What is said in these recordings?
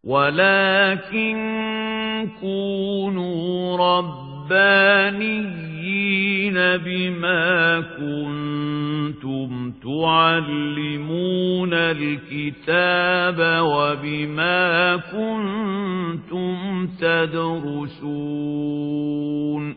ولكن كونوا ربانيين بما كنتم تعلمون الكتاب وبما كنتم تدرسون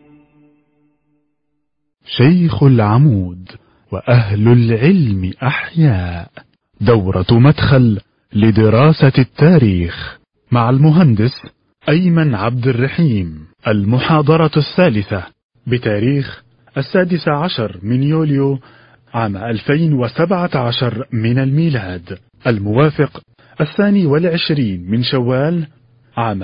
شيخ العمود وأهل العلم أحياء دورة مدخل لدراسة التاريخ مع المهندس أيمن عبد الرحيم المحاضرة الثالثة بتاريخ السادس عشر من يوليو عام 2017 من الميلاد الموافق الثاني والعشرين من شوال عام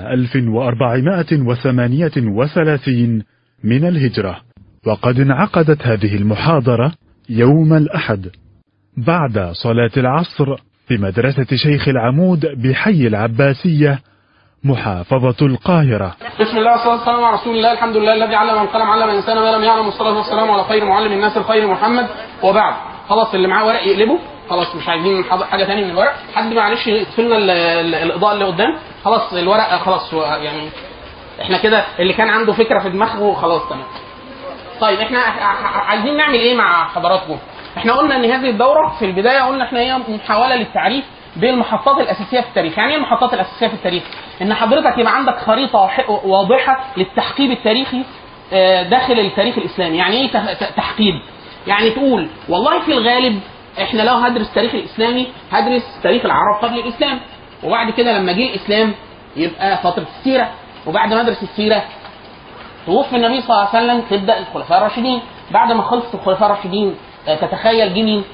1438 من الهجرة وقد انعقدت هذه المحاضرة يوم الأحد بعد صلاة العصر في مدرسة شيخ العمود بحي العباسية محافظة القاهرة بسم الله والصلاة والسلام على رسول الله الحمد لله الذي علم القلم علم الإنسان ما لم يعلم والصلاة والسلام على خير معلم الناس الخير محمد وبعد خلاص اللي معاه ورق يقلبه خلاص مش عايزين حاجة تاني من الورق حد معلش يقفل لنا ال- ال- الإضاءة اللي قدام خلاص الورق خلاص هو يعني احنا كده اللي كان عنده فكرة في دماغه خلاص تمام طيب احنا عايزين نعمل ايه مع حضراتكم؟ احنا قلنا ان هذه الدوره في البدايه قلنا احنا هي محاوله للتعريف بالمحطات الاساسيه في التاريخ، يعني ايه المحطات الاساسيه في التاريخ؟ ان حضرتك يبقى عندك خريطه وح- واضحه للتحقيب التاريخي آه، داخل التاريخ الاسلامي، يعني ايه تح- ت- تحقيب؟ يعني تقول والله في الغالب احنا لو هدرس التاريخ الاسلامي هدرس تاريخ العرب قبل الاسلام، وبعد كده لما جه الاسلام يبقى فتره السيره، وبعد ما ادرس السيره توفي النبي صلى الله عليه وسلم تبدا الخلفاء الراشدين بعد ما خلصت الخلفاء الراشدين آه، تتخيل جه مين؟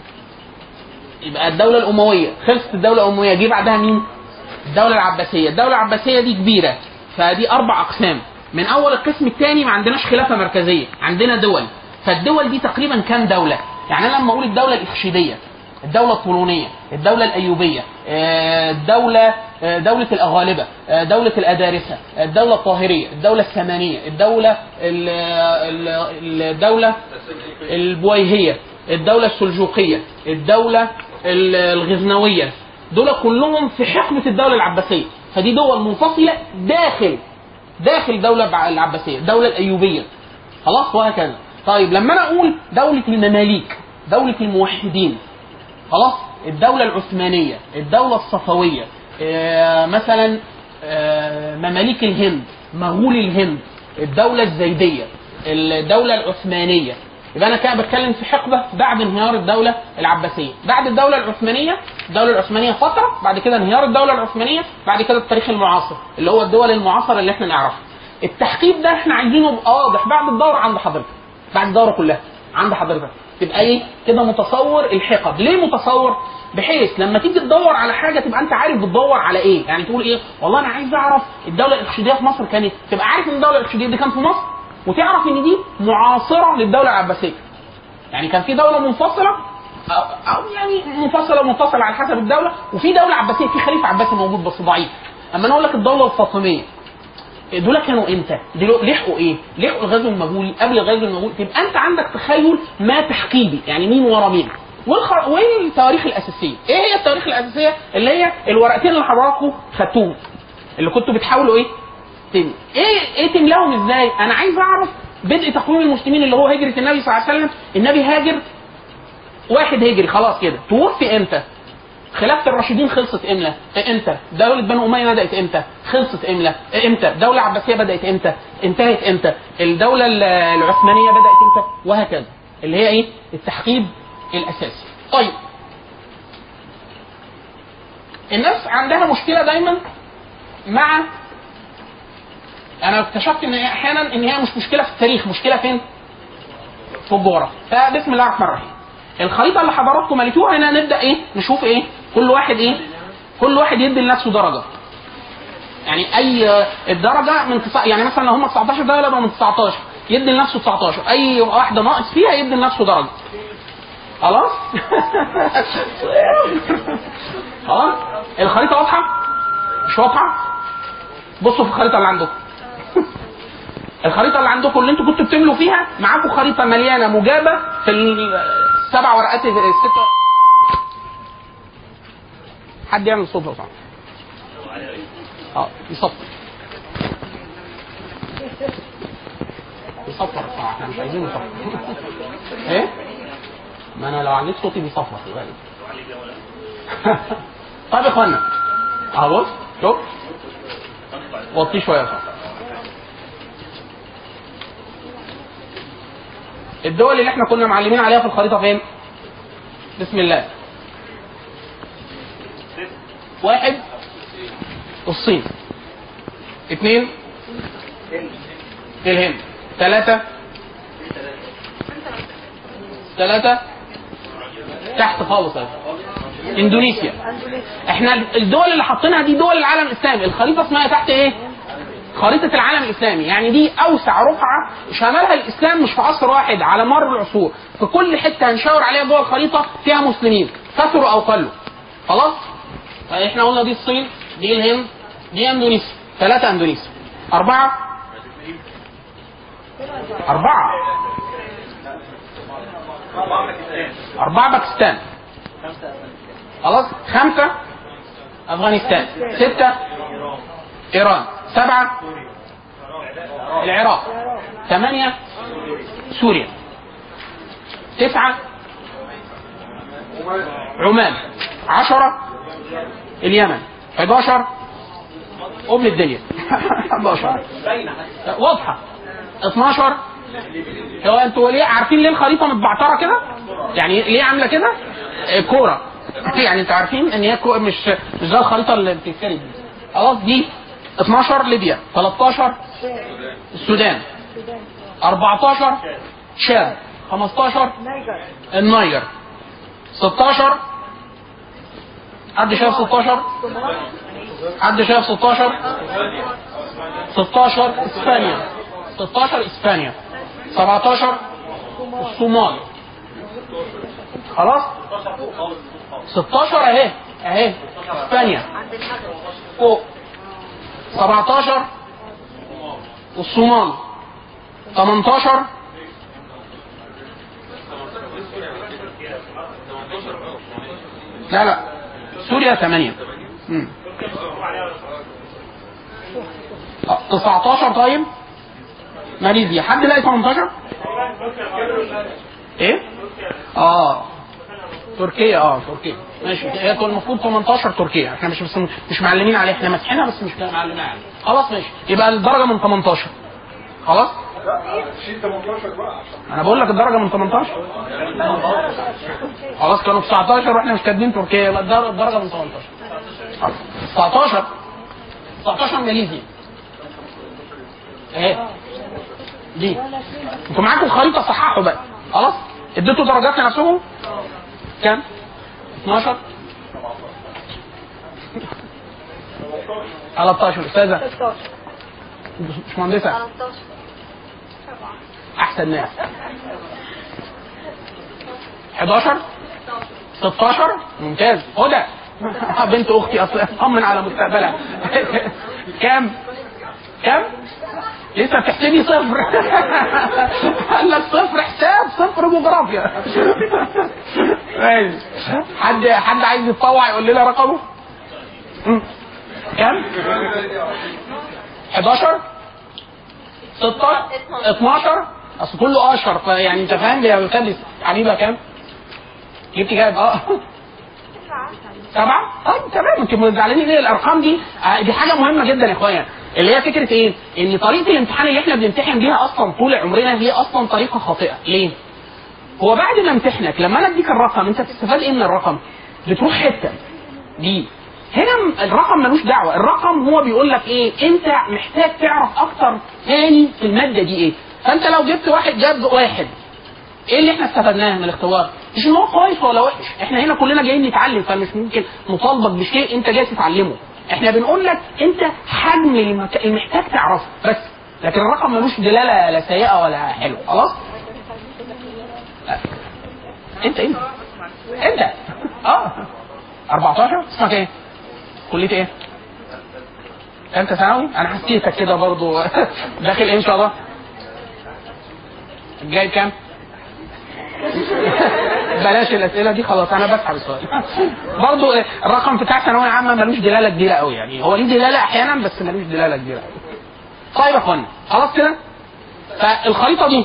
يبقى الدوله الامويه خلصت الدوله الامويه جه بعدها مين؟ الدوله العباسيه الدوله العباسيه دي كبيره فدي اربع اقسام من اول القسم الثاني ما عندناش خلافه مركزيه عندنا دول فالدول دي تقريبا كام دوله؟ يعني انا لما اقول الدوله الاخشيديه الدولة الطولونية، الدولة الأيوبية، آه، الدولة آه، دولة الأغالبة، آه، دولة الأدارسة، الدولة الطاهرية، الدولة السامانية، الدولة ال- ال- الدولة البويهية، الدولة السلجوقية، الدولة ال- الغزنوية، دول كلهم في حقبة الدولة العباسية، فدي دول منفصلة داخل داخل الدولة الع- العباسية، الدولة الأيوبية، خلاص وهكذا. طيب لما أنا أقول دولة المماليك، دولة الموحدين، خلاص الدولة العثمانية الدولة الصفوية آه، مثلا آه، مماليك الهند مغول الهند الدولة الزيدية الدولة العثمانية يبقى أنا كده بتكلم في حقبة بعد انهيار الدولة العباسية بعد الدولة العثمانية الدولة العثمانية فترة بعد كده انهيار الدولة العثمانية بعد كده التاريخ المعاصر اللي هو الدول المعاصرة اللي احنا نعرفها التحقيق ده احنا عايزينه يبقى واضح بعد الدورة عند حضرتك بعد الدورة كلها عند حضرتك تبقى ايه كده متصور الحقب ليه متصور بحيث لما تيجي تدور على حاجه تبقى انت عارف بتدور على ايه يعني تقول ايه والله انا عايز اعرف الدوله الاخشيديه في مصر كانت تبقى عارف ان الدوله الاخشيديه دي كانت في مصر وتعرف ان دي معاصره للدوله العباسيه يعني كان في دوله منفصله او, أو يعني منفصله منفصله على حسب الدوله وفي دوله عباسيه في خليفه عباسي موجود بس ضعيف اما انا اقول لك الدوله الفاطميه دول كانوا امتى؟ دول لحقوا ايه؟ لحقوا الغزو المغولي قبل الغزو المغولي تبقى انت عندك تخيل ما تحقيبي يعني مين ورا مين؟ والخ... وايه التواريخ الاساسيه؟ ايه هي التواريخ الاساسيه؟ اللي هي الورقتين اللي حضراتكم خدتوهم اللي كنتوا بتحاولوا ايه؟ تملي. ايه ايه تملاهم ازاي؟ انا عايز اعرف بدء تقويم المسلمين اللي هو هجره النبي صلى الله عليه وسلم، النبي هاجر واحد هجري خلاص كده، توفي امتى؟ خلافة الراشدين خلصت امتى؟ امتى؟ دولة بنو أمية بدأت امتى؟ خلصت امتى؟ امتى؟ الدولة العباسية بدأت امتى؟ انتهت امتى؟ الدولة ال- العثمانية بدأت امتى؟ وهكذا. اللي هي ايه؟ التحقيب الأساسي. طيب. الناس عندها مشكلة دايما مع انا اكتشفت ان هي احيانا ان هي مش مشكله في التاريخ مشكله فين؟ في الجغرافيا فبسم الله الرحمن الرحيم الخريطه اللي حضراتكم مليتوها هنا نبدا ايه نشوف ايه كل واحد ايه كل واحد يدي لنفسه درجه يعني اي الدرجه من تسع يعني مثلا لو هم 19 دوله يبقى من 19 يدي لنفسه 19 اي واحده ناقص فيها يدي لنفسه درجه خلاص خلاص الخريطه واضحه مش واضحه بصوا في الخريطه اللي عندكم الخريطه اللي عندكم اللي انتوا كنتوا بتملوا فيها معاكم خريطه مليانه مجابه في السبع ورقات الست حد يعمل صوت لو سمحت اه يصفر يصفر طبعا احنا مش عايزين يصفر ايه؟ ما انا لو عليت صوتي بيصفر خلي بالك طيب يا اخوانا اهو بص شوف وطيه شويه يا صاحبي. الدول اللي احنا كنا معلمين عليها في الخريطه فين؟ بسم الله واحد الصين اثنين الهند ثلاثة ثلاثة تحت خالص أهي. اندونيسيا احنا الدول اللي حاطينها دي دول العالم الاسلامي الخريطه اسمها تحت ايه خريطة العالم الإسلامي يعني دي أوسع رقعة شملها الإسلام مش في عصر واحد على مر العصور في كل حتة هنشاور عليها جوه الخريطة فيها مسلمين كثروا أو قلوا خلاص احنا قلنا دي الصين دي الهند دي اندونيسيا ثلاثة اندونيسيا أربعة أربعة أربعة باكستان خلاص خمسة أفغانستان ستة إيران سبعة العراق ثمانية سوريا تسعة عمان عشرة اليمن 11 أم الدنيا 11 واضحة 12 هو انتوا ليه عارفين ليه الخريطة متبعترة كده؟ يعني ليه عاملة كده؟ آه، كورة يعني انتوا عارفين ان هي كو- مش مش زي الخريطة اللي بتتكتب دي خلاص دي 12 ليبيا 13 السودان 14 تشاد 15 النيجر 16 حد شايف 16 حد شايف 16 16 اسبانيا 16 اسبانيا 17 الصومال خلاص 16 اهي اهي اسبانيا فوق 17 والصومال 18 لا لا سوريا 8 مم. آه، 19 طيب ماليزيا حد لاقي 18 ايه اه تركيا اه تركيا ماشي هي كان المفروض 18 تركيا احنا مش بس مش معلمين عليه احنا ماسحينها بس مش معلمين عليه خلاص ماشي يبقى الدرجه من 18 خلاص انا بقول لك الدرجه من 18 خلاص كانوا 19 واحنا مش كاتبين تركيا يبقى الدر- الدرجه من 18 خلاص. 19 19 ماليزيا اهي دي انتوا معاكم خريطه صححوا بقى خلاص اديتوا درجات لنفسكم كام 12 13 استاذه 16 مش مهندسه 13 احسن ناس 11 16 ممتاز هدى بنت اختي اصلا اطمن على مستقبلها كام كام لسه بتحسبي صفر قال لك صفر حساب صفر جغرافيا ماشي حد حد عايز يتطوع يقول لنا رقمه مم. كام 11 16 12 اصل كله اشهر فيعني انت فاهم يا مثلث يعني يبقى كام؟ جبت كام؟ اه سبعة؟ طيب تمام انتوا زعلانين ليه الارقام دي؟ آه دي حاجة مهمة جدا يا اخويا اللي هي فكرة ايه؟ ان طريقة الامتحان اللي احنا بنمتحن بيها اصلا طول عمرنا هي اصلا طريقة خاطئة، ليه؟ هو بعد ما امتحنك لما انا اديك الرقم انت بتستفاد ايه من الرقم؟ بتروح حتة دي هنا الرقم ملوش دعوة الرقم هو بيقول لك ايه انت محتاج تعرف اكتر تاني في المادة دي ايه فانت لو جبت واحد جاب واحد ايه اللي احنا استفدناه من الاختبار مش ان هو كويس ولا وحش احنا هنا كلنا جايين نتعلم فمش ممكن نطالبك بشيء انت جاي تتعلمه احنا بنقول لك انت حجم المك... المحتاج تعرفه بس لكن الرقم ملوش دلاله لا سيئه ولا حلوه خلاص لا. انت انت انت اه 14 اسمك ايه كليه ايه انت ثانوي انا حسيتك كده برضو داخل ايه ان شاء الله جايب كام بلاش الاسئله دي خلاص انا بسحب السؤال برضه الرقم بتاع ثانويه عامه ملوش دلاله كبيره قوي يعني هو ليه دلاله احيانا بس ملوش دلاله كبيره قوي طيب يا اخوانا خلاص كده فالخريطه دي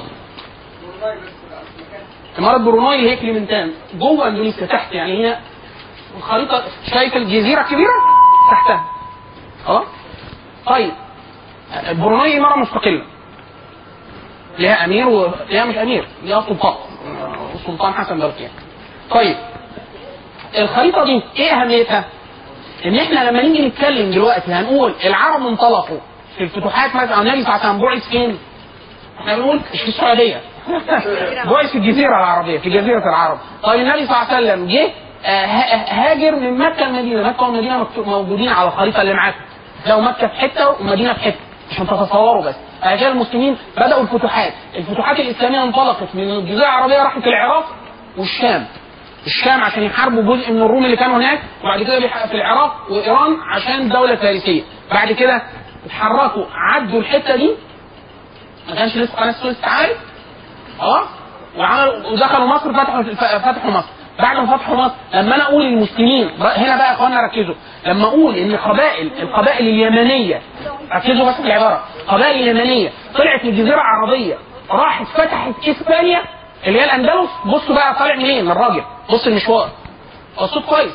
اماره بروناي اللي هي كليمنتان جوه اندونيسيا تحت يعني هي الخريطه شايف الجزيره الكبيره تحتها اه طيب بروناي اماره مستقله ليها امير وليها مش امير ليها سلطان السلطان حسن بركان طيب الخريطه دي ايه اهميتها؟ ان احنا لما نيجي نتكلم دلوقتي هنقول العرب انطلقوا في الفتوحات مثلا او النبي صلى الله عليه وسلم بعث فين؟ احنا بنقول في السعوديه بعث في الجزيره العربيه في جزيره العرب طيب النبي صلى الله عليه وسلم جه آه، ها- هاجر من مكه المدينه مكه والمدينه مكتوب- موجودين على الخريطه اللي معاكم لو مكه في حته والمدينه في حته عشان تتصوروا بس عشان المسلمين بداوا الفتوحات الفتوحات الاسلاميه انطلقت من الجزيره العربيه راحت العراق والشام الشام عشان يحاربوا جزء من الروم اللي كانوا هناك وبعد كده بيح- في العراق وايران عشان الدوله الفارسيه بعد كده اتحركوا عدوا الحته دي ما كانش لسه قناه السويس اتعملت اه وعملوا ودخلوا مصر فتحوا فتحوا مصر بعد ما فتحوا مصر لما انا اقول للمسلمين هنا بقى يا اخوانا ركزوا لما اقول ان قبائل القبائل اليمنيه ركزوا بس في العباره القبائل اليمنيه طلعت من الجزيره العربيه راحت فتحت اسبانيا اللي هي الاندلس بصوا بقى طالع منين من الراجل بص المشوار هو الصوت كويس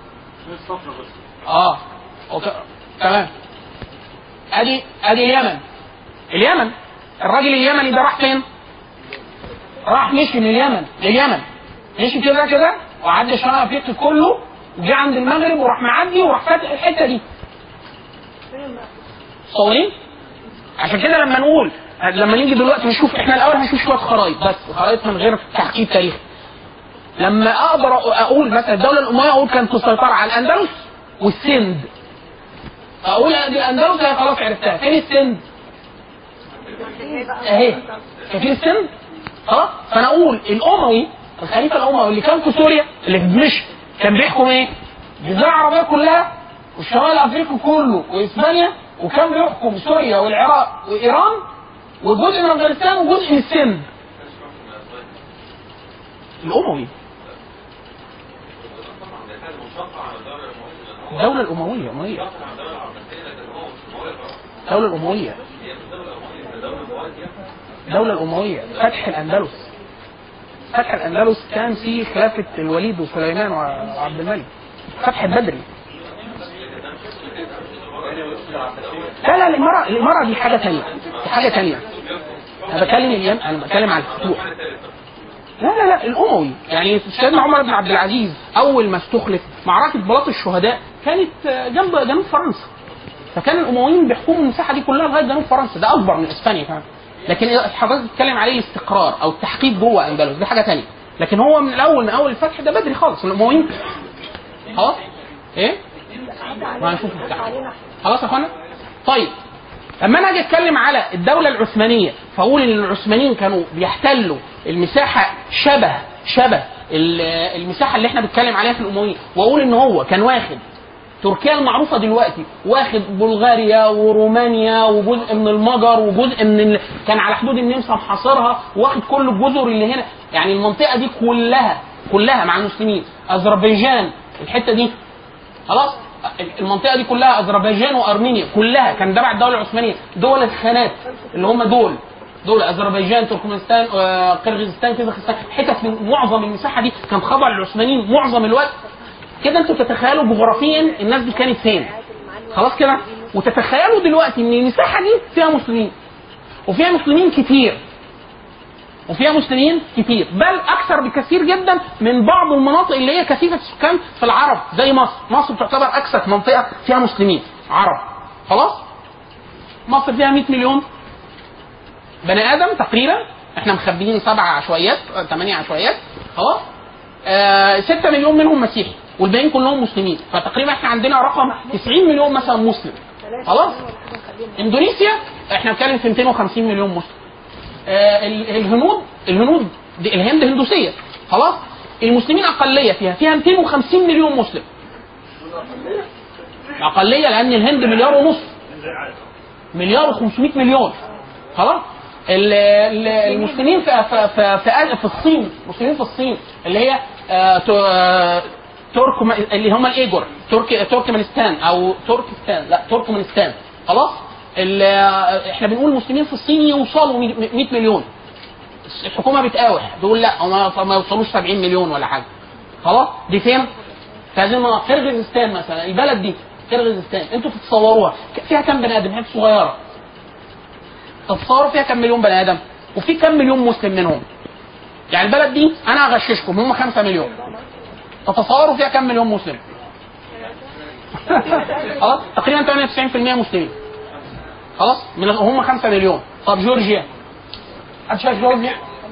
اه أوكي. تمام ادي ادي اليمن اليمن الراجل اليمني ده راح فين؟ راح مشي من اليمن لليمن مشي كده كده وعدى شمال افريقيا كله وجه عند المغرب وراح معدي وراح فاتح الحته دي صورين عشان كده لما نقول لما نيجي دلوقتي نشوف احنا الاول هنشوف شويه خرايط بس خرايط من غير تحقيق تاريخي لما اقدر اقول مثلا الدوله الامويه اقول كانت تسيطر على الاندلس والسند اقول دي الاندلس هي خلاص عرفتها فين السند؟ اهي شايفين السند؟ خلاص فانا اقول الاموي الخليفه الاموي اللي كان في سوريا اللي في دمشق كان بيحكم ايه؟ الجزيره العربيه كلها والشمال الافريقي كله واسبانيا وكان بيحكم سوريا والعراق وايران وجزء من افغانستان وجزء من السند الاموي الدولة الأموية الأموية الدولة الأموية الدولة الأموية فتح الأندلس فتح الأندلس كان في خلافة الوليد وسليمان وعبد الملك فتح البدري لا لا الإمارة الإمارة دي حاجة تانية دي حاجة تانية أنا بتكلم اليم أنا بتكلم عن الفتوح لا لا لا الاموي يعني سيدنا عمر بن عبد العزيز اول ما استخلف معركه بلاط الشهداء كانت جنب جنوب فرنسا فكان الامويين بيحكموا المساحه دي كلها لغايه جنوب فرنسا ده اكبر من اسبانيا كمان لكن حضرتك بتتكلم عليه الاستقرار او التحقيق جوه اندلس دي حاجه ثانيه لكن هو من الاول من اول الفتح ده بدري خالص الامويين خلاص ايه ما هنشوف بتاع. خلاص يا اخوانا طيب لما انا اجي اتكلم على الدوله العثمانيه فاقول ان العثمانيين كانوا بيحتلوا المساحه شبه شبه ال- المساحه اللي احنا بنتكلم عليها في الامويين واقول ان هو كان واخد تركيا المعروفه دلوقتي واخد بلغاريا ورومانيا وجزء من المجر وجزء من ال... كان على حدود النمسا محاصرها واخد كل الجزر اللي هنا يعني المنطقه دي كلها كلها مع المسلمين اذربيجان الحته دي خلاص المنطقه دي كلها اذربيجان وارمينيا كلها كان تبع الدوله العثمانيه دول الخانات اللي هم دول دول اذربيجان تركمانستان آه، قرغيزستان كازاخستان حتت من معظم المساحه دي كان خضع للعثمانيين معظم الوقت كده انتوا تتخيلوا جغرافيا الناس دي كانت فين خلاص كده وتتخيلوا دلوقتي ان المساحه دي فيها مسلمين وفيها مسلمين كتير وفيها مسلمين كتير بل اكثر بكثير جدا من بعض المناطق اللي هي كثيفه السكان في العرب زي مصر مصر تعتبر اكثر منطقه فيها مسلمين عرب خلاص مصر فيها 100 مليون بني ادم تقريبا احنا مخبيين سبعة عشوائيات آه، ثمانية عشوائيات خلاص آه 6 مليون منهم مسيحي والباقيين كلهم مسلمين فتقريبا احنا عندنا رقم 90 مليون مثلا مسلم خلاص اندونيسيا احنا بنتكلم في 250 مليون مسلم آه، ال- الهنود الهنود دي الهند هندوسيه خلاص المسلمين اقليه فيها فيها 250 مليون مسلم اقليه لان الهند مليار ونص مليار و500 مليون خلاص ال- ال- المسلمين في في في, في, في الصين المسلمين في الصين اللي هي آه، تو- آه، ترك اللي هم الايجور ترك تركمانستان او تركستان لا تركمانستان خلاص ال- آه، احنا بنقول المسلمين في الصين يوصلوا 100 مليون الحكومه بتقاوح تقول لا هم ما يوصلوش 70 مليون ولا حاجه خلاص دي فين؟ في هذه المناطق كرغيزستان مثلا البلد دي كرغيزستان انتوا تتصوروها ك- فيها كام بني ادم؟ حته صغيره تتصوروا فيها كام مليون بني ادم؟ وفي كام مليون مسلم منهم؟ يعني البلد دي انا هغششكم هم 5 مليون تتصوروا فيها كام مليون مسلم؟ خلاص تقريبا 98% مسلمين خلاص من هم 5 مليون طب جورجيا حد شايف جورجيا؟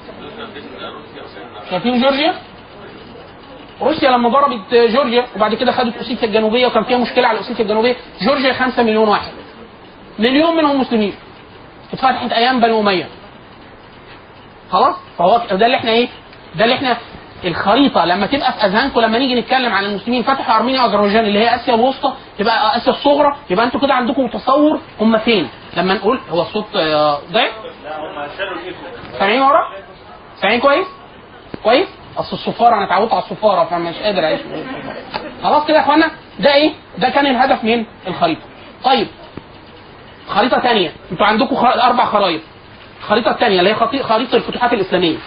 شايفين جورجيا؟ روسيا لما ضربت جورجيا وبعد كده خدت اوسيتيا الجنوبيه وكان فيها مشكله على اوسيتيا الجنوبيه جورجيا 5 مليون واحد مليون منهم مسلمين اتفتحت ايام بني اميه خلاص فهو ده اللي احنا ايه ده اللي احنا الخريطه لما تبقى في اذهانكم لما نيجي نتكلم عن المسلمين فتحوا ارمينيا واذربيجان اللي هي اسيا الوسطى تبقى اسيا الصغرى يبقى انتوا كده عندكم تصور هم فين لما نقول هو الصوت آه، ضعف سامعين ورا سامعين كويس كويس اصل الصفاره انا اتعودت على الصفاره فمش قادر اعيش من غير الصفارة. خلاص كده يا اخوانا ده ايه ده كان الهدف من الخريطه طيب خريطه ثانيه انتوا عندكم خر... اربع خرائط الخريطه الثانيه اللي هي خطي... خريطه الفتوحات الاسلاميه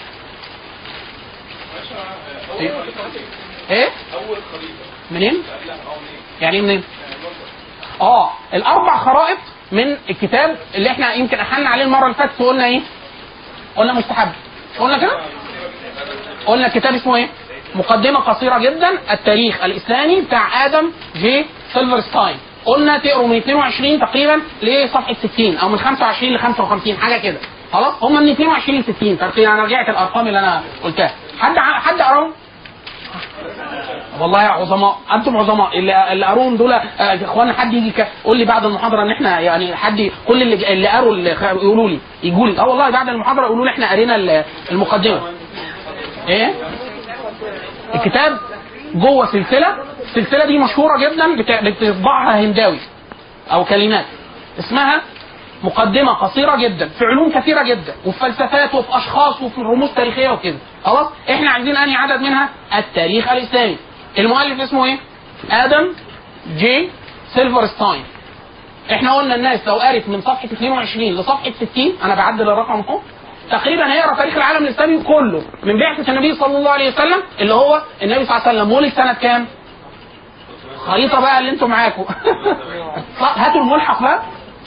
ايه ايه منين يعني ايه منين اه الاربع خرائط من الكتاب اللي احنا يمكن احنا عليه المره اللي فاتت وقلنا ايه قلنا مستحب مش قلنا كده قلنا الكتاب اسمه ايه مقدمه قصيره جدا التاريخ الاسلامي بتاع ادم جي سيلفرستاين قلنا تقروا من 22 تقريبا لصفحه 60 او من 25 ل 55 حاجه كده خلاص هم من 22 ل 60 تقريبا انا رجعت الارقام اللي انا قلتها حد ع- حد قراهم والله يا عظماء انتم عظماء اللي اللي قروهم دول آه، يا اخوانا حد يجي ك- يقول لي بعد المحاضره ان احنا يعني حد كل اللي اللي قروا اللي خ- يقولوا لي يقولوا لي اه والله بعد المحاضره يقولوا لي احنا قرينا ال- المقدمه ايه الكتاب جوه سلسله السلسله دي مشهوره جدا بت- بتطبعها هنداوي او كلمات اسمها مقدمه قصيره جدا في علوم كثيره جدا وفي فلسفات وفي اشخاص وفي رموز تاريخيه وكده خلاص احنا عايزين انهي عدد منها التاريخ الاسلامي المؤلف اسمه ايه ادم جي سيلفرستاين احنا قلنا الناس لو قرت من صفحه 22 لصفحه 60 انا بعدل الرقم اهو تقريبا هيقرا تاريخ العالم الاسلامي كله من بعثه النبي صلى الله عليه وسلم اللي هو النبي صلى الله عليه وسلم ولد سنه كام؟ خريطه بقى اللي انتم معاكم هاتوا الملحق بقى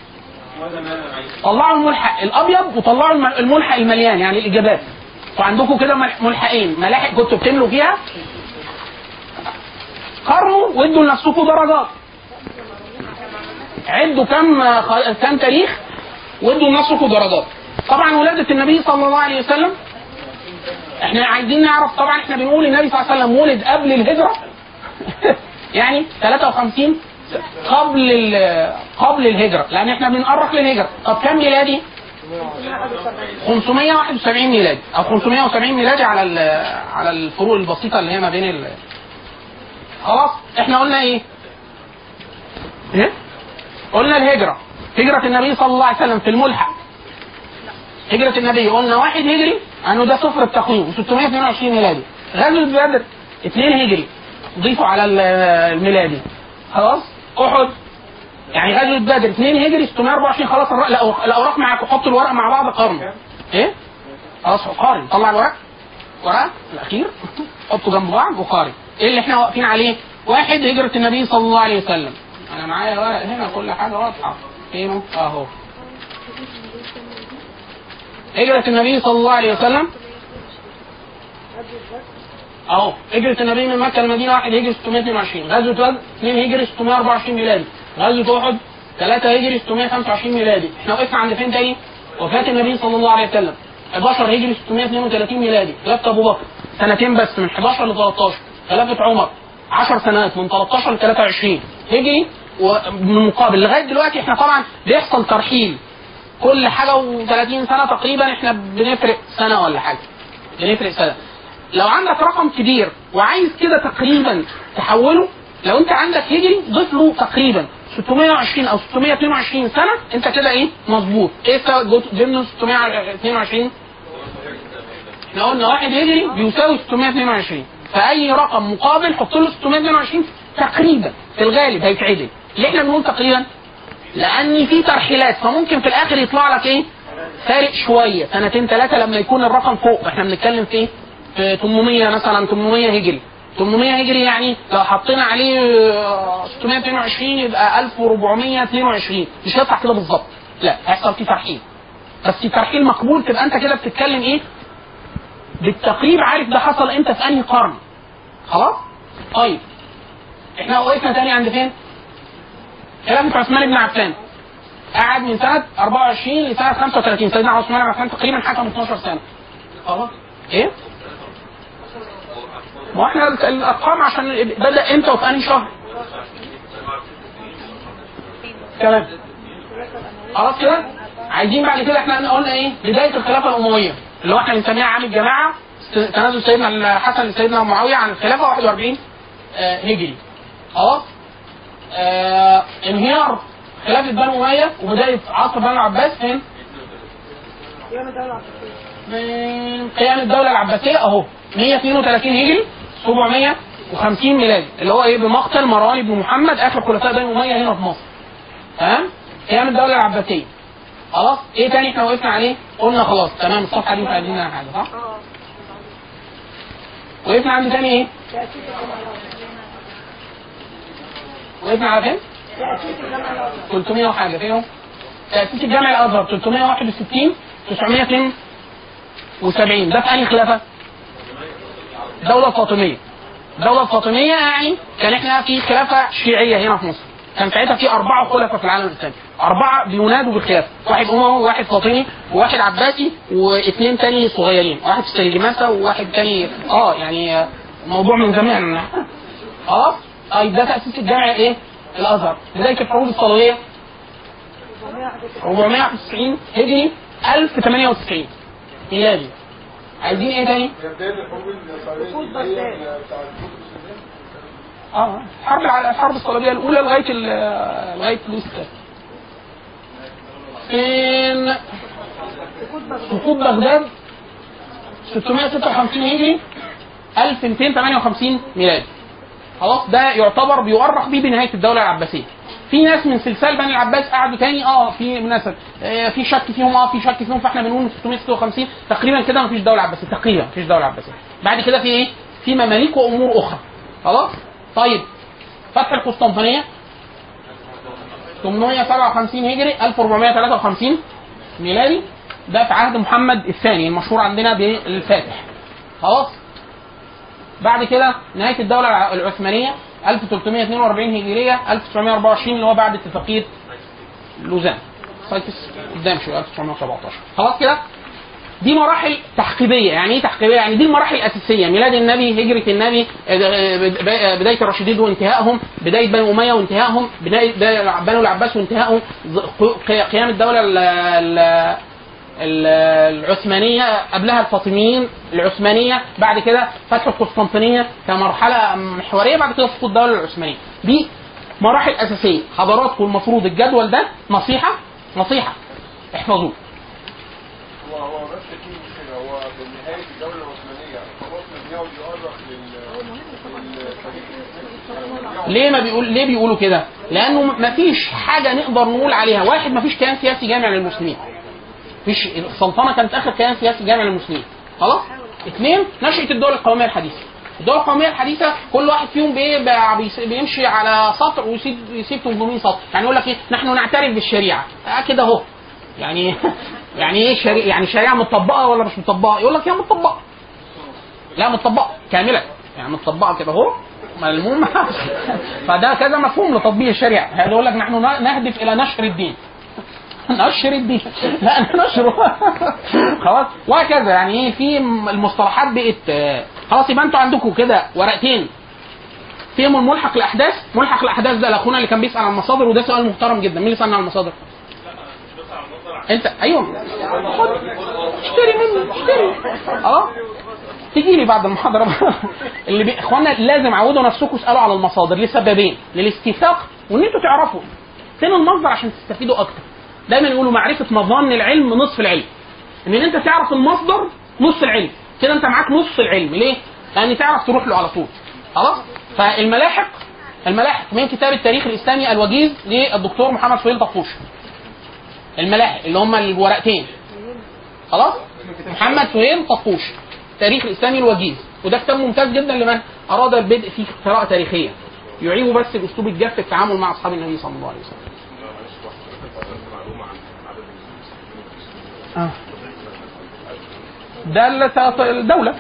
طلعوا الملحق الابيض وطلعوا الم- الملحق المليان يعني الاجابات وعندكم كده ملح- ملحقين ملاحق كنتوا بتملوا فيها قارنوا وادوا لنفسكم درجات عدوا كم خ- كم تاريخ وادوا لنفسكم درجات طبعا ولادة النبي صلى الله عليه وسلم احنا عايزين نعرف طبعا احنا بنقول النبي صلى الله عليه وسلم ولد قبل الهجرة يعني 53 قبل ال- قبل الهجرة لان احنا بنقرب للهجرة طب كم ميلادي 571 ميلادي او 570 ميلادي على ال- على الفروق البسيطة اللي هي ما بين ال خلاص احنا قلنا ايه ايه قلنا الهجرة هجرة النبي صلى الله عليه وسلم في الملحق هجرة النبي قلنا واحد هجري انه ده صفر التقويم 622 ميلادي غزوة بدر اثنين هجري ضيفوا على ال- الميلادي خلاص احد يعني غزوة بدر اثنين هجري 624 خلاص الر- الأوراق- الاوراق معاكم حطوا الورق مع بعض قارنوا ايه؟ خلاص قارن طلع الورق ورق الاخير حطوا جنب بعض وقارن ايه اللي احنا واقفين عليه؟ واحد هجرة النبي صلى الله عليه وسلم انا معايا ورق هنا كل حاجة واضحة فينه؟ اهو هجرة النبي صلى الله عليه وسلم اهو هجرة النبي من مكة للمدينة واحد هجري 622 غزوة بدر اثنين هجري 624 ميلادي غزوة أحد ثلاثة هجري 625 ميلادي احنا وقفنا عند فين تاني؟ وفاة النبي صلى الله عليه وسلم 11 هجري 632 ميلادي خلافة أبو بكر سنتين بس من 11 ل 13 خلافة عمر 10 سنوات من 13 ل 23 هجري ومن مقابل لغاية دلوقتي احنا طبعا بيحصل ترحيل كل حاجة و30 سنة تقريبا احنا بنفرق سنة ولا حاجة بنفرق سنة لو عندك رقم كبير وعايز كده تقريبا تحوله لو انت عندك هجري ضيف له تقريبا 620 او 622 سنه انت كده ايه مظبوط ايه السبب جوت- ضمن 622 احنا قلنا واحد هجري بيساوي 622 فاي رقم مقابل حط له 622 تقريبا في الغالب هيتعدل ليه احنا بنقول تقريبا لان في ترحيلات فممكن في الاخر يطلع لك ايه فارق شويه سنتين ثلاثه لما يكون الرقم فوق احنا بنتكلم في ايه؟ في 800 مثلا 800 هجري 800 هجري يعني لو حطينا عليه آه، 622 يبقى 1422 مش هيطلع كده بالظبط لا هيحصل فيه ترحيل بس ترحيل مقبول تبقى انت كده بتتكلم ايه بالتقريب عارف ده حصل امتى في انهي قرن خلاص طيب احنا وقفنا تاني عند فين خلافة عثمان بن عفان قعد من سنة 24 لسنة 35 سيدنا عثمان بن عفان تقريبا حكم 12 سنة خلاص ايه؟ ما احنا ال- الارقام عشان بدا امتى وفي انهي شهر؟ تمام خلاص كده؟ عايزين بعد كده احنا قلنا ايه؟ بداية الخلافة الأموية اللي هو احنا بنسميها عام الجماعة س- تنازل سيدنا الحسن لسيدنا معاوية عن الخلافة 41 آه، هجري خلاص؟ آه انهيار خلافة بنو أمية وبداية عصر بنو العباس فين؟ من قيام الدولة العباسية أهو 132 هجري 750 ميلادي اللي هو إيه بمقتل مروان بن محمد آخر خلفاء بني أمية هنا في مصر تمام؟ قيام الدولة العباسية خلاص إيه تاني إحنا وقفنا عليه؟ قلنا خلاص تمام الصفحة دي مش عايزين منها حاجة صح؟ وقفنا عند تاني إيه؟ وقفنا على فين؟ 300 وحاجه فيهم تأسيس الجامع الأزهر 361 972 ده في أنهي خلافة؟ الدولة الفاطمية الدولة الفاطمية يعني كان احنا في خلافة شيعية هنا في مصر كان ساعتها في أربعة خلفاء في العالم الإسلامي أربعة بينادوا بالخلافة واحد أموي وواحد فاطمي وواحد عباسي واثنين تاني صغيرين واحد سلجماسة وواحد تاني اه يعني موضوع من زمان خلاص طيب ده تأسيس الجامع ايه؟ الأزهر بداية الحروب الصليبية 491 هجري 1098 ميلادي عايزين ايه تاني؟ اه الحرب الع- الحرب الصليبيه الاولى لغايه ال- لغايه لويس الثاني فين سقوط بغداد 656 هجري 1258 ميلادي خلاص ده يعتبر بيؤرخ بيه بنهايه الدوله العباسيه في ناس من سلسال بني العباس قعدوا تاني اه في ناس آه في شك فيهم اه في شك فيهم فاحنا بنقول من 656 تقريبا كده مفيش دوله عباسيه تقريبا مفيش دوله عباسيه بعد كده في ايه؟ في مماليك وامور اخرى خلاص طيب فتح القسطنطينيه 857 هجري 1453 ميلادي ده في عهد محمد الثاني المشهور عندنا بالفاتح خلاص بعد كده نهايه الدوله الع- العثمانيه 1342 هجريه 1924 اللي هو بعد اتفاقيه لوزان سايكس قدام شويه 1917 خلاص كده دي مراحل تحقيبيه يعني ايه تحقيبيه يعني دي المراحل الاساسيه ميلاد النبي هجره النبي آه، بد- بدايه الراشدين وانتهائهم بدايه بني اميه وانتهائهم بدايه بداية بنو العباس وانتهائهم ز- قي- قيام الدوله ال- ال- ال- العثمانيه قبلها الفاطميين العثمانيه بعد كده فتح القسطنطينيه كمرحله محوريه بعد كده سقوط الدوله العثمانيه دي مراحل اساسيه حضراتكم المفروض الجدول ده نصيحه نصيحه احفظوه هو هو بس في مشكله هو بنهايه الدوله العثمانيه خلاص من يقعد يؤرخ لل للفريق ليه ما بيقول ليه بيقولوا كده؟ لانه ما فيش حاجه نقدر نقول عليها، واحد ما فيش كيان سياسي جامع للمسلمين. فيش السلطنه كانت اخر كيان سياسي جامع للمسلمين. خلاص؟ اثنين نشأة الدول القوميه الحديثه. الدول القوميه الحديثه كل واحد فيهم بي- بي- بيس- بيمشي على سطر ويسيب يسيب 800 سطر، يعني يقول لك ايه؟ نحن نعترف بالشريعه. آه كده اهو. يعني يعني ايه شريعه؟ يعني شريعه مطبقه ولا مش مطبقه؟ يقول لك هي مطبقه. لا مطبقه كامله يعني مطبقه كده اهو ملمومه فده كذا مفهوم لتطبيق الشريعه هذا يقول لك نحن نهدف الى نشر الدين نشر الدين لا نشره خلاص وهكذا يعني ايه في المصطلحات بقت آه، خلاص يبقى انتوا عندكم كده ورقتين فيهم الملحق الاحداث ملحق الاحداث ده لاخونا اللي كان بيسال عن المصادر وده سؤال محترم جدا مين اللي سالنا عن المصادر انت ايوه خد اشتري مني اشتري اه تيجي لي بعد المحاضره بقى. اللي بي... اخوانا لازم عودوا نفسكم اسالوا على المصادر لسببين للاستيثاق وان انتوا تعرفوا فين المصدر عشان تستفيدوا اكتر دايما يقولوا معرفه مظان العلم نصف العلم ان انت تعرف المصدر نص العلم كده انت معاك نص العلم ليه لان تعرف تروح له على طول خلاص فالملاحق الملاحق من كتاب التاريخ الاسلامي الوجيز للدكتور محمد فضيل طفوش الملاحق اللي هم الورقتين خلاص محمد فهيم طفوش تاريخ الاسلامي الوجيز وده كتاب ممتاز جدا لمن اراد البدء في قراءه تاريخيه يعيب بس الاسلوب الجاف في التعامل مع اصحاب النبي صلى الله عليه وسلم آه. ده الت- الدولة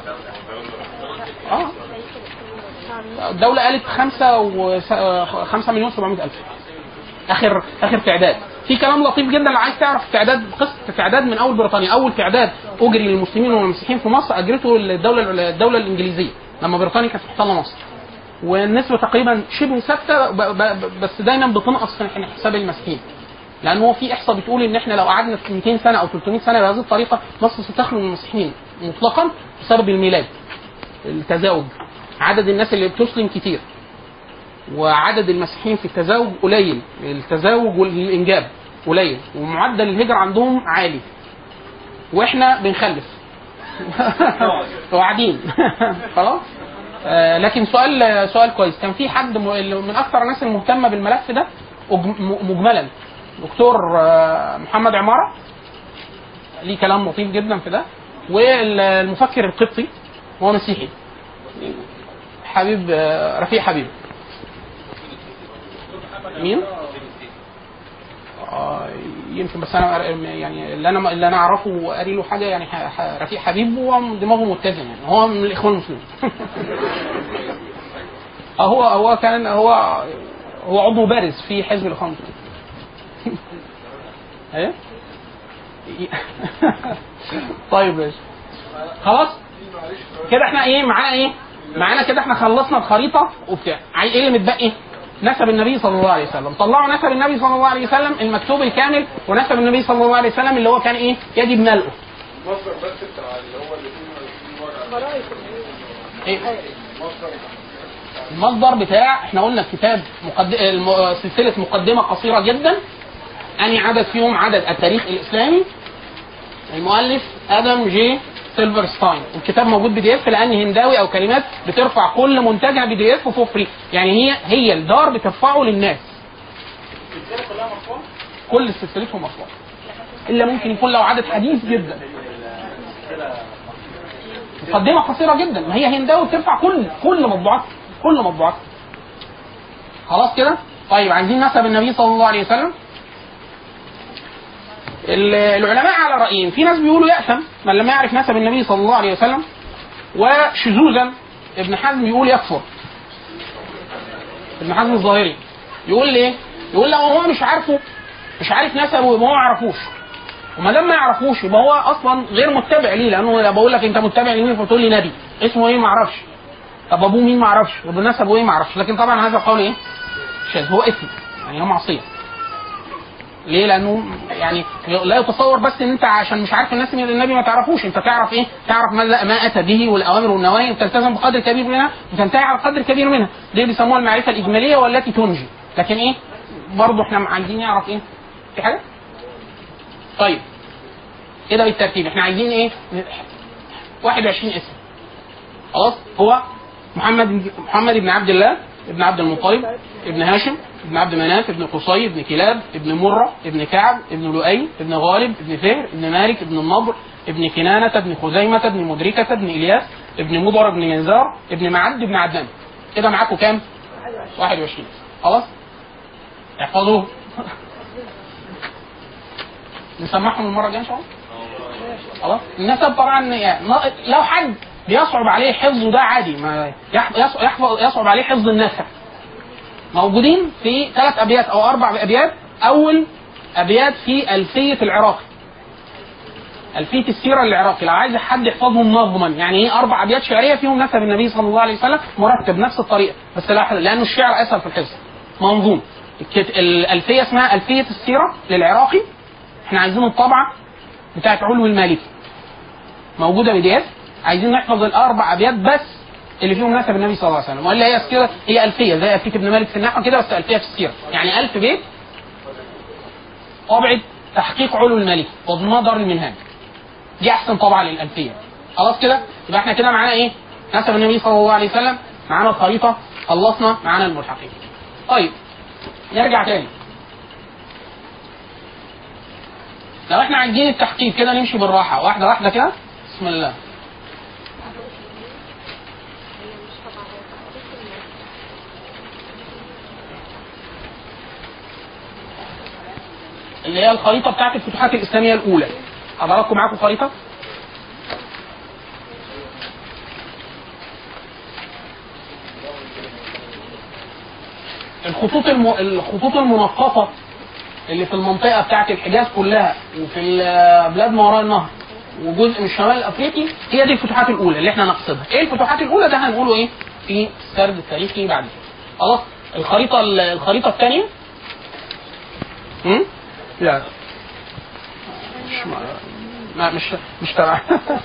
اه الدولة قالت خمسة و خمسة مليون سبعمائة ألف آخر آخر تعداد في كلام لطيف جدا لو عايز تعرف تعداد قصة تعداد من أول بريطانيا أول تعداد أجري للمسلمين والمسيحيين في مصر أجرته الدولة الدولة الإنجليزية لما بريطانيا كانت محتلة مصر والنسبة تقريبا شبه ثابتة ب- ب- بس دايما بتنقص في حساب المسيحيين لان هو في احصاء بتقول ان احنا لو قعدنا في 200 سنه او 300 سنه بهذه الطريقه مصر ستخلو من المسيحيين مطلقا بسبب الميلاد التزاوج عدد الناس اللي بتسلم كتير وعدد المسيحيين في التزاوج قليل التزاوج والانجاب قليل ومعدل الهجره عندهم عالي واحنا بنخلف وقاعدين خلاص آه، لكن سؤال سؤال كويس كان في حد م- من اكثر الناس المهتمه بالملف ده أج- م- مجملا دكتور آه، محمد عماره ليه كلام لطيف جدا في ده والمفكر القبطي هو مسيحي حبيب آه، رفيق حبيب مين؟ آه، يمكن بس انا يعني اللي انا اللي انا اعرفه وقاري له حاجه يعني ح- ح- رفيق حبيب هو دماغه متزن يعني هو من الاخوان المسلمين آه، هو هو كان هو هو عضو بارز في حزب الاخوان المسلمين ايه طيب ماشي خلاص كده احنا ايه معانا ايه معانا كده احنا خلصنا الخريطه وبتاع عاي- ايه اللي متبقي نسب النبي صلى الله عليه وسلم طلعوا نسب النبي صلى الله عليه وسلم المكتوب الكامل ونسب النبي صلى الله عليه وسلم اللي هو كان ايه يجب ملئه مصدر بس بتاع اللي هو اللي فيه ورقه ايه المصدر بتاع احنا قلنا الكتاب مقد... الم... سلسله مقدمه قصيره جدا اني عدد فيهم عدد التاريخ الاسلامي المؤلف ادم جي سيلفرستاين الكتاب موجود بي دي اف لان هنداوي او كلمات بترفع كل منتجها بي دي اف فور فري يعني هي هي الدار بترفعه للناس كل سلسلتهم مطبوعه الا ممكن يكون لو عدد حديث جدا مقدمه قصيره جدا ما هي هنداوي بترفع كل كل مطبوعات كل مطبوعات خلاص كده طيب عايزين نسب النبي صلى الله عليه وسلم ال- العلماء على رايين في ناس بيقولوا يأثم من لم يعرف نسب النبي صلى الله عليه وسلم وشذوذا ابن حزم يقول يكفر ابن حزم الظاهري يقول ليه؟ يقول لو هو مش عارفه مش عارف نسبه يبقى هو ما يعرفوش وما دام ما يعرفوش يبقى هو اصلا غير متبع ليه لانه أنا بقول لك انت متبع لمين فتقول لي نبي اسمه ايه ما اعرفش طب ابوه مين ما اعرفش طب نسبه ايه ما اعرفش لكن طبعا هذا القول ايه شاذ هو اسم يعني هو معصيه ليه؟ لانه يعني لا يتصور بس ان انت عشان مش عارف الناس من النبي ما تعرفوش، انت تعرف ايه؟ تعرف ما, ما اتى به والاوامر والنواهي وتلتزم بقدر كبير منها وتنتهي على قدر كبير منها، دي بيسموها المعرفه الاجماليه والتي تنجي، لكن ايه؟ برضه احنا عايزين نعرف ايه؟ في حاجه؟ طيب كده بالترتيب احنا عايزين ايه؟ 21 اسم خلاص هو محمد محمد بن عبد الله ابن عبد المطلب ابن هاشم ابن عبد مناف ابن قصي ابن كلاب ابن مرة ابن كعب ابن لؤي ابن غالب ابن فهر ابن مالك ابن النضر ابن كنانة ابن خزيمة ابن مدركة ابن إلياس ابن مضر ابن ينزار ابن معد ابن عدنان كده معاكم كام؟ 21 خلاص؟ احفظوه نسمعهم المرة الجاية إن شاء الله؟ خلاص النسب طبعا يعني ما- لو حد بيصعب عليه حفظه ده عادي ما يح- يص- يحفظ يصعب عليه حفظ النسب موجودين في ثلاث ابيات او اربع ابيات اول ابيات في الفيه العراقي الفيه السيره العراقي لو عايز حد يحفظهم نظما يعني ايه اربع ابيات شعريه فيهم نسب النبي صلى الله عليه وسلم مرتب نفس الطريقه بس لا لانه الشعر اسهل في الحفظ منظوم الكت- الالفيه اسمها الفيه السيره للعراقي احنا عايزين الطبعه بتاعت علو المالكي موجوده بي دي اف عايزين نحفظ الاربع ابيات بس اللي فيهم نسب النبي صلى الله عليه وسلم والا هي كده هي الفيه زي الفيه ابن مالك في النحو كده بس الفيه في السيره يعني ألف بيت طبعه تحقيق علو الملك وضمنها دار المنهاج دي احسن طبعه للالفيه خلاص كده يبقى احنا كده معانا ايه نسب النبي صلى الله عليه وسلم معانا الخريطه خلصنا معانا الملحقين طيب نرجع تاني لو احنا عايزين التحقيق كده نمشي بالراحه واحده واحده كده بسم الله اللي هي الخريطه بتاعت الفتوحات الاسلاميه الاولى حضراتكم معاكم خريطه الخطوط الم... الخطوط المنقطه اللي في المنطقه بتاعت الحجاز كلها وفي ال- بلاد ما وراء النهر وجزء من الشمال الافريقي هي دي الفتوحات الاولى اللي احنا نقصدها ايه الفتوحات الاولى ده هنقوله ايه في السرد التاريخي بعد كده. خلاص الخريطه ال- الخريطه الثانيه لا مش ما ما مش مش تبع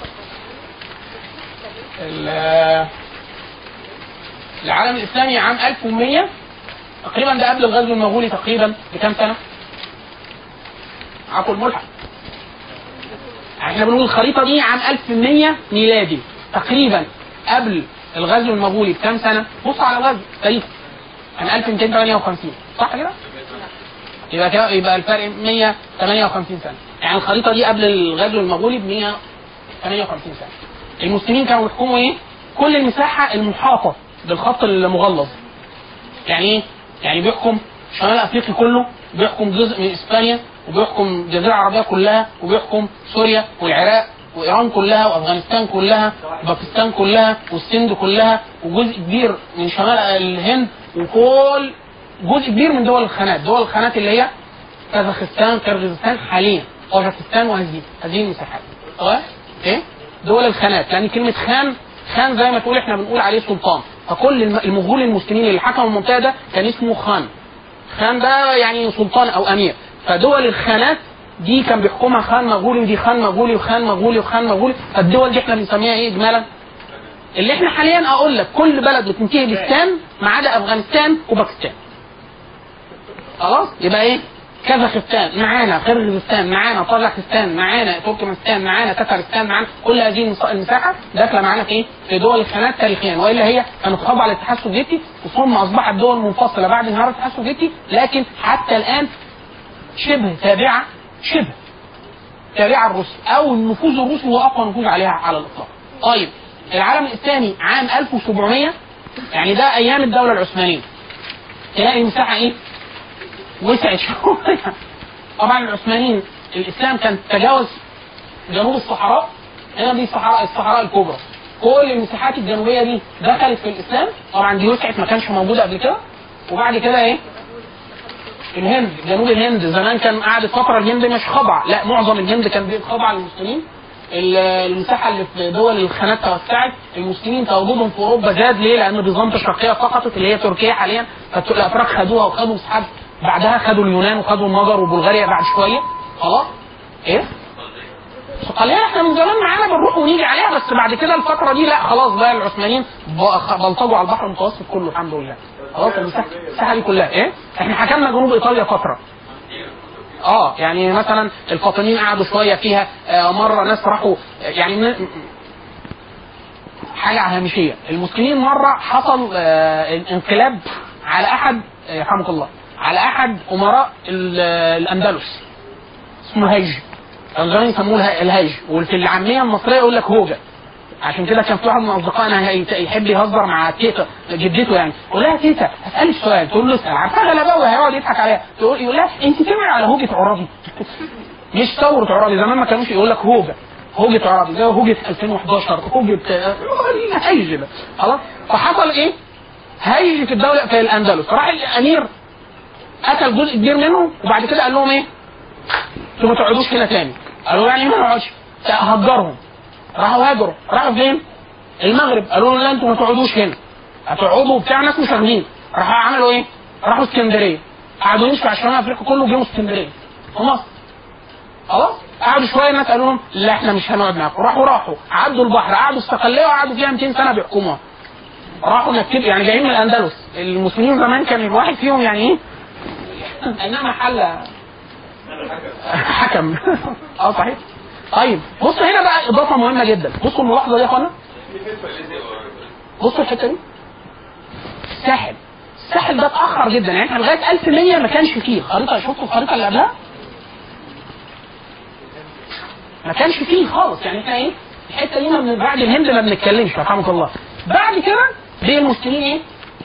ال- العالم الاسلامي عام 1100 تقريبا ده قبل الغزو المغولي تقريبا بكام سنه؟ معاكم الملحق احنا بنقول الخريطه دي عام 1100 ميلادي تقريبا قبل الغزو المغولي بكام سنه؟ بص على الغزو تاريخ كان 1258 صح كده؟ يبقى كده يبقى الفرق 158 سنه يعني الخريطه دي قبل الغزو المغولي ب 158 سنه المسلمين كانوا بيحكموا ايه؟ كل المساحه المحاطه بالخط المغلظ يعني ايه؟ يعني بيحكم شمال افريقيا كله بيحكم جزء من اسبانيا وبيحكم الجزيره العربيه كلها وبيحكم سوريا والعراق وايران كلها وافغانستان كلها وباكستان كلها والسند كلها وجزء كبير من شمال الهند وكل جزء كبير من دول الخانات دول الخانات اللي هي كازاخستان كرغيزستان حاليا طاجكستان وهذه هذه المساحات تمام ايه دول الخانات لان كلمه خان خان زي ما تقول احنا بنقول عليه سلطان فكل الم- المغول المسلمين اللي حكموا المنطقه ده كان اسمه خان خان ده يعني سلطان او امير فدول الخانات دي كان بيحكمها خان مغولي ودي خان مغولي وخان مغولي وخان مغولي فالدول دي احنا بنسميها ايه اجمالا اللي احنا حاليا اقول لك كل بلد بتنتهي بستان ما عدا افغانستان وباكستان خلاص يبقى ايه كازاخستان معانا قرغيزستان معانا طاجكستان معانا تركمانستان معانا تترستان معانا كل هذه المس- المساحه داخله معانا في ايه؟ في دول الخانات تاريخيا والا هي كانت خاضعه للاتحاد السوفيتي ثم اصبحت دول منفصله بعد انهيار الاتحاد السوفيتي لكن حتى الان شبه تابعه شبه تابعه الروس او النفوذ الروسي هو اقوى نفوذ عليها على الاطلاق. طيب العالم الاسلامي عام 1700 يعني ده ايام الدوله العثمانيه تلاقي المساحه ايه؟ وسعت شويه طبعا العثمانيين الاسلام كان تجاوز جنوب الصحراء هنا دي الصحراء الصحراء الكبرى كل المساحات الجنوبيه دي دخلت في الاسلام طبعا دي وسعت ما كانش موجوده قبل كده وبعد كده ايه الهند جنوب الهند زمان كان قعدت فتره الهند مش خاضعه لا معظم الهند كان خاضعه للمسلمين ال- المساحه اللي في دول الخانات توسعت المسلمين تواجدهم في اوروبا زاد ليه؟ لان بيزنطة الشرقيه سقطت اللي هي تركيا حاليا فالاتراك خدوها وخدوا مساحات بعدها خدوا اليونان وخدوا المجر وبلغاريا بعد شويه خلاص ايه؟ صقلية احنا من زمان معانا بنروح ونيجي عليها بس بعد كده الفترة دي لا خلاص بقى العثمانيين ب- بلطجوا على البحر المتوسط كله الحمد لله خلاص المساحة المساحة دي كلها ايه؟ احنا حكمنا جنوب ايطاليا فترة اه يعني مثلا الفاطميين قعدوا شويه فيها آه مره ناس راحوا يعني ن- حاجه هامشيه المسلمين مره حصل آه انقلاب على احد آه، يرحمك الله على احد امراء ال- آه، الاندلس اسمه الهيج كانوا زمان يسموه اله- الهيج وفي العاميه المصريه يقول لك هوجه عشان كده كان في واحد من اصدقائنا هي- يحب يهزر مع تيتا جدته يعني يقول لها تيتا هسالك سؤال تقول له اسال عارفها غلباوي هيقعد يضحك عليها تقول يقول لها انت سمع على هوجه عرابي مش ثوره عرابي زمان ما كانوش يقول لك هوجه هوجة عربي زي هوجة 2011 هوجة هيج ده خلاص فحصل ايه؟ هيج في الدولة في الأندلس راح الأمير قتل جزء كبير منهم وبعد كده قال لهم ايه؟ انتوا ما تقعدوش هنا تاني قالوا يعني ما نقعدش هجرهم راحوا هاجروا راحوا فين؟ المغرب قالوا له لا انتوا ما تقعدوش هنا هتقعدوا بتاع ناس مش واخدين راحوا عملوا ايه؟ راحوا اسكندريه قعدوا يمشوا على شمال افريقيا كله جابوا اسكندريه في مصر خلاص قعدوا شويه الناس قالوا لهم لا احنا مش هنقعد معاكم راحوا راحوا عدوا البحر قعدوا استقليه وقعدوا فيها 200 سنه بيحكموها راحوا نكتب يعني جايين من الاندلس المسلمين زمان كان الواحد فيهم يعني ايه انما حل حكم اه صحيح طيب بصوا هنا بقى اضافه مهمه جدا بصوا الملاحظه دي يا اخوانا بصوا الحته دي الساحل الساحل ده اتاخر جدا يعني احنا لغايه 1100 ما كانش فيه الخريطه شفتوا الخريطه اللي قبلها ما كانش فيه خالص يعني احنا ايه الحته دي ما من بعد الهند ما بنتكلمش رحمه الله بعد كده دي المسلمين ايه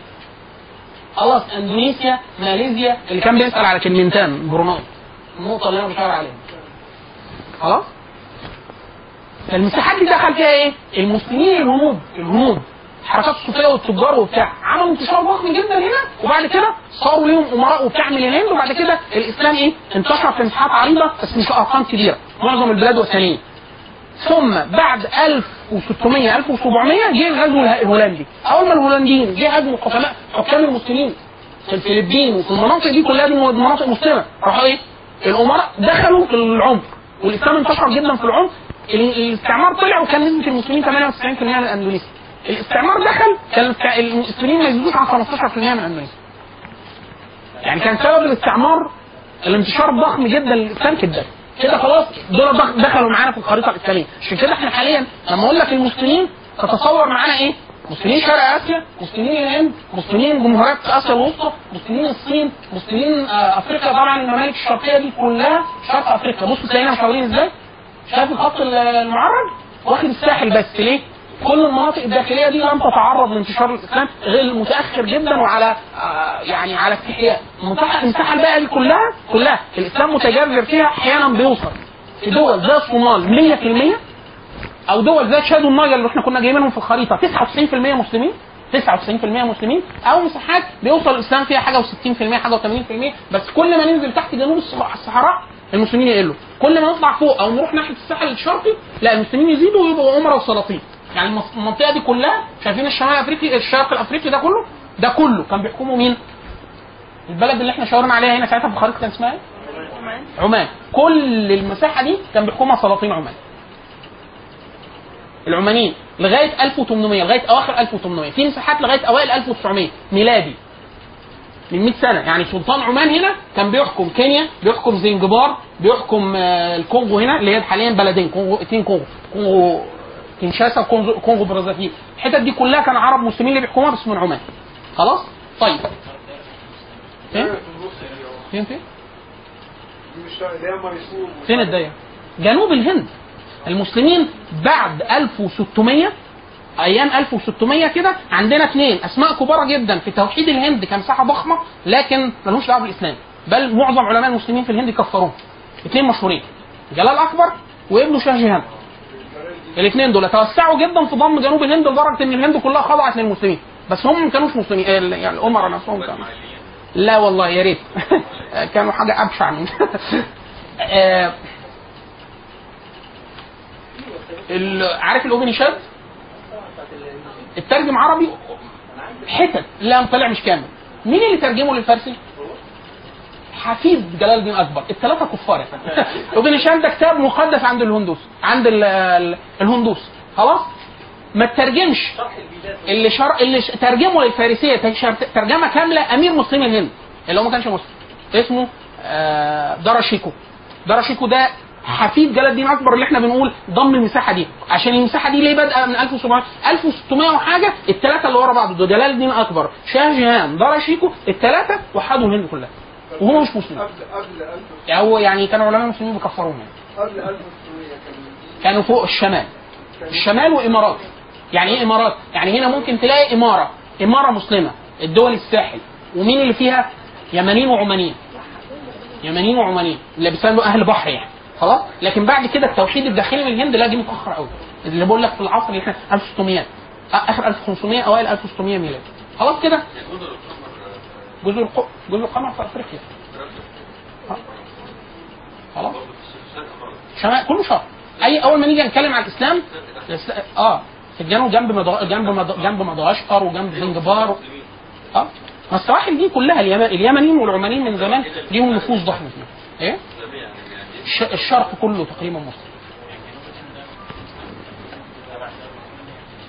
خلاص اندونيسيا ماليزيا اللي كان بيسال على كلمتين بروناي النقطه اللي انا بشاور عليها خلاص فالمساحات دي دخل فيها ايه؟ المسلمين الهنود الهنود حركات الصوفيه والتجار وبتاع عملوا انتشار ضخم جدا هنا وبعد كده صاروا ليهم امراء وبتاع من الهند وبعد كده الاسلام ايه؟ انتشر في مساحات عريضه بس مش ارقام كبيره معظم البلاد وثنيه ثم بعد 1600 1700 جه الغزو اله- الهولندي اول ما الهولنديين جه هاجموا حكماء حكام المسلمين في الفلبين وفي المناطق دي كلها دي مناطق مسلمه راحوا ايه؟ الامراء دخلوا في العمق والاسلام انتشر جدا في العمق ال- الاستعمار طلع وكان نسبه المسلمين 98% من اندونيسيا الاستعمار دخل كان الك- المسلمين ما يزيدوش عن 15% من اندونيسيا يعني كان سبب الاستعمار الانتشار الضخم جدا للاسلام كده كده خلاص دول دخ- دخلوا معانا في الخريطه الاسلاميه عشان كده احنا حاليا لما اقول لك المسلمين تتصور معانا ايه؟ مسلمين شرق اسيا، مسلمين الهند، مسلمين جمهوريات اسيا الوسطى، مسلمين الصين، مسلمين آه، افريقيا طبعا الممالك الشرقيه دي كلها شرق افريقيا، بصوا تلاقينا مشاورين ازاي؟ شايف الخط ال- المعرض؟ واخد الساحل بس ليه؟ كل المناطق الداخليه دي لم تتعرض لانتشار الاسلام غير متاخر جدا وعلى آه، يعني على استحياء المساحه المساحه الباقيه دي كلها كلها الاسلام متجذر فيها احيانا بيوصل في دول زي الصومال 100% او دول زي تشاد والنيجر اللي احنا كنا جايبينهم في الخريطه 99% مسلمين 99% مسلمين او مساحات بيوصل الاسلام فيها حاجه و60% حاجه و80% بس كل ما ننزل تحت جنوب الصح- الصحراء المسلمين يقلوا كل ما نطلع فوق او نروح ناحيه الساحل الشرقي لا المسلمين يزيدوا ويبقوا عمره وسلاطين يعني المس- المنطقه دي كلها شايفين الشمال الافريقي الشرق الافريقي ده كله ده كله كان بيحكمه مين؟ البلد اللي احنا شاورنا عليها هنا ساعتها في الخريطه كان اسمها ايه؟ عمان كل المساحه دي كان بيحكمها سلاطين عمان العمانيين لغايه 1800 لغايه اواخر 1800 في مساحات لغايه اوائل 1900 ميلادي من 100 سنه يعني سلطان عمان هنا كان بيحكم كينيا بيحكم زنجبار بيحكم آه، الكونغو هنا اللي هي حاليا بلدين كونغو اتنين كونغو كونغو كينشاسا وكونغو كونغو برازافيل الحتت دي كلها كان عرب مسلمين اللي بيحكموها بس من عمان خلاص طيب فين فين فين مش اللي هي ميسور فين الدايره؟ جنوب الهند المسلمين بعد 1600 ايام 1600 كده عندنا اثنين اسماء كبار جدا في توحيد الهند كمساحه ضخمه لكن ملهمش دعوه بالاسلام بل معظم علماء المسلمين في الهند كفروهم اثنين مشهورين جلال اكبر وابنه شاه جهان الاثنين دول توسعوا جدا في ضم جنوب الهند لدرجه ان الهند كلها خضعت للمسلمين بس هم ما كانوش مسلمين ال- يعني الامراء نفسهم كانوا لا والله يا ريت كانوا حاجه ابشع من آه، ال- عارف الاوبنشاد الترجم عربي حتت لا طلع مش كامل مين اللي ترجمه للفارسي؟ حفيد جلال الدين اكبر الثلاثه كفار يا فندم اوبنشاد ده كتاب مقدس عند الهندوس عند ال- ال- الهندوس خلاص ما تترجمش اللي شر... اللي ش... ترجمه للفارسيه تش- ترجمه كامله امير مسلمي الهند اللي هو ما كانش مسلم اسمه آه داراشيكو داراشيكو ده حفيد جلال الدين اكبر اللي احنا بنقول ضم المساحه دي عشان المساحه دي ليه بادئه من 1700 1600 وحاجه الثلاثه اللي ورا بعض دول جلال الدين اكبر شاه جهان داراشيكو الثلاثه وحدوا الهند كلها وهم مش مسلمين قبل قبل 1000 يعني هو يعني كانوا علماء المسلمين بيكفروهم يعني قبل 1600 كان كانوا فوق الشمال الشمال وامارات يعني ايه امارات يعني هنا ممكن تلاقي اماره اماره مسلمه الدول الساحل ومين اللي فيها يمنيين وعمانيين يمنيين وعمانيين اللي بيسموا اهل بحر يعني خلاص لكن بعد كده التوحيد الداخلي من الهند لا دي متاخر قوي اللي بقول لك في العصر اللي احنا 1600 آه، اخر 1500 اوائل 1600 ميلادي خلاص كده جزر الق... جزر القمر في افريقيا آه. خلاص شمال كله شرق اي اول ما نيجي نتكلم عن الاسلام الإسلام- اه في الجنوب جنب مدغ... جنب مد... جنب مدغشقر وجنب زنجبار و... اه ما السواحل دي كلها اليمن اليمنيين والعمانيين من زمان ليهم نفوذ ضخم فيها ايه الش... الشرق كله تقريبا مسلم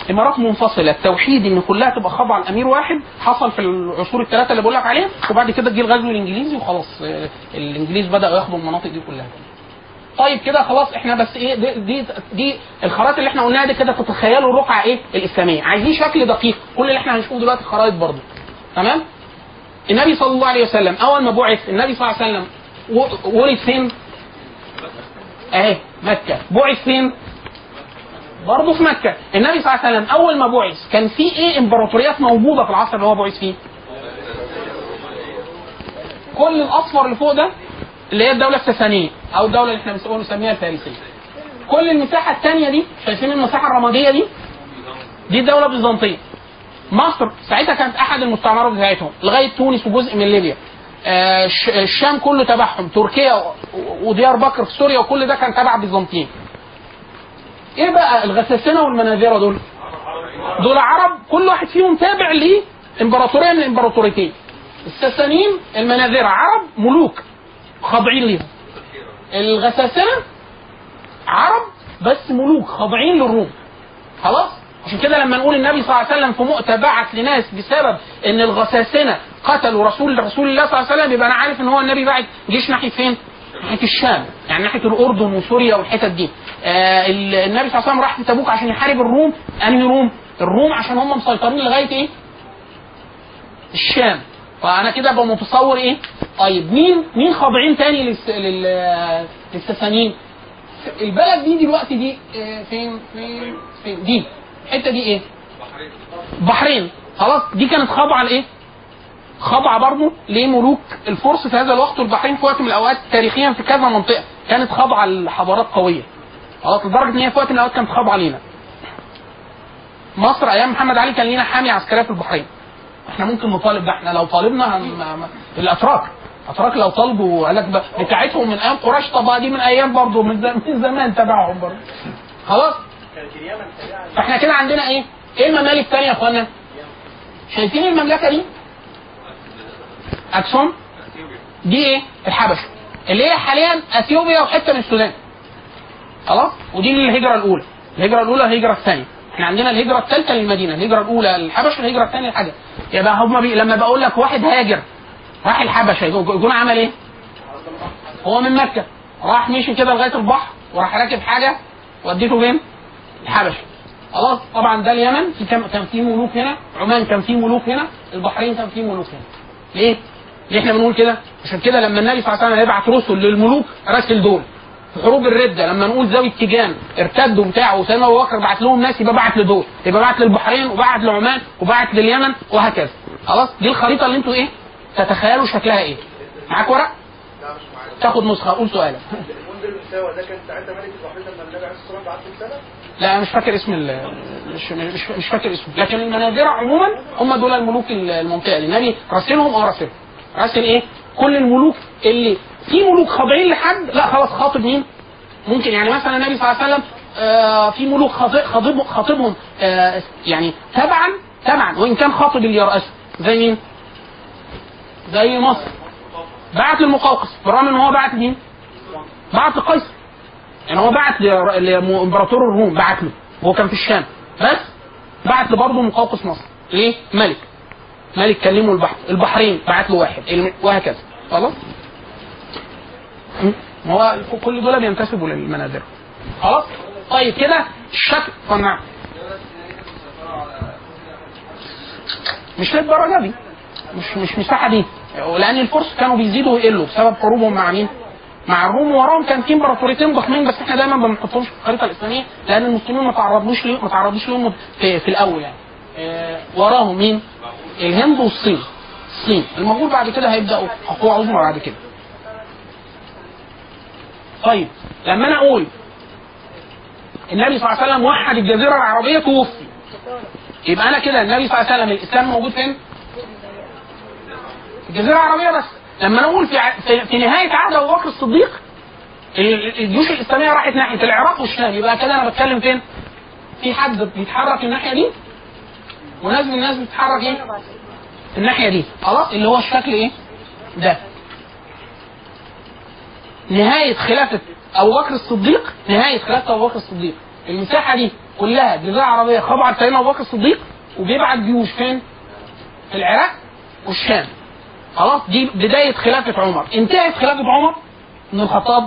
امارات منفصله التوحيد ان كلها تبقى خاضعه لامير واحد حصل في العصور الثلاثه اللي بقول لك عليها وبعد كده جه الغزو الانجليزي وخلاص آه، الانجليز بداوا ياخدوا المناطق دي كلها طيب كده خلاص احنا بس ايه دي دي, دي الخرائط اللي احنا قلناها دي كده تتخيلوا الرقعه ايه الاسلاميه عايزين شكل دقيق كل اللي احنا هنشوفه دلوقتي خرائط برضه تمام النبي صلى الله عليه وسلم اول ما بعث النبي صلى الله عليه وسلم و- ولد فين؟ اهي مكه بعث فين؟ برضه في مكه النبي صلى الله عليه وسلم اول ما بعث كان في ايه امبراطوريات موجوده في العصر اللي هو بعث فيه؟ كل الاصفر اللي فوق ده اللي هي الدوله الساسانيه او الدوله اللي احنا بنسميها بنسميها الفارسيه كل المساحه الثانيه دي شايفين المساحه الرماديه دي دي الدوله البيزنطيه مصر ساعتها كانت احد المستعمرات بتاعتهم لغايه تونس وجزء من ليبيا آه، الش- الشام كله تبعهم تركيا و- وديار بكر في سوريا وكل ده كان تبع بيزنطيين ايه بقى الغساسنه والمناذره دول دول عرب كل واحد فيهم تابع لامبراطوريه من الامبراطوريتين الساسانيين المناذره عرب ملوك خاضعين ليهم الغساسنه عرب بس ملوك خاضعين للروم خلاص عشان كده لما نقول النبي صلى الله عليه وسلم في مؤتة بعت لناس بسبب ان الغساسنه قتلوا رسول رسول الله صلى الله عليه وسلم يبقى انا عارف ان هو النبي بعت جيش ناحيه فين؟ ناحيه الشام يعني ناحيه الاردن وسوريا والحتت دي آه ال- النبي صلى الله عليه وسلم راح في تبوك عشان يحارب الروم انهي روم؟ الروم عشان هم مسيطرين لغايه ايه؟ الشام فانا كده ابقى متصور ايه؟ طيب مين مين خاضعين تاني للس... لل... للساسانيين؟ البلد دي دلوقتي دي آه، فين فين فين دي الحته دي ايه؟ بحرين خلاص دي كانت خاضعه لايه؟ خاضعه برضه لملوك الفرس في هذا الوقت والبحرين في وقت من الاوقات تاريخيا في كذا منطقه كانت خاضعه لحضارات قويه خلاص لدرجه ان هي في وقت من الاوقات كانت خاضعه لينا مصر ايام محمد علي كان لينا حاميه عسكريه في البحرين احنا ممكن نطالب ده احنا لو طالبنا هن... ما- الاتراك الاتراك لو طالبوا قال لك ب- بتاعتهم من ايام قريش طب دي من ايام برضه من, زم- من زمان تبعهم برضه خلاص فاحنا كده عندنا ايه؟ ايه الممالك الثانيه يا اخوانا؟ شايفين المملكه دي؟ اكسوم دي ايه؟ الحبشه اللي هي حاليا اثيوبيا وحته من السودان خلاص؟ ودي الهجره الاولى الهجره الاولى الهجره الثانيه احنا عندنا الهجره الثالثه للمدينه الهجره الاولى الحبشه الهجره الثانيه الحجر يبقى هم بي... لما بقول لك واحد هاجر راح الحبشه يكون يكون عمل ايه؟ هو من مكه راح مشي كده لغايه البحر وراح راكب حاجه وديته فين؟ الحبشه خلاص طبعا ده اليمن في كان كان في ملوك هنا عمان كان في ملوك هنا البحرين كان في ملوك هنا ليه؟ ليه احنا بنقول كده؟ عشان كده لما النبي صلى الله عليه وسلم يبعت رسل للملوك راسل دول في حروب الردة لما نقول ذوي التيجان ارتدوا بتاعه وسيدنا ابو بكر بعت لهم ناس يبقى بعت لدول يبقى بعت للبحرين وبعت لعمان وبعت لليمن وهكذا خلاص دي الخريطه اللي انتوا ايه تتخيلوا شكلها ايه معاك ورق تاخد نسخه قول سؤالك منذر المساوى ده كان ساعتها ملك البحرين لما النبي عليه الصلاه والسلام بعت له رساله لا أنا مش فاكر اسم ال- مش مش, مش فاكر اسمه لكن المناذرة عموما هم دول الملوك المنطقه دي النبي راسلهم اه راسلهم راسل ايه كل الملوك اللي في ملوك خاضعين لحد لا خلاص خاطب مين ممكن يعني مثلا النبي صلى الله عليه وسلم آه في ملوك خاطب خاطب خاطبهم آه يعني تبعا تبعا وان كان خاطب اللي يرأسه زي مين زي مصر بعت للمقوقس بالرغم ان هو بعت مين بعت لقيصر يعني هو بعت ل- لامبراطور الروم بعت له هو كان في الشام بس بعت له برضه مقوقس مصر ليه؟ ملك ملك كلمه البحر البحرين بعت له واحد الم- وهكذا خلاص م? ما هو كل دول بينتسبوا للمنابر خلاص طيب كده الشكل صنع مش للدرجه دي مش مش مساحه دي لان الفرس كانوا بيزيدوا ويقلوا بسبب حروبهم مع مين؟ مع الروم وراهم كان في امبراطوريتين ضخمين بس احنا دايما ما بنحطهمش في الخريطه الاسلاميه لان المسلمين ما تعرضوش ليه ما تعرضوش لهم في, في الاول يعني اه وراهم مين؟ الهند والصين الصين المغول بعد كده هيبداوا قوه عظمى بعد كده طيب لما انا اقول النبي صلى الله عليه وسلم وحد الجزيره العربيه توفي يبقى انا كده النبي صلى الله عليه وسلم الاسلام موجود فين؟ في الجزيره العربيه بس لما انا اقول في ع- في, في نهايه عهد ابو بكر الصديق ال- الجيوش الاسلاميه راحت ناحيه العراق والشام يبقى كده انا بتكلم فين؟ في حد بيتحرك الناحيه دي وناس من الناس بتتحرك ايه؟ الناحيه دي خلاص اللي هو الشكل ايه؟ ده نهايه خلافه ابو بكر الصديق نهايه خلافه ابو بكر الصديق المساحه دي كلها جزيره عربيه خاضعه لسيدنا ابو بكر الصديق وبيبعت جيوش فين؟ في العراق والشام خلاص دي بدايه خلافه عمر انتهت خلافه عمر بن الخطاب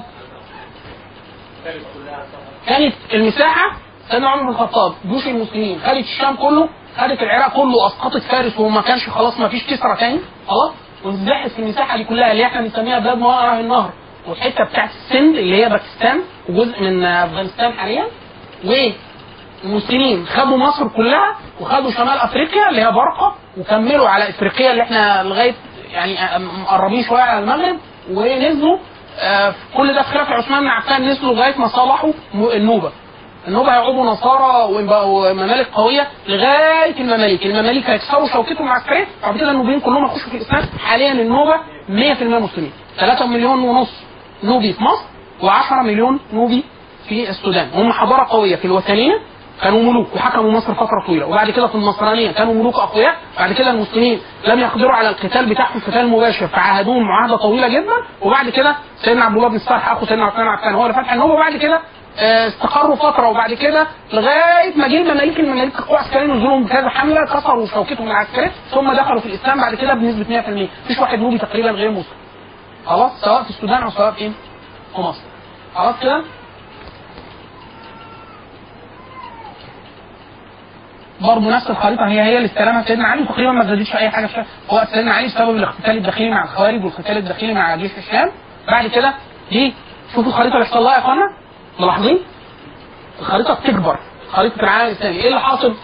كانت المساحه سيدنا عمر بن الخطاب جيوش المسلمين خدت الشام كله خدت العراق كله اسقطت فارس وما كانش خلاص ما فيش كسرى تاني خلاص وانزاحت في المساحه دي كلها اللي احنا بنسميها بلاد ما وراء النهر والحته بتاعت السند اللي هي باكستان وجزء من افغانستان حاليا والمسلمين خدوا مصر كلها وخدوا شمال افريقيا اللي هي برقه وكملوا على افريقيا اللي احنا لغايه يعني مقربين شويه على المغرب ونزلوا آه، في كل ده في خلافه عثمان بن عفان نزلوا لغايه ما صلحوا م- النوبه النوبة هيعودوا نصارى ويبقى- وممالك قوية لغاية المماليك، المماليك هيكسروا شوكتهم العسكرية، بعد كده النوبيين كلهم هيخشوا في الإسلام، حاليا النوبة 100% مسلمين، 3 مليون ونص نوبي في مصر و10 مليون نوبي في السودان، هم حضارة قوية في الوثنية كانوا ملوك وحكموا مصر فترة طويلة، وبعد كده في النصرانية كانوا ملوك أقوياء، بعد كده المسلمين لم يقدروا على القتال بتاعهم قتال مباشر فعاهدوهم معاهدة طويلة جدا، وبعد كده سيدنا عبد الله بن الصالح أخو سيدنا عثمان بن عفان هو اللي فتح النوبة وبعد كده آه، استقروا فتره وبعد كده لغايه ما جه المماليك المماليك القوى العسكريه نزلوا بكذا حمله كسروا شوكتهم العسكريه ثم دخلوا في الاسلام بعد كده بنسبه 100% مفيش واحد نوبي تقريبا غير مسلم خلاص سواء في السودان او سواء فين في مصر خلاص كده برضه نفس الخريطه هي هي اللي استلمها سيدنا علي وتقريبا ما زادتش اي حاجه في في وقت سيدنا علي بسبب الاقتتال الداخلي مع الخوارج والقتال الداخلي مع جيش الشام بعد كده دي شوفوا الخريطه اللي حصل لها يا اخوانا ملاحظين الخريطه بتكبر خريطه العالم الاسلامي ايه اللي حاصل؟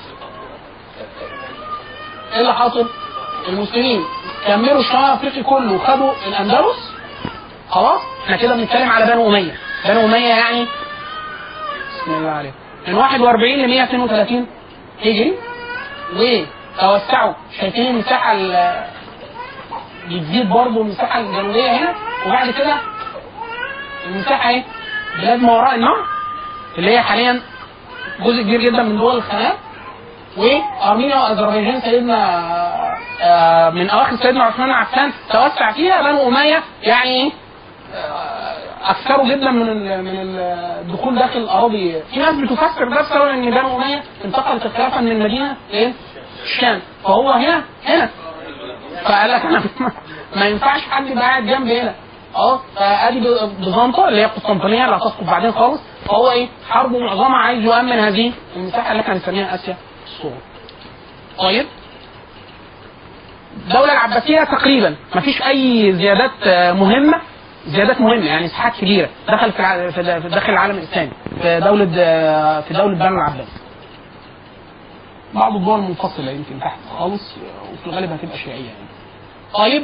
ايه اللي حاصل؟ المسلمين كملوا الشمال الافريقي كله وخدوا الاندلس خلاص احنا كده بنتكلم على بنو اميه بنو اميه يعني بسم الله عليكم من 41 ل 132 هجري وتوسعوا شايفين المساحه ال- بتزيد برضه المساحه الجنوبيه هنا وبعد كده المساحه ايه؟ بلاد ما وراء النهر اللي هي حاليا جزء كبير جدا من دول الخلاء وارمينيا واذربيجان سيدنا آه، من اواخر سيدنا عثمان بن عفان توسع فيها بنو اميه يعني آه، اكثروا جدا من ال- من ال- الدخول داخل الاراضي في ناس بتفسر ده بسبب ان بنو اميه انتقلت الخلافه من المدينه لايه؟ الشام فهو هنا هنا فقال لك انا ما ينفعش حد يبقى قاعد جنبي هنا اه فادي بيزنطه اللي هي قسطنطينيه اللي هتسقط بعدين خالص فهو ايه حربه معظمها عايز يؤمن هذه المساحه اللي احنا بنسميها اسيا الصغرى. طيب الدولة العباسية تقريبا ما فيش أي زيادات آه، مهمة زيادات مهمة يعني مساحات كبيرة دخلت في الع- في د- في داخل العالم الإسلامي في دولة آه، في دولة بنو العباس بعض الدول منفصلة يمكن تحت خالص آه، وفي الغالب هتبقى شيعية يعني. طيب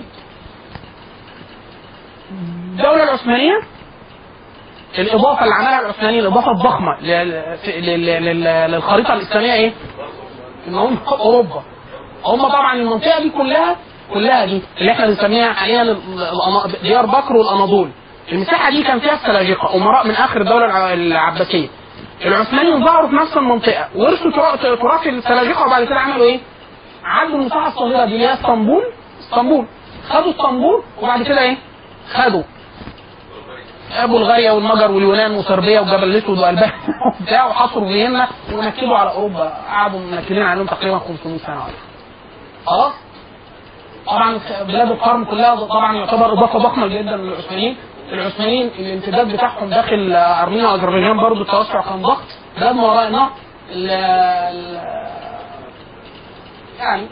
الدولة العثمانية الإضافة اللي عملها العثمانيين الإضافة الضخمة لل- في- لل- لل- للخريطة الإسلامية إيه؟ إن هم أوروبا هم طبعا المنطقة دي كلها كلها دي اللي احنا بنسميها حاليا ال- الأنا- ديار بكر والأناضول المساحة دي كان فيها السلاجقة أمراء من آخر الدولة الع- العباسية العثمانيين ظهروا في نفس المنطقة ورثوا ترا- تراث السلاجقة وبعد كده عملوا إيه؟ عدوا المساحة الصغيرة دي اللي هي اسطنبول اسطنبول خدوا اسطنبول وبعد كده إيه؟ خدوا بلغاريا والمجر واليونان وصربيا وجبل الاسود والبان وبتاع وحصروا فيينا ونكدوا على اوروبا قعدوا منكدين عليهم تقريبا 500 سنه ولا خلاص طبعا بلاد القرن كلها طبعا يعتبر اضافه ضخمه جدا للعثمانيين العثمانيين الامتداد بتاعهم داخل ارمينيا واذربيجان برضه التوسع كان ضغط بلاد ما وراء النهر ال- ال- يعني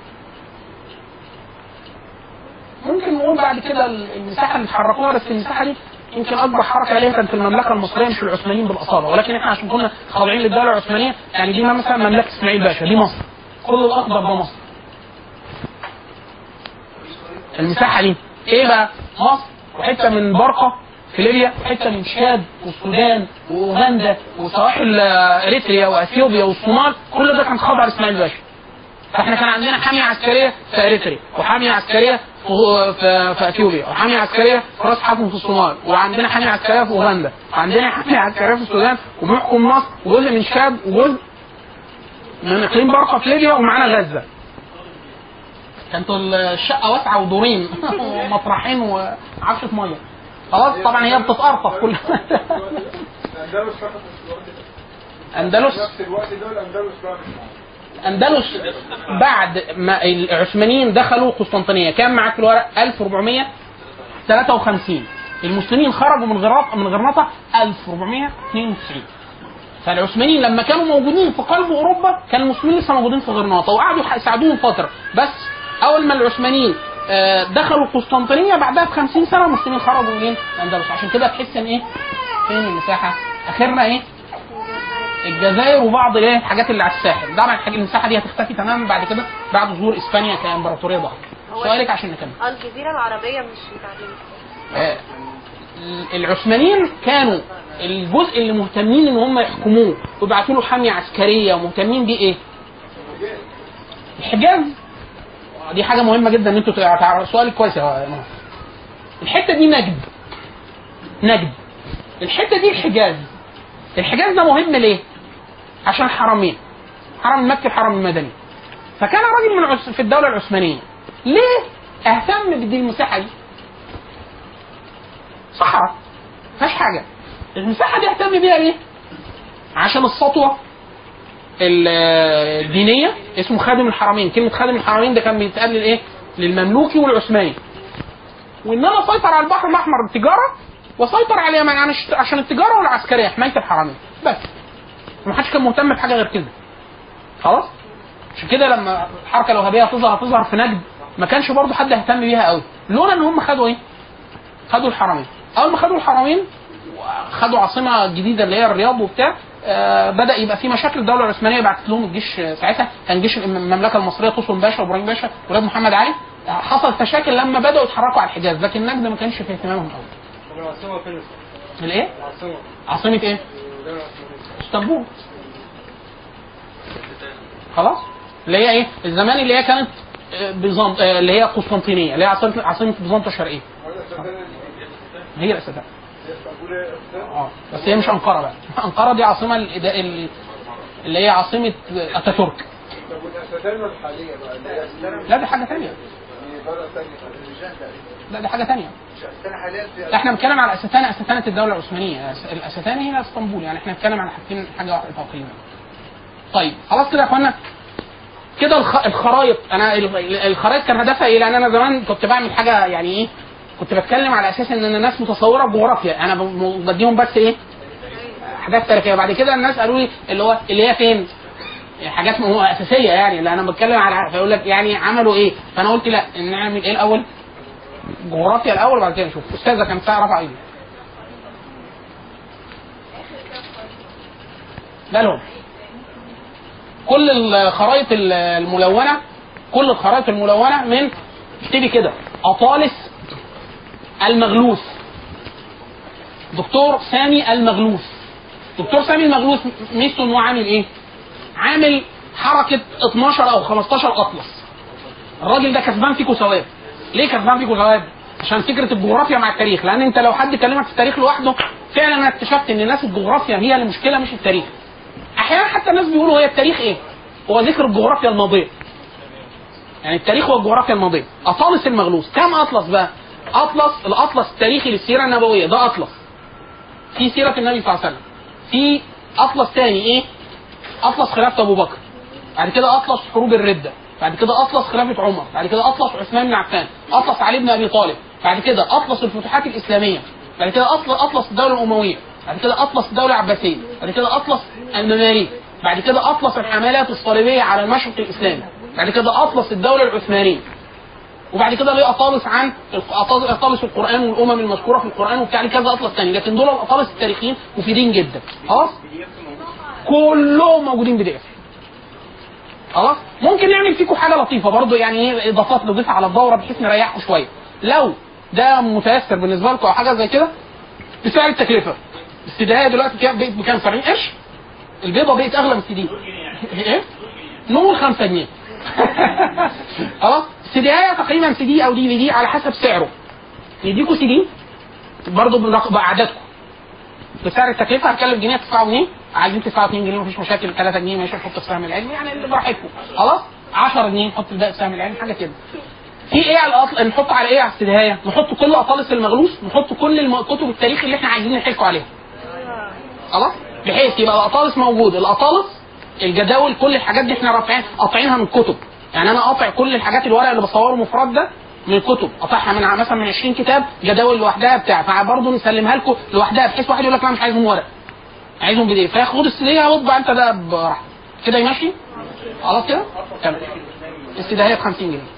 ممكن نقول بعد كده المساحه اللي اتحركوها بس المساحه دي يمكن اكبر حركه عليها كانت في المملكه المصريه مش العثمانيين بالاصاله ولكن احنا عشان كنا خاضعين للدوله العثمانيه يعني دي مثلا مملكه اسماعيل باشا دي مصر كل الاخضر ده مصر المساحه دي ايه بقى مصر وحته من برقه في ليبيا وحته من شاد والسودان واوغندا وسواحل آه، اريتريا واثيوبيا والصومال كل ده كان خاضع لاسماعيل باشا فاحنا كان عندنا حاميه عسكريه في اريتريا وحاميه عسكريه في في, في اثيوبيا وحاميه عسكريه في راس حكم في الصومال وعندنا حاميه عسكريه في اوغندا وعندنا حاميه عسكريه في السودان وبيحكم مصر وجزء من شاد وجزء من اقليم برقه في ليبيا ومعانا غزه كانت الشقه واسعه ودورين ومطرحين وعفشه ميه خلاص طبعا هي بتتقرطف كل الاندلس فقط اندلس نفس الوقت ده الاندلس بقى مش معاهم. اندلس بعد ما العثمانيين دخلوا قسطنطينيه كان معاك في الورق 1453 المسلمين خرجوا من غرناطه من غرناطه 1492 فالعثمانيين لما كانوا موجودين في قلب اوروبا كان المسلمين لسه موجودين في غرناطه وقعدوا يساعدوهم فتره بس اول ما العثمانيين آه، دخلوا قسطنطينيه بعدها ب 50 سنه المسلمين خرجوا من الاندلس عشان كده تحس ان ايه فين المساحه اخرنا ايه الجزائر وبعض ايه الحاجات اللي على الساحل طبعا الحاجة المساحه دي هتختفي تماما بعد كده بعد ظهور اسبانيا كامبراطوريه ضخمه سؤالك عشان نكمل اه الجزيرة العربية مش متعلمة آه، العثمانيين كانوا الجزء اللي مهتمين ان هم يحكموه ويبعتوا له حميه عسكريه ومهتمين بيه ايه؟ الحجاز دي حاجه مهمه جدا ان انتوا تعرفوا سؤال كويس يا نور الحته دي نجد نجد الحته دي الحجاز الحجاز ده مهم ليه؟ عشان حرمين حرم المكي الحرم المدني فكان راجل من عث- في الدوله العثمانيه ليه اهتم بدي المساحه دي؟ صحراء مفيهاش حاجه المساحه دي اهتم بيها ليه؟ عشان السطوه ال- الدينيه اسمه خادم الحرمين كلمه خادم الحرمين ده كان بيتقال للايه؟ للمملوكي والعثماني وان انا اسيطر على البحر الاحمر بالتجاره واسيطر على اليمن يعني عش- عشان التجاره والعسكريه حمايه الحرمين بس ما حدش كان مهتم بحاجه غير كده خلاص عشان كده لما الحركه الوهابيه هتظهر هتظهر في نجد ما كانش برضه حد يهتم بيها قوي لولا ان هم خدوا ايه؟ خدوا الحرمين اول ما خدوا الحرمين خدوا عاصمه جديده اللي هي الرياض وبتاع آه بدا يبقى في مشاكل الدوله العثمانيه بعتت لهم الجيش آه، ساعتها كان جيش الم- المملكه المصريه طوسون باشا وابراهيم باشا ولاد محمد علي آه، حصل مشاكل لما بداوا يتحركوا على الحجاز لكن نجد ما كانش في اهتمامهم قوي طب العاصمه فين؟ الايه؟ العاصمه عاصمه ايه؟ الدولة العثمانية. اسطنبول خلاص اللي هي ايه الزمان اللي هي كانت آه، بيزنط آه، اللي هي قسطنطينيه اللي هي عاصمه عاصمه بيزنطه الشرقيه ولا صدقني هي الاساسات هي اسطنبول هي الأساس. اه بس هي مش انقره بقى انقره دي عاصمه الإدا- ال- اللي هي عاصمه اتاتورك طب والأستانة الحالية بقى اللي هي أستانة لا دي حاجه ثانيه دي بلد تانية لا دي حاجه ثانيه أستانة حاليا في احنا بنتكلم على استانه استانه الدوله العثمانيه الاستانه هي اسطنبول يعني احنا بنتكلم على حاجتين حاجه واحده تقريبا طيب خلاص كده يا اخوانا كده الخ... الخرايط انا ال- الخرايط كان هدفها ايه لان انا زمان كنت بعمل حاجه يعني ايه كنت بتكلم على اساس ان الناس متصوره بجغرافيا انا ب- بديهم بس ايه حاجات تاريخيه بعد كده الناس قالوا لي اللي هو اللي هي فين حاجات م- هو اساسيه يعني اللي انا بتكلم على فيقول لك يعني عملوا ايه فانا قلت لا نعمل ايه الاول جغرافيا الاول وبعد كده نشوف استاذه كانت ساعه رفع ايدي لا لهم كل الخرائط الملونه كل الخرائط الملونه من اكتبي كده اطالس المغلوث دكتور سامي المغلوث دكتور سامي المغلوث ميزته ان هو عامل ايه؟ عامل حركه 12 او 15 اطلس الراجل ده كسبان فيكو ثواب ليه كسبان فيكو ثواب؟ عشان فكره الجغرافيا مع التاريخ لان انت لو حد كلمك في التاريخ لوحده فعلا انا اكتشفت ان الناس الجغرافيا هي المشكله مش التاريخ احيانا حتى الناس بيقولوا هي التاريخ ايه؟ هو ذكر الجغرافيا الماضيه يعني التاريخ هو الجغرافيا الماضيه اطلس المغلوث كم اطلس بقى؟ اطلس الاطلس التاريخي للسيره النبويه ده اطلس في سيره النبي صلى الله عليه وسلم في اطلس تاني ايه؟ اطلس خلافه ابو بكر بعد كده اطلس حروب الرده بعد كده اطلس خلافه عمر بعد كده اطلس عثمان بن عفان اطلس علي بن ابي طالب بعد كده اطلس الفتوحات الاسلاميه بعد كده اطلس اطلس الدوله الامويه بعد كده اطلس الدوله العباسيه بعد كده اطلس المماليك بعد كده اطلس الحملات الصليبيه على المشرق الاسلامي بعد كده اطلس الدوله العثمانيه وبعد كده ليه اطالس عن أطالس- اطالس القران والامم المذكوره في القران وبتاع ليه كذا اطلس تاني لكن دول الاطالس التاريخيين مفيدين جدا خلاص كلهم موجودين بي دي اف خلاص ممكن نعمل فيكم حاجه لطيفه برضو يعني ايه اضافات نضيفها على الدوره بحيث نريحكم شويه لو ده متيسر بالنسبه لكم او حاجه زي كده بسعر التكلفه السدايه دلوقتي كام بقت بكام 70 قرش البيضه بقت اغلى من السي دي ايه نقول 5 جنيه خلاص السدايه تقريبا سي دي او دي في دي على حسب سعره يديكوا سي دي برضه برق- باعدادكم بسعر التكلفه هتكلف جنيه تدفعوا جنيه عايزين تدفعوا 2 جنيه مفيش مشاكل 3 جنيه ماشي نحط في سهم العلم يعني اللي براحتكم خلاص 10 جنيه نحط الباقي في سهم العلم حاجه كده في ايه على الأطل... نحط على ايه على السدايه نحط كل اطالس المغلوث نحط كل الم- كتب التاريخ اللي احنا عايزين نحكوا عليها خلاص بحيث يبقى الاطالس موجود الاطالس الجداول كل الحاجات دي احنا رافعين قاطعينها من الكتب يعني انا قاطع كل الحاجات الورق اللي بصوره مفرد ده من الكتب قاطعها من ع- مثلا من 20 كتاب جداول لوحدها بتاع فبرضه نسلمها لكم لوحدها بحيث واحد يقول لك لا مش عايزهم ورق عايزهم بي دي اف فياخد السي واطبع انت ده براحتك كده يمشي خلاص كده تمام استدعاء ب 50 جنيه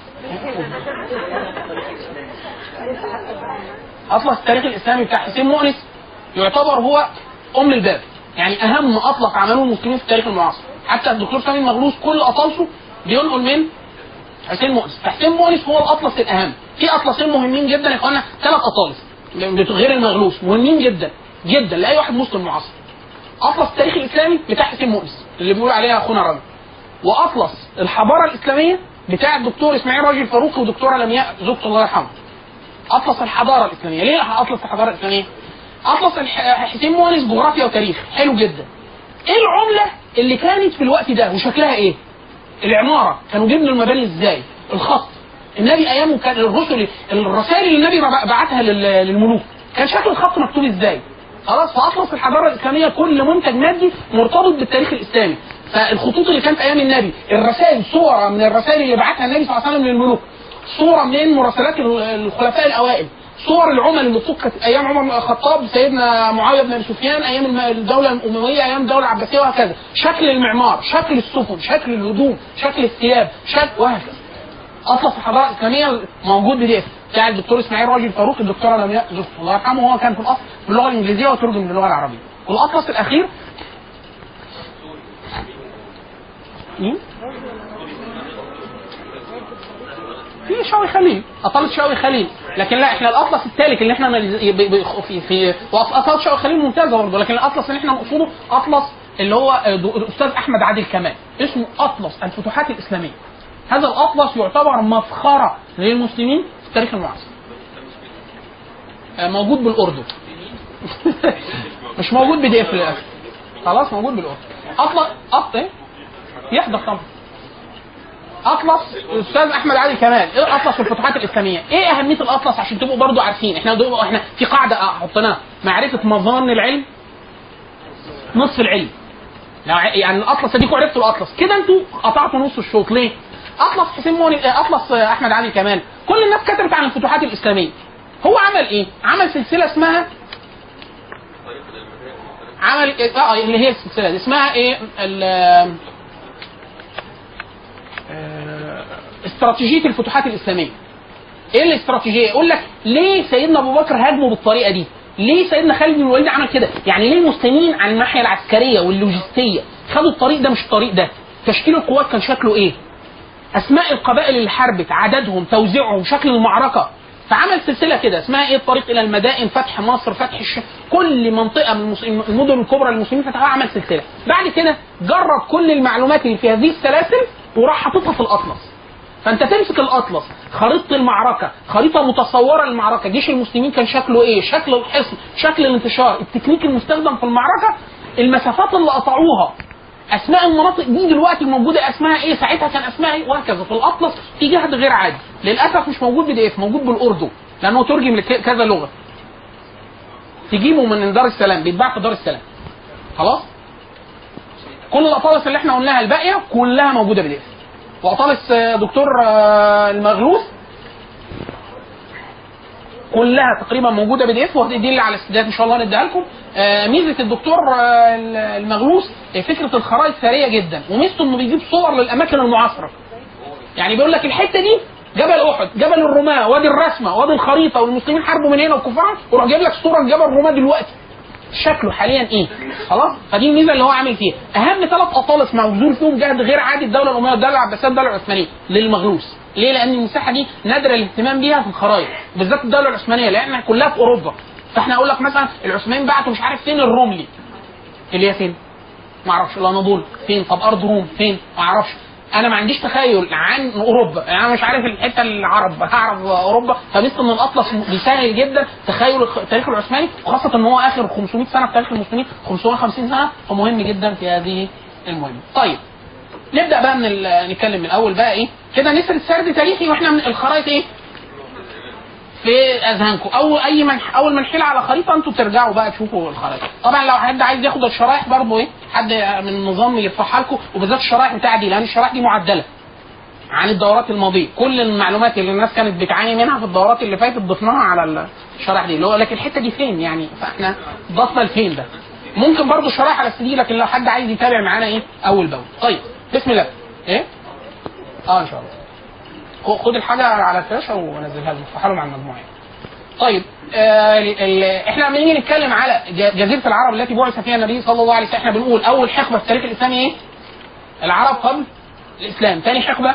اطلس التاريخ الاسلامي بتاع حسين مؤنس يعتبر هو ام الباب يعني اهم اطلس عملوه المسلمين في التاريخ المعاصر حتى الدكتور سامي المغلوث كل اطلسه بينقل من حسين مؤنس فحسين مؤنس هو الاطلس الاهم في اطلسين مهمين جدا يا اخوانا ثلاث اطالس غير المغلوث مهمين جدا جدا لاي واحد مسلم معاصر اطلس التاريخ الاسلامي بتاع حسين مؤنس اللي بيقول عليها اخونا الراجل واطلس الحضاره الاسلاميه بتاع الدكتور اسماعيل راجل فاروق ودكتوره لمياء زوجته الله يرحمها اطلس الحضاره الاسلاميه ليه اطلس الحضاره الاسلاميه اطلس الح- حسين مؤنس جغرافيا وتاريخ حلو جدا ايه العمله اللي كانت في الوقت ده وشكلها ايه العماره كانوا جبنوا المباني ازاي الخط النبي ايامه كان الرسل الرسائل اللي النبي بعتها لل- للملوك كان شكل الخط مكتوب ازاي خلاص فاطلس الحضاره الاسلاميه كل منتج مادي مرتبط بالتاريخ الاسلامي فالخطوط اللي كانت ايام النبي الرسائل صوره من الرسائل اللي بعتها النبي صلى الله عليه وسلم للملوك صوره من مراسلات ال- الخلفاء الاوائل صور العمل اللي طبقت ايام عمر بن الخطاب سيدنا معاويه بن ابي سفيان ايام الم- الدوله الامويه ايام الدوله العباسيه وهكذا شكل المعمار شكل السفن شكل الهدوم شكل الثياب شكل وهكذا اطلس الحضاره الاسلاميه موجود بي دي اف بتاع الدكتور اسماعيل راجل فاروق الدكتوره لمياء زوجته الله يرحمه هو كان في الاصل باللغه الانجليزيه وترجم باللغه العربيه والاطلس الاخير مين؟ في شاوي خليل اطلس شاوي خليل لكن لا احنا الاطلس الثالث اللي احنا نز- ب- ب- في في واطلس شاوي خليل ممتازه برضه لكن الاطلس اللي احنا نقصده اطلس اللي هو دو- الاستاذ احمد عادل كمال اسمه اطلس الفتوحات الاسلاميه هذا الاطلس يعتبر مفخره للمسلمين في التاريخ المعاصر آه، موجود بالاردن مش موجود بي دي اف للاسف خلاص موجود بالاردن اطلس أط... إيه؟ يحضر طبعا اطلس الاستاذ احمد علي كمال ايه اطلس في الفتوحات الاسلاميه ايه اهميه الاطلس عشان تبقوا برضو عارفين احنا دو... احنا في قاعده حطيناها معرفه مظان العلم نصف العلم لو ع- يعني الاطلس اديكوا عرفتوا الاطلس كده انتوا قطعتوا نص الشوط ليه اطلس حسين موني آه، اطلس آه، احمد علي كمال كل الناس كتبت عن الفتوحات الاسلاميه هو عمل ايه عمل سلسله اسمها عمل إيه؟ اه اللي هي السلسله دي اسمها ايه ال- آه، استراتيجيه الفتوحات الاسلاميه ايه الاستراتيجيه يقول لك ليه سيدنا ابو بكر هاجمه بالطريقه دي ليه سيدنا خالد بن الوليد عمل كده يعني ليه المسلمين عن الناحيه العسكريه واللوجستيه خدوا الطريق ده مش الطريق ده تشكيل القوات كان شكله ايه اسماء القبائل اللي حاربت عددهم توزيعهم شكل المعركه فعمل سلسله كده اسمها ايه الطريق الى المدائن فتح مصر فتح الش... كل منطقه من المس- المدن الكبرى للمسلمين فتحها عمل سلسله بعد كده جرب كل المعلومات اللي في هذه السلاسل وراح حاططها في الاطلس فانت تمسك الاطلس خريطه المعركه خريطه متصوره للمعركه جيش المسلمين كان شكله ايه شكل الحصن شكل الانتشار التكنيك المستخدم في المعركه المسافات اللي قطعوها اسماء المناطق دي دلوقتي موجوده اسمها ايه ساعتها كان اسمها ايه وهكذا في الاطلس في جهد غير عادي للاسف مش موجود بي دي اف موجود بالاردو لانه ترجم لكذا لغه تجيبه من دار السلام بيتباع في دار السلام خلاص كل الاطالس اللي احنا قلناها الباقيه كلها موجوده بي دي اف واطالس آه، دكتور آه، المغلوث كلها تقريبا موجوده بي دي اف ودي اللي على استعداد ان شاء الله نديها لكم آه، ميزه الدكتور آه، المغلوث آه، فكره الخرائط سريه جدا وميزته انه بيجيب صور للاماكن المعاصره يعني بيقول لك الحته دي جبل احد جبل الرماه وادي الرسمه وادي الخريطه والمسلمين حاربوا من هنا والكفار وراح جايب لك صوره جبل الرماه دلوقتي شكله حاليا ايه خلاص فدي الميزه اللي هو عامل فيها اهم ثلاث اطالس مبذول فيهم جهد غير عادي الدوله الامويه والدوله العباسيه والدوله العثمانيه للمغلوث ليه لان المساحه دي نادره الاهتمام بيها في الخرائط بالذات الدوله العثمانيه لان كلها في اوروبا فاحنا اقول لك مثلا العثمانيين بعتوا مش عارف فين الرملي اللي هي فين ما اعرفش الاناضول فين طب ارض روم فين ما اعرفش انا ما عنديش تخيل عن اوروبا يعني انا مش عارف الحته العرب هعرف اوروبا فمثل ان الاطلس بيسهل جدا تخيل التاريخ العثماني وخاصه ان هو اخر 500 سنه في تاريخ المسلمين 550 سنه فمهم جدا في هذه المهمه طيب نبدا بقى من ال- نتكلم من الاول بقى ايه كده نسرد سرد تاريخي واحنا من الخرائط ايه في اذهانكم او اي من اول ما نحيل على خريطه انتوا ترجعوا بقى تشوفوا الخرائط طبعا لو حد عايز ياخد الشرائح برضه ايه حد من النظام يرفعها لكم وبالذات الشرائح بتاع دي لان الشرائح دي معدله عن الدورات الماضيه كل المعلومات اللي الناس كانت بتعاني منها في الدورات اللي فاتت ضفناها على الشرائح دي اللي هو لكن الحته دي فين يعني فاحنا ضفنا الفين ده ممكن برضه الشرائح على السي دي لكن لو حد عايز يتابع معانا ايه اول باول طيب بسم الله ايه اه ان شاء الله خ- خد الحاجه على الفلاشه ونزلها لهم فحلوا مع المجموعه يعني. طيب آه ال- ال- احنا لما نيجي نتكلم على ج- جزيره العرب التي بعث فيها النبي صلى الله عليه وسلم احنا بنقول اول حقبه في التاريخ الاسلامي ايه؟ العرب قبل الاسلام، ثاني حقبه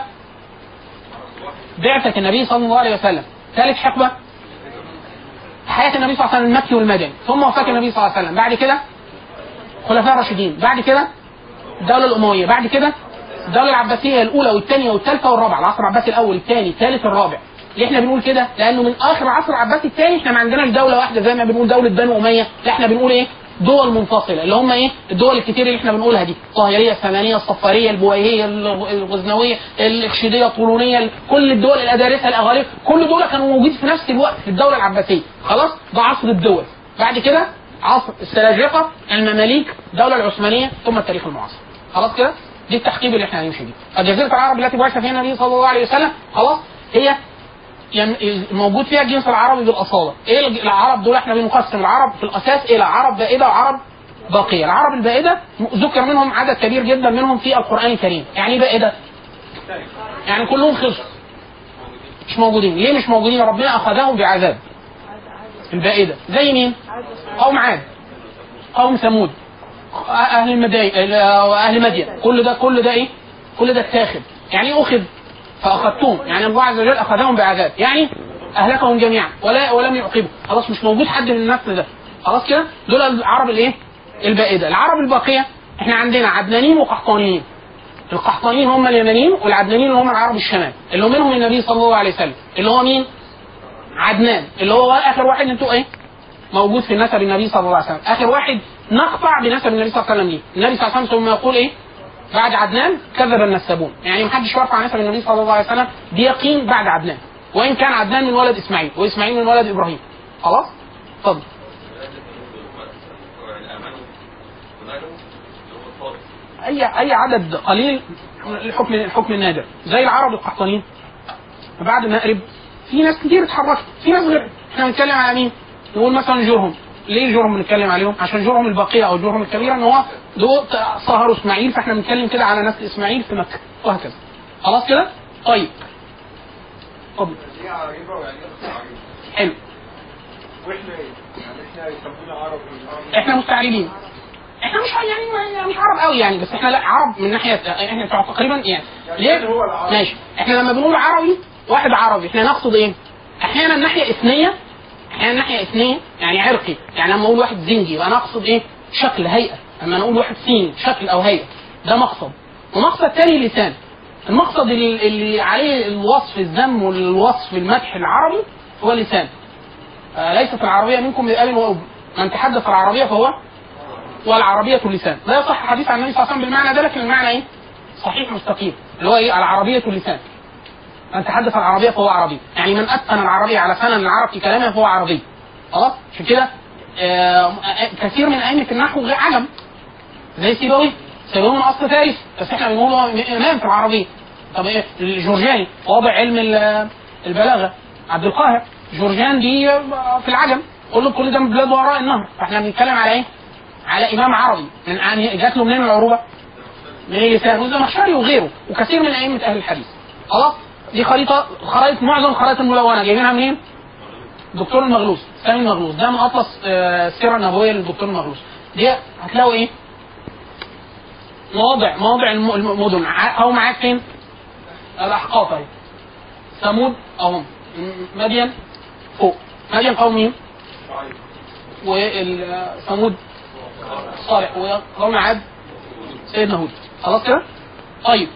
بعثه النبي صلى الله عليه وسلم، ثالث حقبه حياه النبي صلى الله عليه وسلم المكي والمدني، ثم وفاه النبي صلى الله عليه وسلم، بعد كده خلفاء الراشدين، بعد كده الدوله الامويه، بعد كده الدوله العباسيه الاولى والثانيه والثالثه والرابعه، العصر العباسي الاول الثاني الثالث الرابع، ليه احنا بنقول كده؟ لانه من اخر العصر العباسي الثاني احنا ما عندناش دوله واحده زي ما بنقول دوله بنو اميه، لا احنا بنقول ايه؟ دول منفصله اللي هم ايه؟ الدول الكتير اللي احنا بنقولها دي، الطاهريه، الثمانيه، الصفاريه، البويهيه، الغ- الغزنويه، الاخشيديه، الطولونيه، ال- كل الدول الادارسه، الاغاربه، كل دول كانوا موجودين في نفس الوقت في الدوله العباسيه، خلاص؟ ده عصر الدول. بعد كده عصر السلاجقه، المماليك، الدوله العثمانيه، ثم التاريخ المعاصر. خلاص كده؟ دي التحقيب اللي احنا هنمشي بيه. جزيره العرب التي بعث فيها النبي صلى الله عليه وسلم خلاص هي يعني موجود فيها الجنس العربي بالاصاله، ايه الج- العرب دول احنا بنقسم العرب في الاساس الى عرب بائده وعرب باقيه، العرب البائده ذكر منهم عدد كبير جدا منهم في القران الكريم، يعني ايه بائده؟ يعني كلهم خلصوا مش موجودين، ليه مش موجودين؟ ربنا اخذهم بعذاب البائده، زي مين؟ قوم عاد قوم ثمود اهل المداين اهل مدين كل ده كل ده ايه؟ كل ده اتاخد يعني ايه اخذ؟ فاخذتهم يعني الله عز وجل اخذهم بعذاب يعني اهلكهم جميعا ولا ولم يعقبوا خلاص مش موجود حد من النسل ده خلاص كده دول العرب الايه؟ البائده العرب الباقيه احنا عندنا عدنانيين وقحطانيين القحطانيين هم اليمنيين والعدنانيين اللي هم العرب الشمال اللي هم منهم النبي صلى الله عليه وسلم اللي هو مين؟ عدنان اللي هو اخر واحد انتوا ايه؟ موجود في نسب النبي صلى الله عليه وسلم اخر واحد نقطع بنسب النبي صلى الله عليه وسلم ليه النبي صلى الله عليه وسلم ثم يقول ايه بعد عدنان كذب النسابون يعني محدش يرفع نسب النبي صلى الله عليه وسلم بيقين بعد عدنان وان كان عدنان من ولد اسماعيل واسماعيل من ولد ابراهيم خلاص اتفضل اي اي عدد قليل الحكم الحكم النادر زي العرب القحطانيين بعد المغرب في ناس كتير اتحركت في ناس غير احنا بنتكلم على مين؟ نقول مثلا جرهم ليه جرهم بنتكلم عليهم؟ عشان جرهم البقيه او جرهم الكبيره ان هو دول صهروا اسماعيل فاحنا بنتكلم كده على نسل اسماعيل في مكه وهكذا خلاص كده؟ طيب اتفضل دي عريضه ويعني ايه عريضه حلو واحنا ايه؟ يعني احنا يسمونا عرب والعرب احنا مستعربين احنا مش يعني ما- مش عرب قوي يعني بس احنا لا عرب من ناحيه احنا بتوع تقريبا يعني ليه؟ هو العرب. ماشي احنا لما بنقول عربي واحد عربي احنا نقصد ايه؟ احيانا ناحيه اثنيه احيانا ناحيه اثنيه يعني عرقي يعني لما اقول واحد زنجي يبقى انا اقصد ايه؟ شكل هيئه لما نقول واحد صيني شكل او هيئه ده مقصد ومقصد تاني لسان المقصد اللي, اللي عليه الوصف الذم والوصف المدح العربي هو اللسان آه، ليست العربيه منكم بأب وأم من تحدث العربيه فهو والعربية اللسان لا يصح حديث عن النبي صلى الله عليه وسلم بالمعنى ده لكن المعنى ايه؟ صحيح مستقيم اللي هو ايه؟ العربية اللسان من تحدث العربية فهو عربي يعني من أتقن العربية على سنن العرب في كلامه فهو عربي خلاص عشان كده آه، آه، كثير من أئمة النحو غير عجم زي سيبوي سيبوي من أصل فارس بس احنا بنقول هو إمام في العربية طب ايه الجورجاني واضع علم ال- البلاغة عبد القاهر جورجان دي آه، في العجم كل كل ده من بلاد وراء النهر فاحنا بنتكلم على ايه؟ على امام عربي من يعني جات له منين العروبه؟ من اللسان والزمخشري وغيره وكثير من ائمه اهل الحديث خلاص دي خريطه خرائط معظم الخرائط الملونه جايبينها منين؟ دكتور المغلوس سامي المغلوس ده من اطلس آه، السيره النبويه للدكتور المغلوس دي هتلاقوا ايه؟ مواضع مواضع الم- المدن ع- او معاك فين؟ الاحقاف اهي ثمود اهم م- مدين فوق مدين قوم مين؟ وثمود صالح وقوم عاد سيدنا هود خلاص كده؟ طيب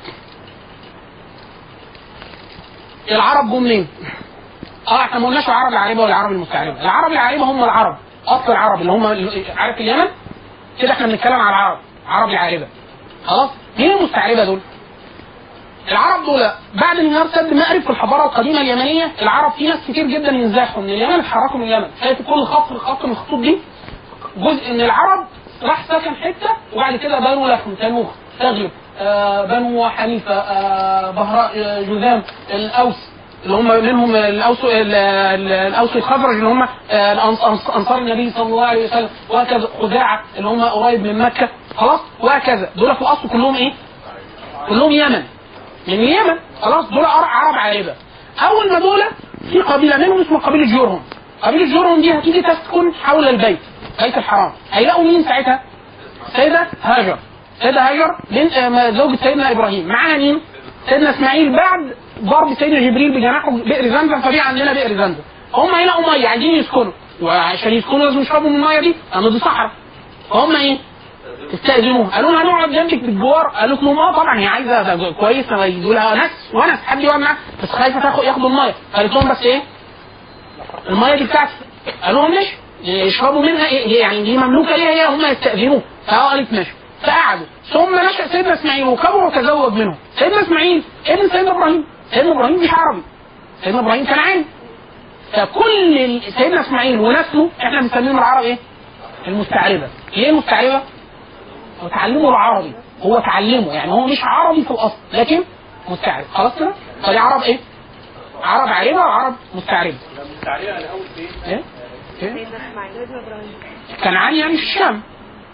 العرب جم منين؟ اه احنا ما قلناش العرب العريبه ولا العرب المستعربه، العرب العريبه هم العرب، اصل العرب اللي هم عارف اليمن؟ كده احنا بنتكلم على العرب، عرب العاربه. خلاص؟ مين المستعربه دول؟ العرب دول بعد انهيار سد مأرب في الحضاره القديمه اليمنيه العرب في ناس كتير جدا ينزاحوا من اليمن اتحركوا من اليمن شايف كل خط خط من الخطوط دي جزء من العرب راح سكن حته وبعد كده بنو لحم تنوخ تغلب آه بنو حنيفه آه بهراء آه جذام الاوس اللي هم منهم الاوس ال- ال- الاوس الخزرج اللي هم آه، الأنص- أنص- انصار النبي صلى الله عليه وسلم وهكذا خزاعه اللي هم قريب من مكه خلاص وهكذا دول في الاصل كلهم ايه؟ كلهم يمن من اليمن خلاص دول عر- عرب عاربه اول ما دول في قبيله منهم اسمها قبيله جورهم قبيله جورهم دي هتيجي تسكن حول البيت بيت الحرام هيلاقوا مين ساعتها؟ سيدة هاجر سيدة هاجر بنت آه، زوجة سيدنا إبراهيم معاها مين؟ سيدنا إسماعيل بعد ضرب سيدنا جبريل بجناحه بئر زمزم فبيع عندنا بئر زمزم هم هيلاقوا مية عايزين يسكنوا وعشان يسكنوا لازم يشربوا من المية دي لأن دي صحراء فهم إيه؟ استأذنوه قالوا لها هنقعد جنبك بالجوار قالت لهم اه طبعا هي عايزه ده كويسه يجوا لها ناس ونس حد يقعد معاها بس خايفه تاخد ياخدوا الميه قالت لهم بس ايه الميه دي بتاعتي قالوا لهم ماشي يشربوا منها إيه هي يعني دي مملوكه ليها هي هم يستاذنوه فهو قالت ماشي فقعدوا ثم نشا سيدنا اسماعيل وكبر وتزوج منهم سيدنا اسماعيل ابن سيدنا ابراهيم سيدنا ابراهيم مش عربي سيدنا ابراهيم كنعاني فكل ال- سيدنا اسماعيل ونسله احنا بنسميهم العرب ايه؟ المستعربه ليه المستعربه؟ هو تعلمه العربي هو تعلمه يعني هو مش عربي في الاصل لكن مستعرب خلاص كده؟ فدي عرب ايه؟ عرب عاربه وعرب مستعربه ايه؟ ايه؟ سيدنا اسماعيل وابن ابراهيم كنعان يعني في الشام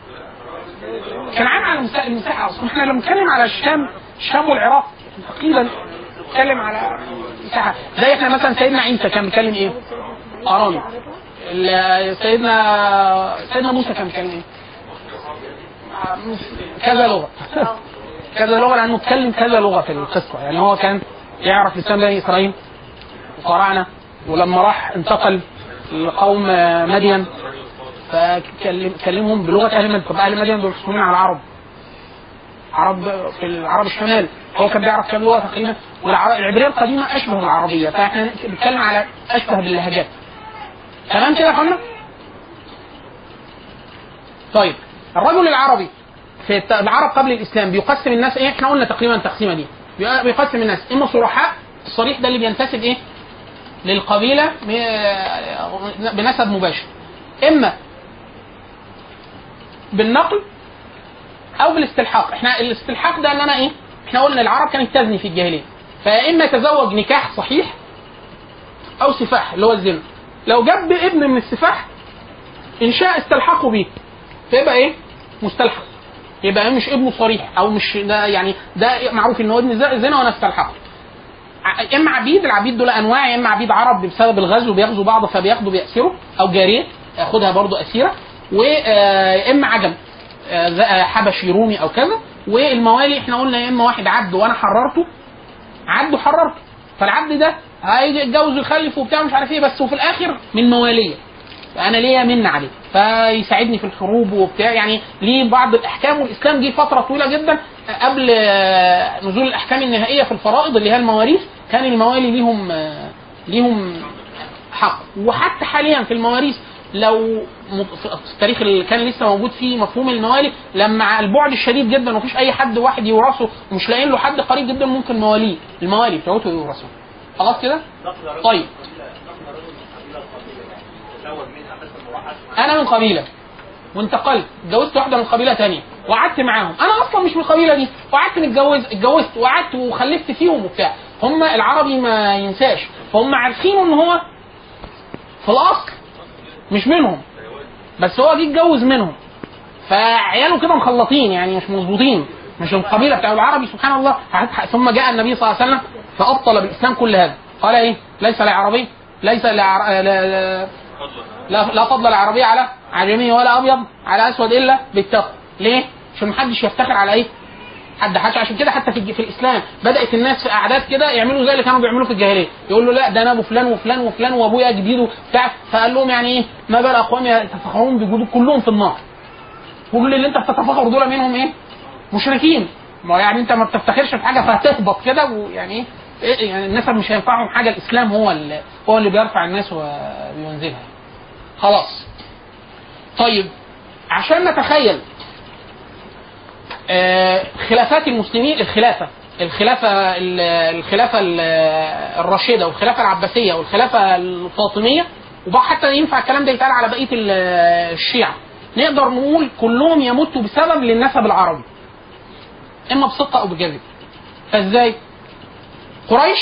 كنعان على مسا- المساحه اصلا احنا لما بنتكلم على الشام الشام والعراق تقريبا بنتكلم على مساحه زي احنا مثلا سيدنا عيسى كان بيتكلم ايه؟ ارامي ال- سيدنا سيدنا موسى كان بيتكلم ايه؟ كذا لغه كذا لغه لانه اتكلم كذا لغه في القصه يعني هو كان يعرف لسان بني اسرائيل وفراعنه ولما راح انتقل لقوم مدين فكلمهم بلغه اهل مدين طب اهل مدين دول مسلمين على العرب عرب في العرب الشمال هو كان بيعرف كام لغه تقريبا والعبريه القديمه اشبه بالعربيه فاحنا بنتكلم على اشبه باللهجات تمام كده يا اخوانا؟ طيب الرجل العربي في الت- العرب قبل الاسلام بيقسم الناس ايه؟ احنا قلنا تقريبا التقسيمه دي بي- بيقسم الناس اما صرحاء الصريح ده اللي بينتسب ايه؟ للقبيله م- بنسب مباشر اما بالنقل او بالاستلحاق احنا الاستلحاق ده ان انا ايه؟ احنا قلنا العرب كانت تزني في الجاهليه فيا اما يتزوج نكاح صحيح او سفاح اللي هو الزنا لو جاب ابن من السفاح ان شاء استلحقوا بيه فيبقى ايه؟ مستلحق يبقى مش ابنه صريح او مش ده يعني ده معروف ان هو ابن ز- زنا وانا استلحقه ع- اما عبيد العبيد دول انواع يا اما عبيد عرب بسبب الغزو بيغزوا بعض فبياخدوا بيأسروا او جاريه ياخدها برضو اسيره واما عجم آه، ز- آه، حبشي رومي او كذا والموالي احنا قلنا يا اما واحد عبد وانا حررته عبد وحررته فالعبد ده هيجي يتجوز ويخلف وبتاع مش عارف ايه بس وفي الاخر من مواليه فانا ليا من عليه فيساعدني في الحروب وبتاع يعني ليه بعض الاحكام والاسلام جه فتره طويله جدا قبل آه، نزول الاحكام النهائيه في الفرائض اللي هي المواريث كان الموالي ليهم آه، ليهم حق وحتى حاليا في المواريث لو مت- في التاريخ اللي كان لسه موجود فيه مفهوم الموالي لما على البعد الشديد جدا ومفيش اي حد واحد يورثه ومش لاقيين له حد قريب جدا ممكن مواليه الموالي بتوعته يورثوه خلاص كده؟ طيب انا من قبيله وانتقلت اتجوزت واحده من قبيله تانية وقعدت معاهم انا اصلا مش من القبيله دي وقعدت متجوز اتجوزت وقعدت وخلفت فيهم وبتاع هم العربي ما ينساش فهم عارفين ان هو في الاصل مش منهم بس هو جه اتجوز منهم فعياله كده مخلطين يعني مش مظبوطين مش القبيله بتاع العربي سبحان الله ثم جاء النبي صلى الله عليه وسلم فابطل بالاسلام كل هذا قال ايه ليس لعربي ليس لعر... لا, لا, لا, لا فضل العربية على عجمي ولا ابيض على اسود الا بالتقوى ليه؟ عشان محدش يفتخر على ايه؟ حد حاجه عشان كده حتى في, في الاسلام بدات الناس في اعداد كده يعملوا زي اللي كانوا بيعملوا في الجاهليه يقول له لا ده انا ابو فلان وفلان وفلان وابويا جديد بتاع فقال لهم يعني ايه ما بال اقوام يتفخرون بجدود كلهم في النار كل اللي انت بتتفخر دول منهم ايه؟ مشركين ما يعني انت ما بتفتخرش في حاجه فهتهبط كده ويعني ايه إيه يعني النسب مش هينفعهم حاجه الاسلام هو اللي هو اللي بيرفع الناس وينزلها خلاص طيب عشان نتخيل آه، خلافات المسلمين الخلافه الخلافه ال- الخلافه ال- الراشده والخلافه العباسيه والخلافه الفاطميه وبقى حتى ينفع الكلام ده يتقال على بقيه ال- الشيعه نقدر نقول كلهم يمتوا بسبب للنسب العربي اما بصدق او بكذب فازاي؟ قريش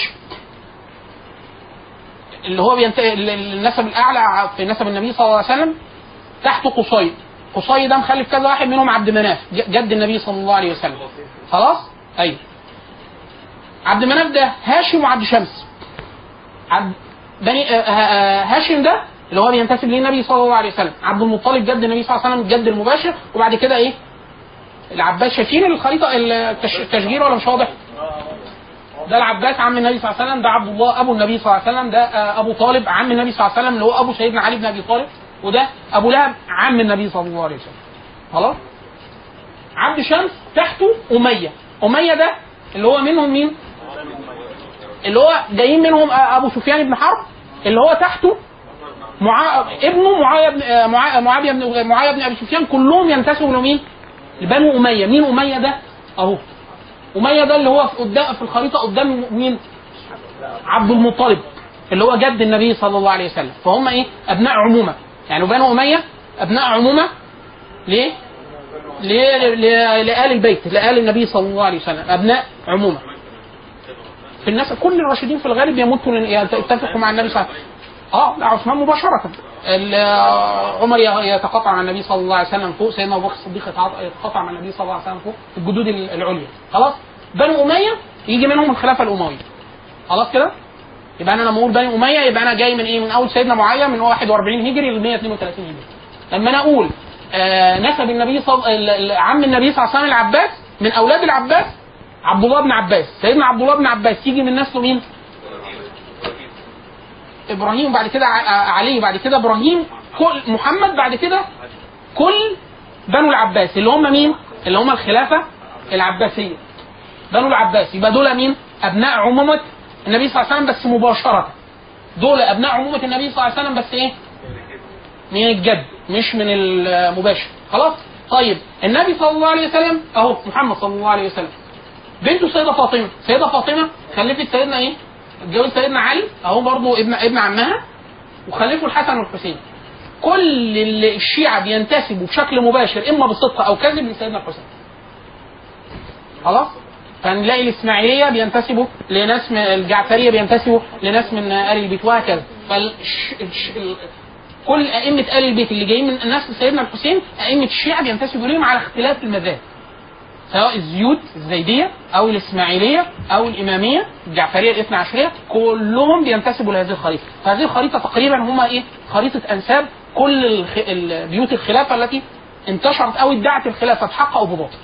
اللي هو بينتهي النسب الاعلى في نسب النبي صلى الله عليه وسلم تحته قصي قصي ده مخلف كذا واحد منهم عبد مناف ج- جد النبي صلى الله عليه وسلم خلاص ايوه عبد مناف ده هاشم وعبد شمس عبد بني آه، آه، هاشم ده اللي هو بينتسب ليه النبي صلى الله عليه وسلم عبد المطلب جد النبي صلى الله عليه وسلم الجد المباشر وبعد كده ايه العباس شايفين الخريطه التش- التشجير ولا مش واضح؟ ده العباس عم النبي صلى الله عليه وسلم ده عبد الله ابو النبي صلى الله عليه وسلم ده آه، ابو طالب عم النبي صلى الله عليه وسلم اللي هو ابو سيدنا علي بن ابي طالب وده ابو لهب عم النبي صلى الله عليه وسلم خلاص عبد شمس تحته اميه اميه ده اللي هو منهم مين اللي هو جايين منهم آه، ابو سفيان بن حرب اللي هو تحته معا... ابنه معاويه بن آه، معا- معاويه بن معاويه بن ابي سفيان كلهم ينتسبوا لمين؟ لبنو اميه، مين اميه ده؟ اهو اميه ده اللي هو في قدام في الخريطه قدام مين؟ عبد المطلب اللي هو جد النبي صلى الله عليه وسلم، فهم ايه؟ ابناء عمومه، يعني بنو اميه ابناء عمومه ليه؟ ليه؟ ل- لآل البيت، لآل النبي صلى الله عليه وسلم، ابناء عمومه. في الناس كل الراشدين في الغالب يموتوا لن- يتفقوا مع النبي صلى الله عليه وسلم. اه لا عثمان مباشرة ال- عمر ي- يتقاطع مع النبي صلى الله عليه وسلم فوق سيدنا ابو بكر الصديق يتعاط- يتقاطع مع النبي صلى الله عليه وسلم فوق الجدود ال- العليا خلاص بنو اميه يجي منهم الخلافه الامويه خلاص كده يبقى انا لما اقول بني اميه يبقى انا جاي من ايه من اول سيدنا معاويه من 41 هجري ل 132 هجري لما انا اقول آه نسب النبي صل... ال- ال- عم النبي صلى الله عليه وسلم العباس من اولاد العباس عبد الله بن عباس سيدنا عبد الله بن عباس يجي من نسله مين ابراهيم وبعد كده ع- علي وبعد كده ابراهيم كل محمد بعد كده كل بنو العباس اللي هم مين؟ اللي هم الخلافه العباسيه بنو العباس يبقى دول مين؟ ابناء عمومه النبي صلى الله عليه وسلم بس مباشره دول ابناء عمومه النبي صلى الله عليه وسلم بس ايه؟ من الجد مش من المباشر خلاص؟ طيب النبي صلى الله عليه وسلم اهو محمد صلى الله عليه وسلم بنته سيده فاطمه سيده فاطمه خلفت سيدنا ايه؟ اتجوز سيدنا علي اهو برضه ابن ابن عمها وخلفوا الحسن والحسين كل اللي الشيعة بينتسبوا بشكل مباشر اما بصدق او كذب لسيدنا الحسين خلاص فنلاقي الاسماعيليه بينتسبوا لناس من الجعفريه بينتسبوا لناس من ال البيت وهكذا فالش... الش... ال... كل ائمه ال البيت اللي جايين من نسل سيدنا الحسين ائمه الشيعه بينتسبوا لهم على اختلاف المذاهب سواء الزيوت الزيديه او الاسماعيليه او الاماميه الجعفريه الاثنى عشريه كلهم بينتسبوا لهذه الخريطه فهذه الخريطه تقريبا هم ايه خريطه انساب كل الخ... ال- بيوت الخلافه التي انتشرت او ادعت الخلافه بحق او بباطل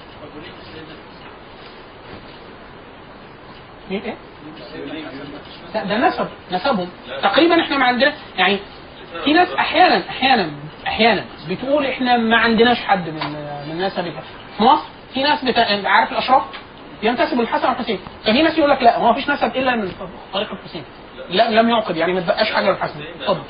مين ايه؟ لا ده نسب نسبهم تقريبا احنا ما عندنا يعني في ناس احيانا احيانا احيانا بتقول احنا ما عندناش حد من من نسب الح- في مصر في ناس بت... عارف الاشراف ينتسب للحسن والحسين ففي ناس يقول لك لا هو ما فيش نسب الا من طريق الحسين لا لم يعقد يعني ما تبقاش حاجه للحسن اتفضل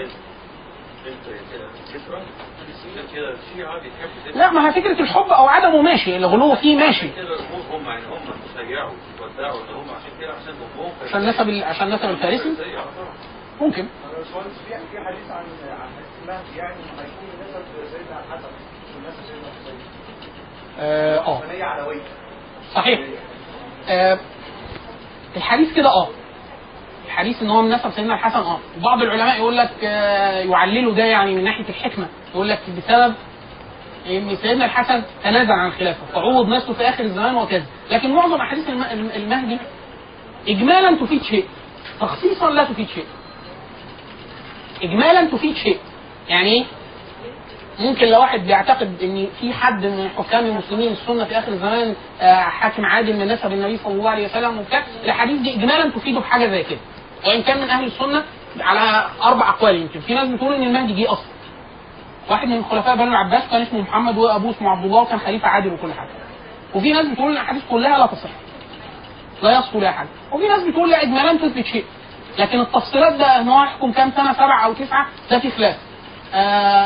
لا ما هي فكره الحب او عدمه ماشي الغلو فيه ماشي هم يعني هم شيعوا ودعوا ان هم عشان كده عشان بابهم عشان نسب ال- عشان نسب الفارسي ممكن باشمهندس في في حديث عن عن المهدي يعني هيكون نسب سيدنا الحسن مش نسب سيدنا الحسين اه آه. عمليه علويه صحيح آه الحديث كده اه الحديث ان هو من نسب سيدنا الحسن اه بعض العلماء يقول لك آه يعللوا ده يعني من ناحيه الحكمه يقول لك بسبب ان سيدنا الحسن تنازل عن الخلافه فعوض نفسه في اخر الزمان وكذا لكن معظم احاديث الم- الم- المهدي اجمالا تفيد شيء تخصيصا لا تفيد شيء اجمالا تفيد شيء يعني ايه ممكن لو واحد بيعتقد ان في حد من حكام المسلمين السنه في اخر الزمان آه، حاكم عادل من نسب النبي صلى الله عليه وسلم وبتاع الاحاديث دي اجمالا تفيده بحاجه زي كده وان كان من اهل السنه على اربع اقوال يمكن في ناس بتقول ان المهدي جه اصلا واحد من خلفاء بني العباس كان اسمه محمد وابوه اسمه عبد الله وكان خليفه عادل وكل حاجه وفي ناس بتقول ان الاحاديث كلها لا تصح لا يصفو لها حاجه وفي ناس بتقول لا اجمالا تثبت شيء لكن التفصيلات ده ان هو يحكم كام سنه سبعه او تسعه ده في خلاف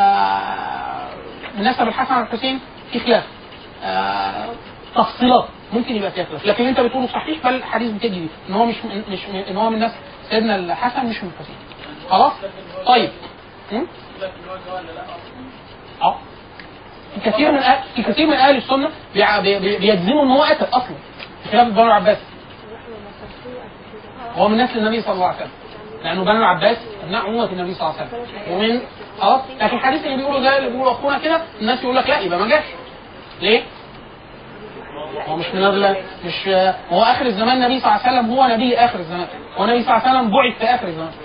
آه نسب الحسن والحسين في خلاف آه تفصيلات ممكن يبقى فيها خلاف لكن انت بتقوله صحيح فالحديث بتجي بيه ان هو مش من مش من ان هو من الناس سيدنا الحسن مش من الحسين خلاص طيب م? اه في كثير من أهل في كثير من اهل السنه بيع- بي- بي- بيجزموا ان هو قتل اصلا بخلاف بنو العباس هو من نسل النبي صلى الله عليه وسلم لانه بنو العباس ابناء عمومه النبي صلى الله عليه وسلم ومن خلاص لكن الحديث اللي بيقولوا ده اللي بيقولوا اخونا كده الناس يقول لك لا يبقى ما جاش ليه؟ هو مش من أغلى مش هو اخر الزمان النبي صلى الله عليه وسلم هو نبي اخر الزمان هو النبي صلى الله عليه وسلم بعث في اخر الزمان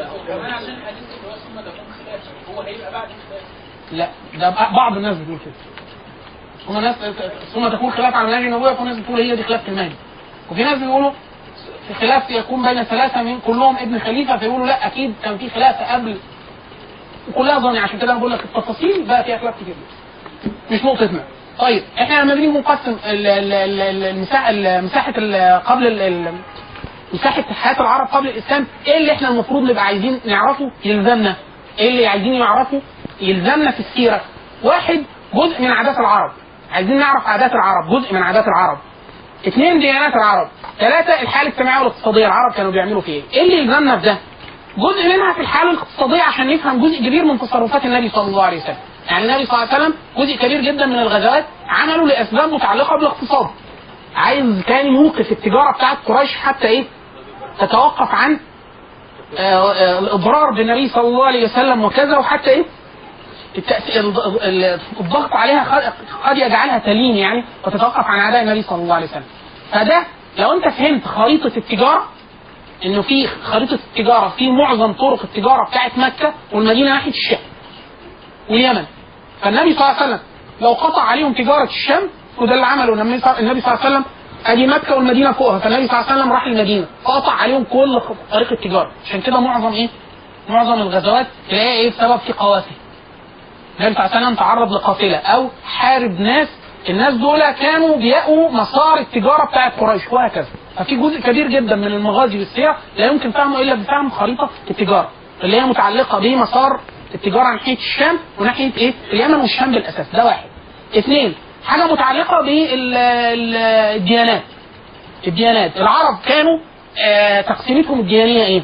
لا ده بعض الناس بتقول كده ثم ناس ثم تكون خلاف على منهج النبوة وفي ناس بتقول هي دي خلاف المهدي وفي ناس بيقولوا في خلاف يكون بين ثلاثة من كلهم ابن خليفة فيقولوا لا أكيد كان في خلافة قبل وكلها ظني عشان كده أنا بقول لك التفاصيل بقى فيها خلاف كتير مش نقطتنا طيب احنا لما بنيجي نقسم ال- ال- ال- ال- المساحة ال- مساحة ال- قبل ال- ال- مساحة حياة العرب قبل الإسلام إيه اللي إحنا المفروض نبقى عايزين نعرفه يلزمنا؟ إيه اللي عايزين نعرفه يلزمنا في السيرة؟ واحد جزء من عادات العرب عايزين نعرف عادات العرب جزء من عادات العرب اثنين ديانات العرب ثلاثة الحالة الاجتماعية والاقتصادية العرب كانوا بيعملوا فيه ايه؟ ايه اللي يلزمنا في ده؟ جزء منها في الحالة الاقتصادية عشان نفهم جزء كبير من تصرفات النبي صلى الله عليه وسلم يعني النبي صلى الله عليه وسلم جزء كبير جدا من الغزوات عملوا لأسباب متعلقة بالاقتصاد عايز كان يوقف التجارة بتاعت قريش حتى ايه؟ تتوقف عن آه، آه، الاضرار بالنبي صلى الله عليه وسلم وكذا وحتى ايه التأثير ال- ال- الضغط عليها قد- قد يجعلها تلين يعني وتتوقف عن اعداء النبي صلى الله عليه وسلم فده لو انت فهمت خريطه التجاره انه في خريطه التجاره في معظم طرق التجاره بتاعت مكه والمدينه ناحيه الشام واليمن فالنبي صلى الله عليه وسلم لو قطع عليهم تجاره الشام وده اللي عمله النبي صلى النبي صلى الله عليه وسلم ادي مكه والمدينه فوقها فالنبي صلى الله عليه وسلم راح المدينه فقطع عليهم كل خ- طريق التجاره عشان كده معظم ايه؟ معظم الغزوات تلاقيها ايه بسبب في قوافل النبي صلى الله عليه وسلم تعرض لقافله او حارب ناس الناس دول كانوا بيأوا مسار التجاره بتاعت قريش وهكذا ففي جزء كبير جدا من المغازي والسيره لا يمكن فهمه الا بفهم خريطه التجاره اللي هي متعلقه بمسار التجاره ناحيه الشام وناحيه ايه؟ اليمن والشام بالاساس ده واحد. اثنين حاجه متعلقه بالديانات الديانات العرب كانوا آه تقسيمتهم الديانيه ايه؟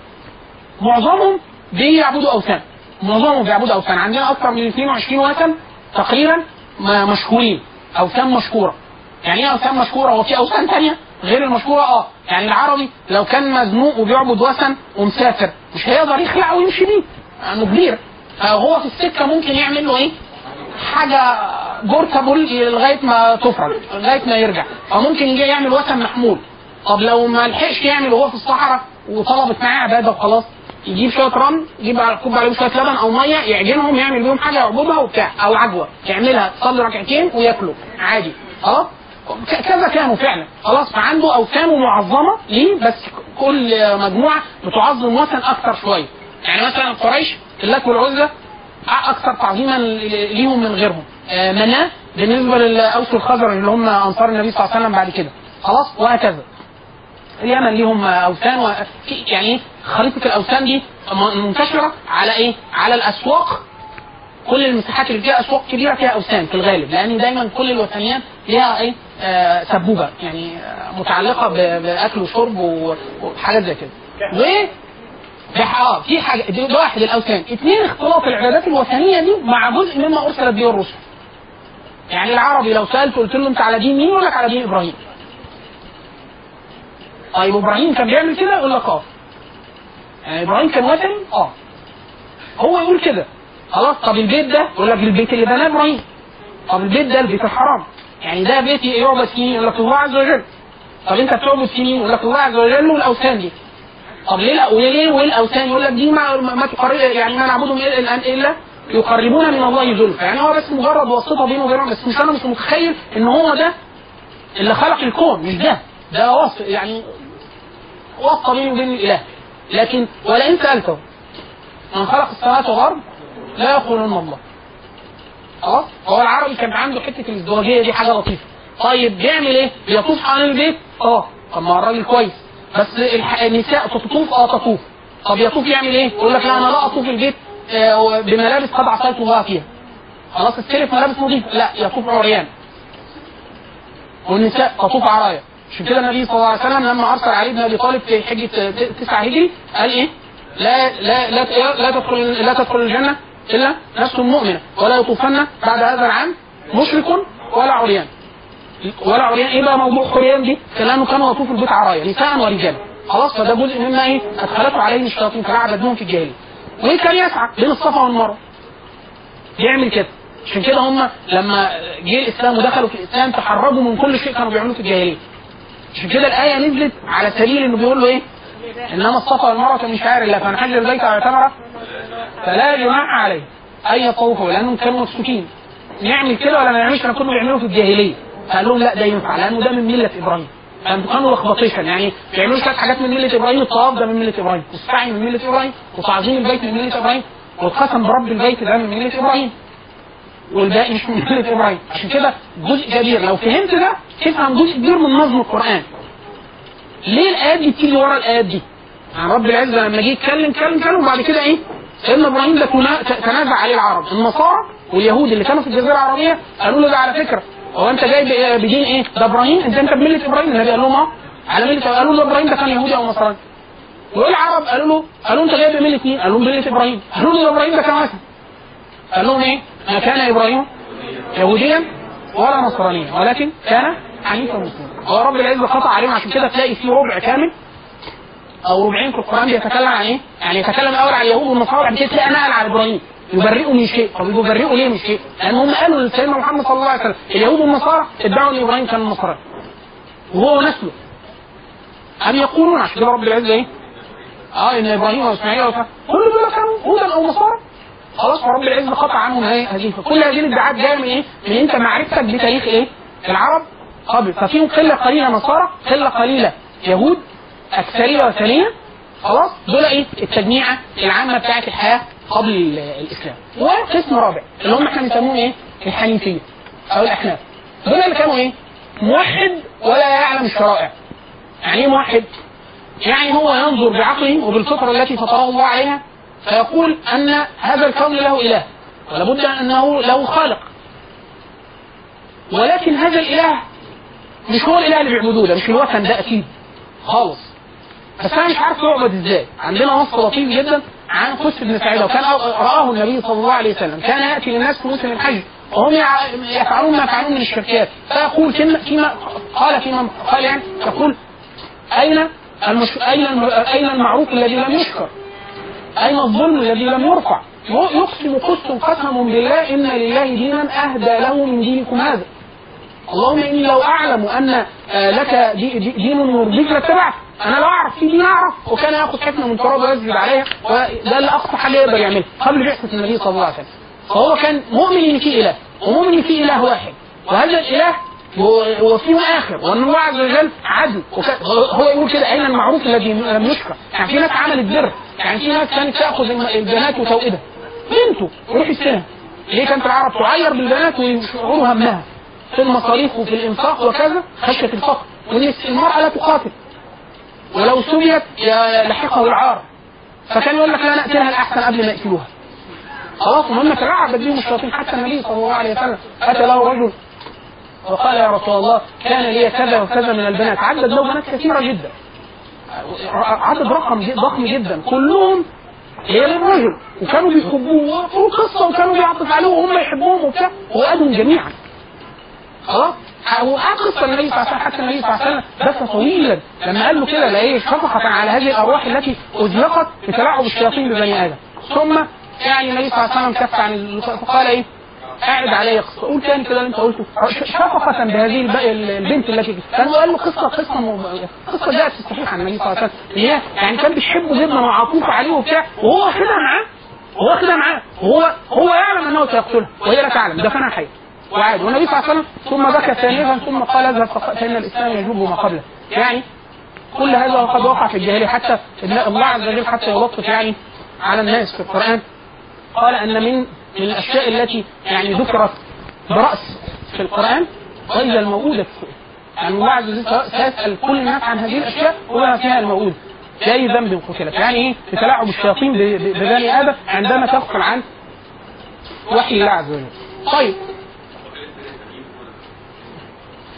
معظمهم بيعبدوا اوثان معظمهم بيعبدوا اوثان عندنا اكثر من 22 وثن تقريبا م- مشهورين اوثان مشهوره يعني ايه اوثان مشهوره هو في اوثان ثانيه غير المشهوره اه يعني العربي لو كان مزنوق وبيعبد وثن ومسافر مش هيقدر يخلع ويمشي بيه لانه كبير فهو في السكه ممكن يعمل له ايه حاجه بورتابل لغايه ما تفرج لغايه ما يرجع او ممكن يجي يعمل وثن محمول طب لو ما لحقش يعمل وهو في الصحراء وطلبت معاه عباده وخلاص يجيب شويه رمل يجيب على كوب عليهم شويه لبن او ميه يعجنهم يعمل بيهم حاجه يعبدها وبتاع او عجوه يعملها تصلي ركعتين وياكلوا عادي خلاص ك- كذا كانوا فعلا خلاص فعنده اوثان معظمه ليه بس كل مجموعه بتعظم وثن اكثر شويه يعني مثلا قريش اللات والعزى اكثر تعظيما ليهم من غيرهم آه، مناه بالنسبه للاوس والخزرج اللي هم انصار النبي صلى الله عليه وسلم بعد كده خلاص وهكذا اليمن ليهم اوثان و... في- يعني إيه؟ خريطه الاوثان دي م- منتشره على ايه؟ على الاسواق كل المساحات اللي فيها اسواق كبيره فيها اوثان في الغالب لان دايما كل الوثنيات ليها ايه؟ آه سبوبه يعني آه متعلقه ب- باكل وشرب و- وحاجات زي كده. و ده اه في حاجه دي ده واحد الاوثان، اثنين اختلاط العبادات الوثنيه دي مع جزء مما ارسلت به الرسل. يعني العربي لو سالته قلت له انت على دين مين؟ يقول لك على دين ابراهيم. طيب ابراهيم كان بيعمل كده؟ يقول لك اه. يعني ابراهيم كان وثني؟ اه. هو يقول كده. خلاص طب البيت ده يقول لك البيت اللي بناه ابراهيم. طب البيت ده البيت الحرام. يعني ده بيت يعبد فيه يقول لك الله عز وجل. طب انت بتعبد فيه مين؟ يقول لك الله عز وجل والاوثان دي. طب ليه لا وليه وايه الاوثان يقول لك دي ما ما تقرب يعني ما نعبدهم الا الان الا يقربونا من الله زلفى يعني هو بس مجرد واسطه بينه وبينهم بس مش انا مش متخيل ان هو ده اللي خلق الكون مش ده ده وصف يعني واسطه بينه وبين الاله لكن ولئن سالته من خلق السماوات والارض لا يقولون الله خلاص هو العربي كان عنده حته الازدواجيه دي حاجه لطيفه طيب بيعمل ايه؟ بيطوف حوالين البيت؟ اه طب ما هو الراجل كويس بس الح- النساء تطوف اه تطوف طب يطوف يعمل ايه؟ يقول لك لا انا لا اطوف البيت آه، بملابس قد عصيت الله فيها خلاص استلف ملابس نظيفه لا يطوف عريان والنساء تطوف عرايا عشان كده النبي صلى الله عليه وسلم لما ارسل علي بن ابي طالب في حجه ت- تسعة هجري قال ايه؟ لا لا لا لا تدخل لا تدخل الجنه الا نفس مؤمنه ولا يطوفن بعد هذا العام مشرك ولا عريان ولا عريان ايه بقى موضوع عريان دي؟ كانوا كانوا يطوفوا البيت عرايا نساء ورجالا خلاص فده جزء مما ايه؟ ادخلته عليهم الشياطين فعبدوهم في الجاهليه وكان يسعى بين الصفا والمروه يعمل كده عشان كده هم لما جه الاسلام ودخلوا في الاسلام تحرجوا من كل شيء كانوا بيعملوه في الجاهليه عشان كده الايه نزلت على سبيل انه بيقول له ايه؟ انما الصفا والمروه من شعائر الله فمن حج البيت او اعتمر فلا جناح عليه ان يطوفوا لانهم كانوا مكسوفين نعمل كده ولا ما نعملش كانوا كانوا بيعملوه في الجاهليه فقال لهم لا ده ينفع لانه ده من مله ابراهيم كانوا كانوا لخبطيشن يعني بيعملوا شويه حاجات من مله ابراهيم الطواف ده من مله ابراهيم والسعي من مله ابراهيم وتعظيم البيت من مله ابراهيم والقسم برب البيت ده من مله ابراهيم والباقي مش من مله ابراهيم عشان كده جزء كبير لو فهمت ده تفهم جزء كبير من نظم القران ليه الايات دي بتيجي ورا الايات دي؟ يعني رب العزه لما جه يتكلم اتكلم اتكلم وبعد كده ايه؟ سيدنا ابراهيم ده تنا- تنازع عليه العرب، النصارى واليهود اللي كانوا في الجزيره العربيه قالوا له ده على فكره هو انت جاي ب- بدين ايه؟ ده ابراهيم انت انت بمله ابراهيم النبي قال لهم اه على مله قالوا له ابراهيم ده كان يهودي او نصراني والعرب قالوا له قالوا انت جاي بمله مين؟ قالوا لهم مله ابراهيم قالوا له ده ابراهيم ده كان وثني قال لهم ايه؟ ما كان ابراهيم يهوديا ولا نصرانيا ولكن كان حنيفا مسلما هو رب العزه قطع عليهم عشان كده تلاقي فيه ربع كامل او ربعين في القران بيتكلم عن ايه؟ يعني يتكلم الاول عن اليهود والنصارى وبعد كده تلاقي نقل على ابراهيم يبرئوا من شيء طب يبرئوا ليه من شيء؟ لان هم قالوا لسيدنا محمد صلى الله عليه وسلم اليهود والنصارى ادعوا ان ابراهيم كان نصراني وهو نسله ام يقولون عشان كده رب العزه ايه؟ اه ان ابراهيم واسماعيل وإسحاق كل دول كانوا هودا او نصارى خلاص فرب العزه قطع عنهم هي- هذه كل هذه الادعاءات جايه من ايه؟ من انت معرفتك بتاريخ ايه؟ العرب قبل ففيهم قله قليله نصارى قله قليله يهود اكثريه وثنيه خلاص دول ايه؟ التجميعه العامه بتاعت الحياه قبل ال- الاسلام وقسم رابع اللي هم احنا بنسموهم ايه؟ الحنيفيه او الاحناف دول اللي كانوا ايه؟ موحد ولا يعلم الشرائع يعني ايه موحد؟ يعني هو ينظر بعقله وبالفطره التي فطره الله عليها فيقول ان هذا الكون له اله ولابد انه له خالق ولكن هذا الاله مش هو الاله اللي بيعبدوه ده مش الوثن ده اكيد خالص بس انا مش عارف يعبد ازاي عندنا نص لطيف جدا عن قس بن سعيد وكان رآه النبي صلى الله عليه وسلم كان ياتي للناس في موسم الحج وهم يع- يفعلون ما يفعلون من الشركات فيقول فيما, فيما قال فيما قال يعني يقول اين المش... اين الم... اين المعروف الذي لم يشكر أين الظلم الذي لم يرفع؟ يقسم قسم قسم بالله إن لله دينا أهدى له من دينكم هذا. اللهم إني لو أعلم أن آه، لك دي دي دين يرضيك لاتبعت. أنا لو أعرف في دين أعرف وكان يأخذ حكمة من تراب ويسجد عليها وده اللي أقصى حاجة يقدر يعملها قبل بعثة النبي صلى الله عليه وسلم. فهو كان مؤمن إن في إله ومؤمن إن في إله واحد وهذا الإله و- وفيه آخر وأن الله عز وجل عدل وك- هو يقول كده أين المعروف الذي لم يشكر يعني في ناس عملت بر يعني في ناس كانت تأخذ الم- البنات وتوئدها بنته روح السنة ليه كانت العرب تعير بالبنات ويشعروا همها في المصاريف وفي الإنفاق وكذا خشية الفقر وإن المرأة لا تقاتل ولو سبيت ي- لحقه العار فكان يقول لك لا نقتلها الأحسن قبل ما يقتلوها خلاص المهم تلاعبت بهم الشياطين حتى النبي صلى الله عليه وسلم أتى له رجل وقال يا رسول الله كان لي كذا وكذا من البنات عدد له بنات كثيرة جدا عدد رقم ج- ضخم جدا كلهم هي للرجل وكانوا بيحبوه وقصة وكانوا بيعطف عليه وهم يحبوهم وبتاع وقالهم جميعا خلاص وقعد قصة النبي صلى الله عليه وسلم حتى النبي صلى الله عليه وسلم بس طويلا لما قال له كده لايه شفقة على هذه الأرواح التي أزلقت بتلاعب الشياطين ببني آدم ثم يعني النبي صلى الله عليه وسلم كف عن ال- فقال ايه اعرض علي قصه قول تاني كده اللي انت قلته ش- شفقة بهذه الب- البنت التي كان قال له قصه قصه م... قصه جاءت في الصحيح عن النبي صلى الله عليه وسلم اللي هي يعني كان بيحبه جدا وعطوف عليه وبتاع وهو كده معاه هو كده معاه وهو هو يعلم انه سيقتلها وهي لا تعلم دفنها حي وعاد والنبي صلى الله عليه وسلم ثم بكى ثانيا ثم قال اذهب فق- فان الاسلام يجب ما قبله يعني كل هذا وقد وقع في الجاهليه حتى الله عز وجل حتى يلطف يعني على الناس في القران قال ان من من الاشياء التي يعني ذكرت براس في القران واذا الموءودة سئلت يعني الله عز وجل سيسال كل الناس عن هذه الاشياء وما فيها الموءودة لاي ذنب قتلت يعني ايه بتلاعب الشياطين ب- ب- ببني ادم عندما تغفل عن وحي الله عز وجل طيب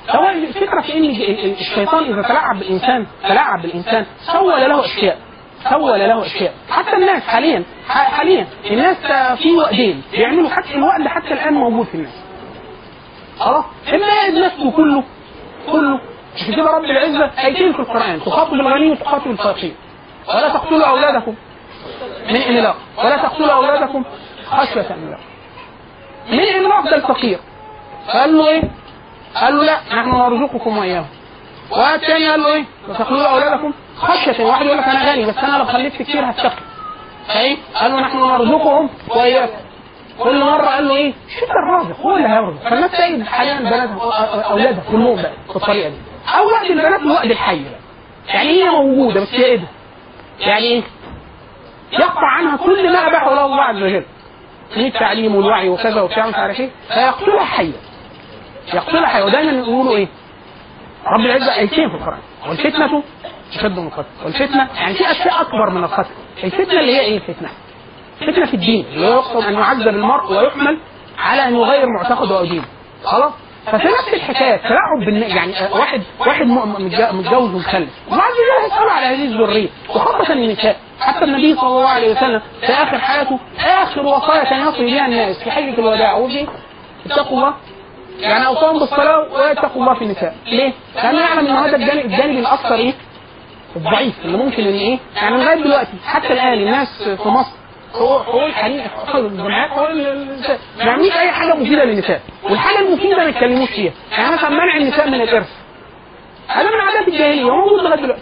هو الفكره في ان ال- ال- الشيطان اذا تلاعب بالانسان تلاعب بالانسان سول له اشياء سول له اشياء حتى الناس حاليا ح- حاليا الناس آه، في وقتين بيعملوا حتى الوقت حتى الان موجود في الناس خلاص اما الناس كله كله عشان كده رب العزه ايتين في القران تخاطب الغني وتخاطب الفقير ولا تقتلوا اولادكم من املاق ولا تقتلوا اولادكم خشيه املاق من املاق ده الفقير قال له ايه؟ قال له لا نحن نرزقكم واياهم والثاني قال له ايه؟ وتقتلوا اولادكم خشيه واحد يقول لك انا غني بس انا لو خلفت كتير هتشقى فايه؟ قال له نحن نرزقهم واياكم كل مره قال له ايه؟ شوف الرازق هو اللي هيرزق فالناس تجد حاليا بناتها اولادها كلهم بقى بالطريقه دي او وقت البنات وقت الحي بقى يعني هي موجوده بس هي ايه ده؟ يعني ايه؟ يقطع عنها كل ما اباحه له الله عز وجل من التعليم والوعي وكذا وبتاع مش عارف ايه فيقتلها حيا يقتلها حيا ودايما يقولوا ايه؟ رب العزه ايتين في القران والفتنه اشد من القتل والفتنه يعني في اشياء اكبر من القتل الفتنه اللي هي ايه الفتنه؟ فتنه في الدين اللي هو يقصد ان يعذب المرء ويحمل على ان يغير معتقده ودينه خلاص ففي نفس الحكايه تلاعب بالن... يعني آه، واحد واحد م- متج- متجوز ومخلف الله عز وجل هيسأله على هذه الذريه وخاصه النساء حتى النبي صلى الله عليه وسلم في اخر حياته اخر وصايا كان يصل بها الناس في حجه الوداع وفي اتقوا الله يعني اوصاهم بالصلاه ويتقوا الله في النساء ليه؟ لانه يعلم ان هذا الجانب الجانب الاكثر ايه؟ الضعيف اللي ممكن ان ايه؟ يعني لغايه دلوقتي حتى الان الناس في مصر هو هو الحريم حقوق الجماعات هو ال- النساء ما يعملوش اي حاجه مفيده للنساء والحاجه المفيده ما يتكلموش فيها يعني مثلا منع النساء من الارث هذا من عادات الجاهليه وموجود لغايه دلوقتي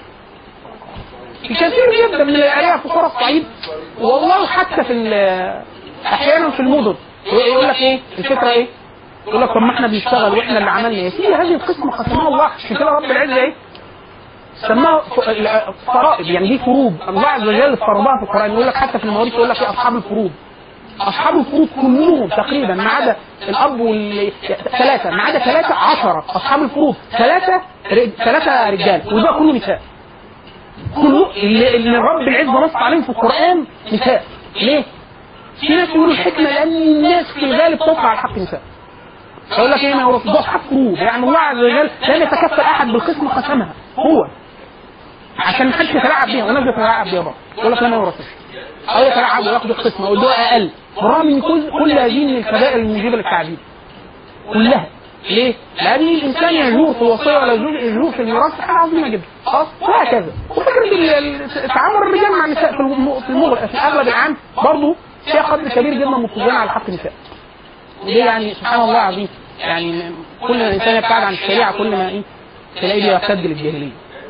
في كثير جدا من الآلهة في قرى الصعيد والله حتى في ال- احيانا في المدن يقول لك ايه الفكره ايه؟ يقول لك طب ما احنا بنشتغل واحنا اللي عملنا يا سيدي هذه القسمه قسمها الله عشان كده رب العزه ايه؟ سماها ف- ال- فرائض يعني دي فروض الله عز وجل فرضها في القران يقول لك حتى في المواريث يقول لك ايه اصحاب الفروض اصحاب الفروض كلهم تقريبا ما عدا الاب وال ثلاثه ما عدا ثلاثه عشره اصحاب الفروض ثلاثه ر- ثلاثه رجال وده كله نساء كله اللي, اللي رب العزه نص عليهم في القران نساء ليه؟ في ناس يقولوا الحكمه لان الناس في الغالب تطلع على حق نساء يقول لك ايه ما هو ده اصحاب فروض يعني الله عز وجل لم يتكفل احد بالقسم قسمها هو عشان محدش يتلاعب بيها والناس بتتلاعب بيها برضه يقول لك لا ما يورثش او يتلاعب وياخد القسمه ويدوها اقل بالرغم من كل كل هذه من الكبائر الموجبه للتعذيب كلها ليه؟ لأن الإنسان يجور في الوصية ولا يجور يجور في الميراث حاجة عظيمة جدا خلاص وهكذا وفكرة ال- ال- تعامل الرجال مع النساء في الم- في المغرب في الأغلب العام برضه فيها قدر كبير جدا من الطغيان على حق النساء ودي يعني سبحان الله العظيم يعني كل ما الإنسان يبتعد عن الشريعة كل ما إيه تلاقيه بيرتد للجاهلية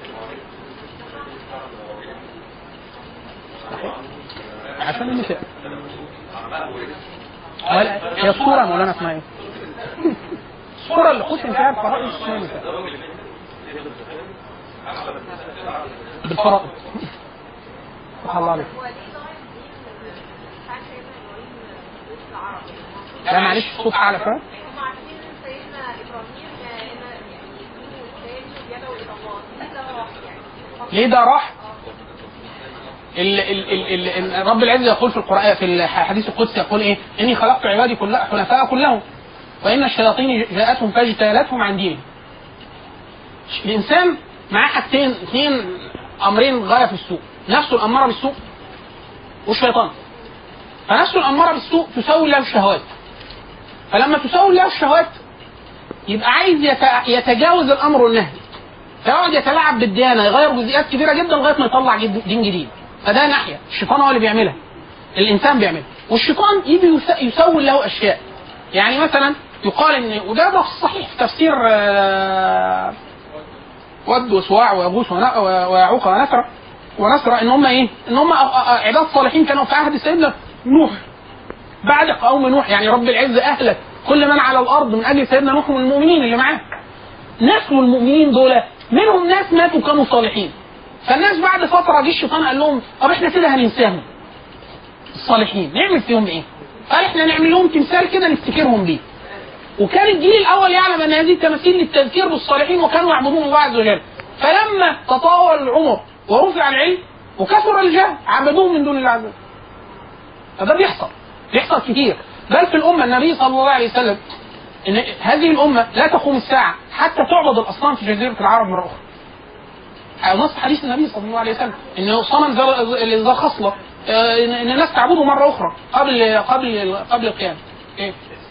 عشان النساء ولا- هي الصورة مولانا اسمها ايه؟ الصورة اللي ختم فيها الفرائض اسمها النساء بالفرائض سبحان الله عليك لا معلش الصوت اعلى فاهم ليه ده راح ال ال ال ال ال رب العزة يقول في القرآن في الحديث القدسي يقول ايه؟ إني خلقت عبادي كلها حنفاء كلهم وإن الشياطين جاءتهم فاجتالتهم عن دينهم. الإنسان معاه حاجتين اثنين أمرين غاية في السوء، نفسه الأمارة بالسوء والشيطان. فنفسه الأمارة بالسوء تسوي له الشهوات. فلما تسوي له الشهوات يبقى عايز يت- يتجاوز الأمر والنهي. فيقعد يتلاعب بالديانه يغير جزئيات كبيره جدا لغايه ما يطلع جد- دين جديد فده ناحيه الشيطان هو اللي بيعملها الانسان بيعملها والشيطان يجي يس- يسول له اشياء يعني مثلا يقال ان وده ده صحيح في تفسير آه، ود وسواع ويغوث ون- ويعوق ونسر ونسر ان هم ايه؟ ان هم أ- أ- عباد صالحين كانوا في عهد سيدنا نوح بعد قوم نوح يعني رب العزه اهلك كل من على الارض من اجل سيدنا نوح والمؤمنين اللي معاه ناس من المؤمنين دول منهم ناس ماتوا كانوا صالحين فالناس بعد فتره جه الشيطان قال لهم طب احنا كده هننساهم الصالحين نعمل فيهم ايه؟ قال احنا نعمل لهم تمثال كده نفتكرهم بيه وكان الجيل الاول يعلم ان هذه التماثيل للتذكير بالصالحين وكانوا يعبدون الله عز وجل فلما تطاول العمر ورفع العلم وكثر الجهل عبدوهم من دون الله عز وجل فده بيحصل بيحصل كتير بل في الامه النبي صلى الله عليه وسلم ان هذه الامه لا تقوم الساعه حتى تعبد الاصنام في جزيره العرب مره اخرى نص حديث النبي صلى الله عليه وسلم انه صنم ذا- اللي ذا خصله آه، ان إن الناس تعبده مره اخرى قبل قبل قبل القيامه ايه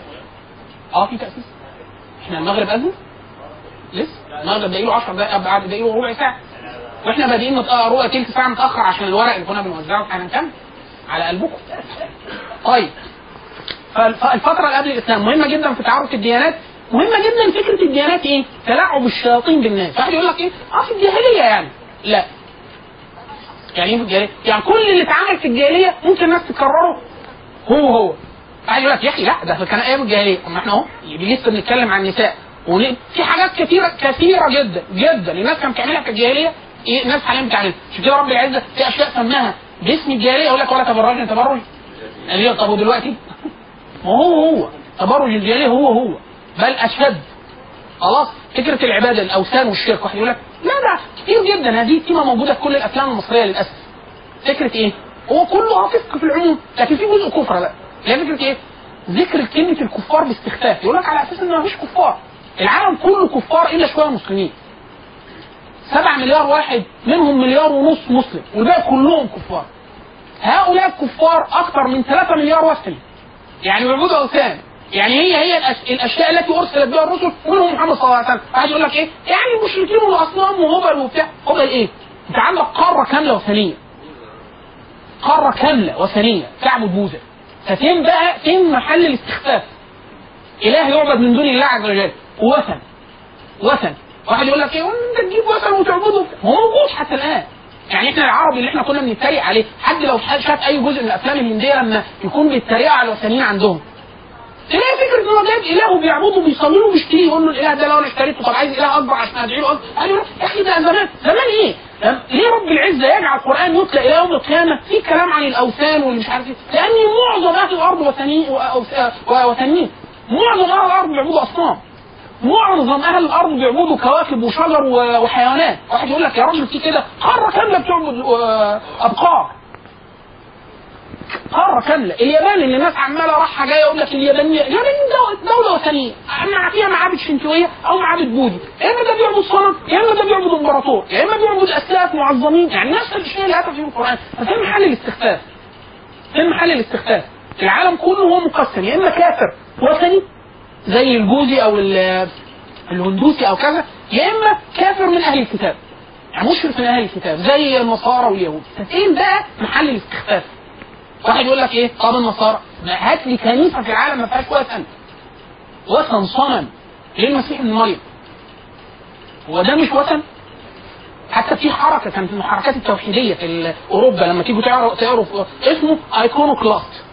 اه في تاسيس احنا المغرب اذن لسه المغرب باقي له 10 دقائق بعد باقي له ربع ساعه واحنا بادئين مت- آه، ربع تلت ساعه متاخر عشان الورق اللي كنا بنوزعه احنا هنكمل على قلبكم طيب فال- فالفتره اللي قبل الاسلام مهمه جدا في تعارف الديانات مهمه جدا فكره الديانات ايه؟ تلاعب الشياطين بالناس، واحد يقول لك ايه؟ اه في الجاهليه يعني لا يعني ايه في الجاهليه؟ يعني كل اللي اتعمل في الجاهليه ممكن الناس تكرره هو هو واحد يقول لك يا اخي لا ده كان ايام الجاهليه اما احنا اهو لسه بنتكلم عن النساء ون- في حاجات كثيره كثيره جدا جدا الناس كانت بتعملها في الجاهليه إيه الناس حاليا بتعملها عشان كده رب العزه في اشياء سماها باسم الجاهليه يقول لك ولا تبرجن تبرج اللي هي طب ودلوقتي ما هو هو تبرج الجاهليه هو هو بل اشد خلاص فكره العباده الاوثان والشرك واحد يقول لك لا لا كتير جدا هذه تيمه موجوده في كل الافلام المصريه للاسف فكره ايه؟ هو كله فسق في العموم لكن في جزء كفر بقى اللي هي فكره ايه؟ ذكر كلمه الكفار باستخفاف يقول لك على اساس ان ما فيش كفار العالم كله كفار الا شويه مسلمين سبعة مليار واحد منهم مليار ونص مسلم والباقي كلهم كفار هؤلاء الكفار اكثر من 3 مليار وثني يعني بيعبدوا اوثان يعني هي هي الأش- الاشياء التي ارسلت بها الرسل منهم محمد صلى الله عليه وسلم واحد يقول لك ايه يعني المشركين والاصنام وهبل وبتاع هبل ايه انت عندك قاره كامله وثنيه قاره كامله وثنيه تعبد بوذا ففين بقى فين محل الاستخفاف اله يعبد من دون الله عز وجل وثن وثن واحد يقول لك ايه انت تجيب وثن وتعبده هو موجود حتى الان يعني احنا العربي اللي احنا كنا بنتريق عليه حد لو شاف اي جزء من الافلام الهنديه لما يكون بيتريقوا على الوثنيين عندهم تلاقي فكره ان هو جايب اله وبيعبده وبيصلي له وبيشتريه يقول له الاله ده لو انا اشتريته طب عايز اله اكبر عشان ادعي له أكبر. قال له لا، يا اخي ده زمان زمان ايه؟ لم- ليه رب العزه يجعل القران يتلى الى يوم القيامه في كلام عن الاوثان والمش عارف ايه؟ لان معظم اهل الارض وثنيين وثنيين معظم اهل الارض بيعبدوا اصنام معظم اهل الارض بيعبدوا كواكب وشجر و- وحيوانات واحد يقول لك يا راجل في كده قاره كامله بتعبد آه، ابقار قاره كامله اليابان اللي الناس عماله رايحه جايه يقول لك اليابانيه اليابان دو- دوله وثنيه مع فيها معابد شنتويه او معابد بوذي يا اما ده بيعبد صنم يا اما ده بيعبد امبراطور يا اما بيعبد اسلاف معظمين يعني نفس الشيء اللي اتى فيه القران ففين محل الاستخفاف؟ فين محل الاستخفاف؟ العالم كله هو مقسم يا اما كافر وثني زي الجوزي او ال- الهندوسي او كذا يا اما كافر من اهل الكتاب يعني مشرك من اهل الكتاب زي النصارى واليهود ففين بقى محل الاستخفاف؟ واحد يقول لك ايه طب النصارى ما هات لي كنيسه في العالم ما فيهاش وثن وثن صنم ليه المسيح ابن مريم هو ده مش وثن حتى في حركه كانت من الحركات التوحيديه في ال- اوروبا لما تيجوا تعرفوا تعرف اسمه ايكونوكلاست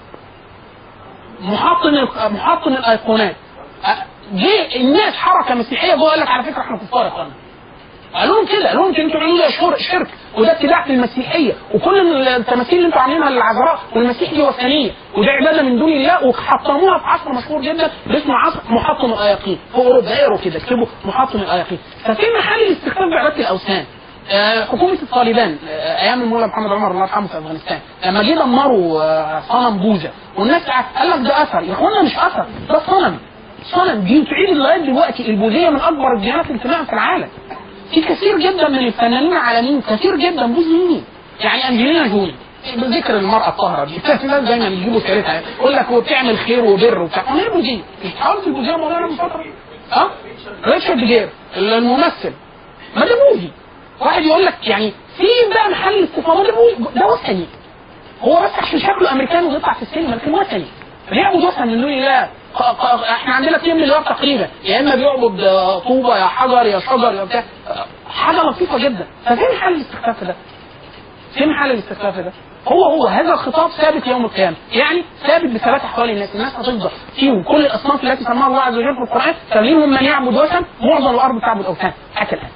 محطم ال- محطم الايقونات أ- جه الناس حركه مسيحيه جوه قال لك على فكره احنا كفار يا اخوانا قالوا لهم كده قالوا لهم انتوا بتعملوا ده شر- شرك وده ابتداع في المسيحيه وكل التماثيل اللي انتوا عاملينها للعذراء والمسيح دي وثنيه وده عباده من دون الله وحطموها في عصر مشهور جدا اسمه عصر محطم الاياقين في اوروبا اقروا كده اكتبوا محطم الاياقين ففي محل الاستخفاف بعباده الاوثان آه، حكومة الطالبان آه، أيام المولى محمد عمر الله يرحمه في أفغانستان لما جه دمروا آه، صنم بوذا والناس قعدت- قال لك ده أثر يا إخوانا مش أثر ده صنم صنم دي تعيد لغاية دلوقتي البوذية من أكبر الديانات انتماء في العالم في كثير جدا من الفنانين العالميين كثير جدا بوذيين يعني انجلينا جولي بذكر المرأة الطاهرة دي الناس دايما يجيبوا سيرتها يقول لك وبتعمل خير وبر وبتاع ما هي بوذية مش حاولت البوذية مولانا من فترة ها ريتشارد جير الممثل ما ده بوذي واحد يقول لك يعني في بقى محل استفاضة ده بوذي ده وثني هو بس عشان شكله امريكاني ويطلع في السينما لكن وثني بيعبد وثن من دون الله ق- ق- احنا عندنا 2 مليار تقريبا يا اما بيعبد آه، طوبه يا حجر يا شجر يا بتاع آه، حاجه لطيفه جدا ففين حل الاستخفاف ده؟ فين حل الاستخفاف ده؟ هو هو هذا الخطاب ثابت يوم القيامه، يعني ثابت بثبات احوال الناس، الناس هتفضل فيهم كل الاصناف التي سماها الله عز وجل في القران فمنهم من يعبد وثن معظم الارض تعبد اوثان حتى الان.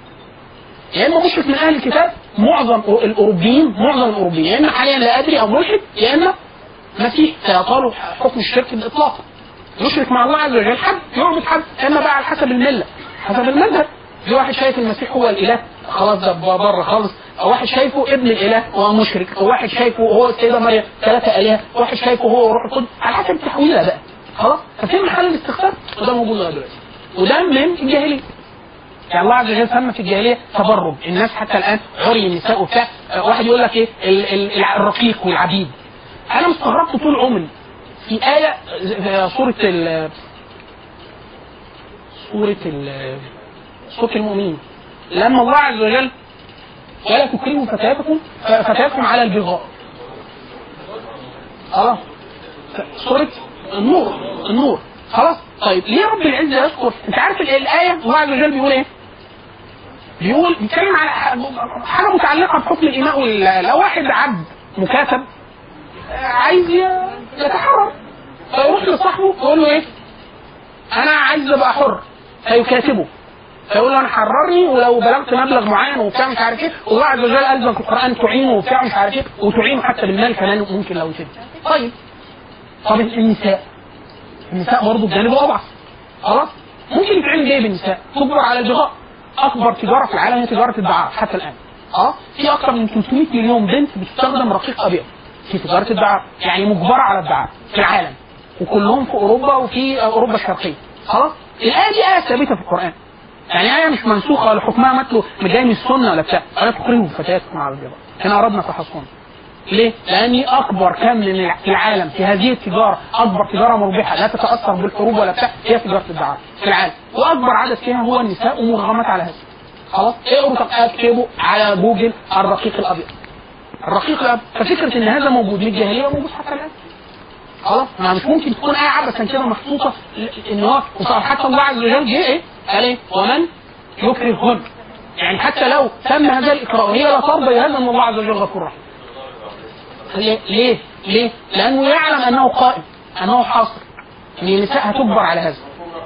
يا اما مشرك من اهل الكتاب معظم الاوروبيين معظم الاوروبيين يا اما حاليا لا ادري او ملحد يا اما مسيح سيطاله حكم الشرك بالاطلاق يشرك مع الله عز وجل حد يعبد حد يا اما بقى على حسب المله حسب المذهب في واحد شايف المسيح هو الاله خلاص ده بره خالص او واحد شايفه ابن الاله وهو مشرك او واحد شايفه هو السيده مريم ثلاثه الهه واحد شايفه هو روح القدس على حسب التحويله بقى خلاص ففين محل الاستخفاف وده موجود لغايه دلوقتي وده من الجاهليه يعني الله عز وجل سمى في الجاهليه تبرج الناس حتى الان عري النساء وبتاع آه، واحد يقول لك ايه ال- ال- الع- الرقيق والعبيد انا مستغربت طول عمري في ايه في سوره ال سوره ال سوره المؤمنين لما الله عز وجل ولا تكرهوا فتياتكم فتياتكم على البغاء خلاص سورة النور النور خلاص طيب ليه رب العزة يذكر انت عارف ال- الآية الله عز وجل بيقول ايه؟ بيقول بيتكلم على ح- حاجة متعلقة بحكم الإماء وال- لو واحد عبد مكاتب آه، عايز ي- يتحرر فيروح لصاحبه يقول له ايه؟ أنا عايز أبقى حر فيكاتبه فيقول له انا حررني ولو بلغت مبلغ معين وبتاع مش عارف ايه والله عز وجل قال في القران تعينه وبتاع مش عارف ايه وتعينه حتى بالمال كمان ممكن لو يسد طيب طب النساء النساء برضه بجانبه اضعف خلاص ممكن يتعمل ايه بالنساء؟ تجبر على البغاء اكبر تجاره في العالم هي تجاره الدعاره حتى الان اه في اكثر من 300 مليون بنت بتستخدم رقيق ابيض في تجاره الدعاره يعني مجبره على الدعاره في العالم وكلهم في اوروبا وفي اوروبا الشرقيه خلاص الايه دي ايه ثابته في القران يعني آية مش منسوخة ولا حكمها مثله جاي من السنة ولا بتاع ولا تكرهوا فتياتكم على البغاء إن أردنا تحصنا ليه؟ لأن أكبر كم من الع- في العالم في هذه التجارة أكبر تجارة مربحة لا تتأثر بالحروب ولا بتاع هي تجارة الدعارة في العالم وأكبر عدد فيها هو النساء ومرغمات على هذا خلاص اقروا طب اكتبوا على جوجل الرقيق الأبيض الرقيق الأبيض ففكرة إن هذا موجود من الجاهلية موجود حتى الآن خلاص ما مش ممكن تكون آية عبثا كده محطوطة ل- إن هو وصار حتى الله عز وجل جه إيه؟ قال إيه؟ ومن يكرههن يعني حتى لو تم هذا الإكراه وهي لا ترضى هذا أن الله عز وجل غفور رحيم ليه؟ ليه؟ ليه؟ لأنه يعلم أنه قائم أنه حاصل أن النساء هتجبر على هذا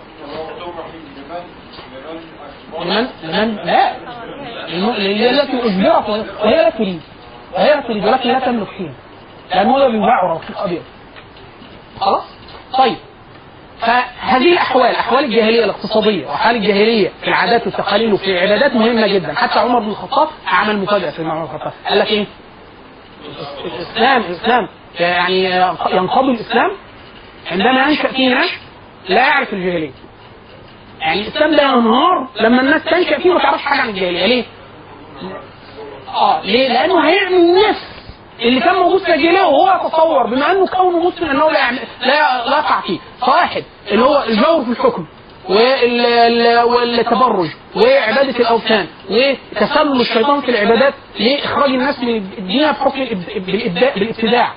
لمن لمن لا للم- للي التي أجبرت وهي لا تريد وهي لا تريد ولكن لا تملك فيه لأنه هو بيباع رقيق أبيض خلاص؟ طيب فهذه الاحوال احوال الجاهليه الاقتصاديه وحال الجاهليه في العادات والتقاليد وفي العبادات مهمه جدا حتى عمر بن الخطاب عمل مفاجاه في عمر بن الخطاب قال لك ايه؟ الاسلام الاسلام يعني ينقضي الاسلام عندما ينشا فيه ناس لا يعرف الجاهليه يعني الاسلام ده ينهار لما الناس تنشا فيه ما تعرفش حاجه عن الجاهليه ليه؟ اه ليه؟ لانه هيعمل نفس اللي كان موجود في الجاهليه وهو يتصور بما انه كونه مسلم انه لا يعمل لا لا يقع فيه فواحد اللي هو الجور في الحكم وال- ال- والتبرج وعباده الاوثان وتسلل الشيطان في العبادات لاخراج الناس من الدين بحكم الإب- بالإبداع- بالابتداع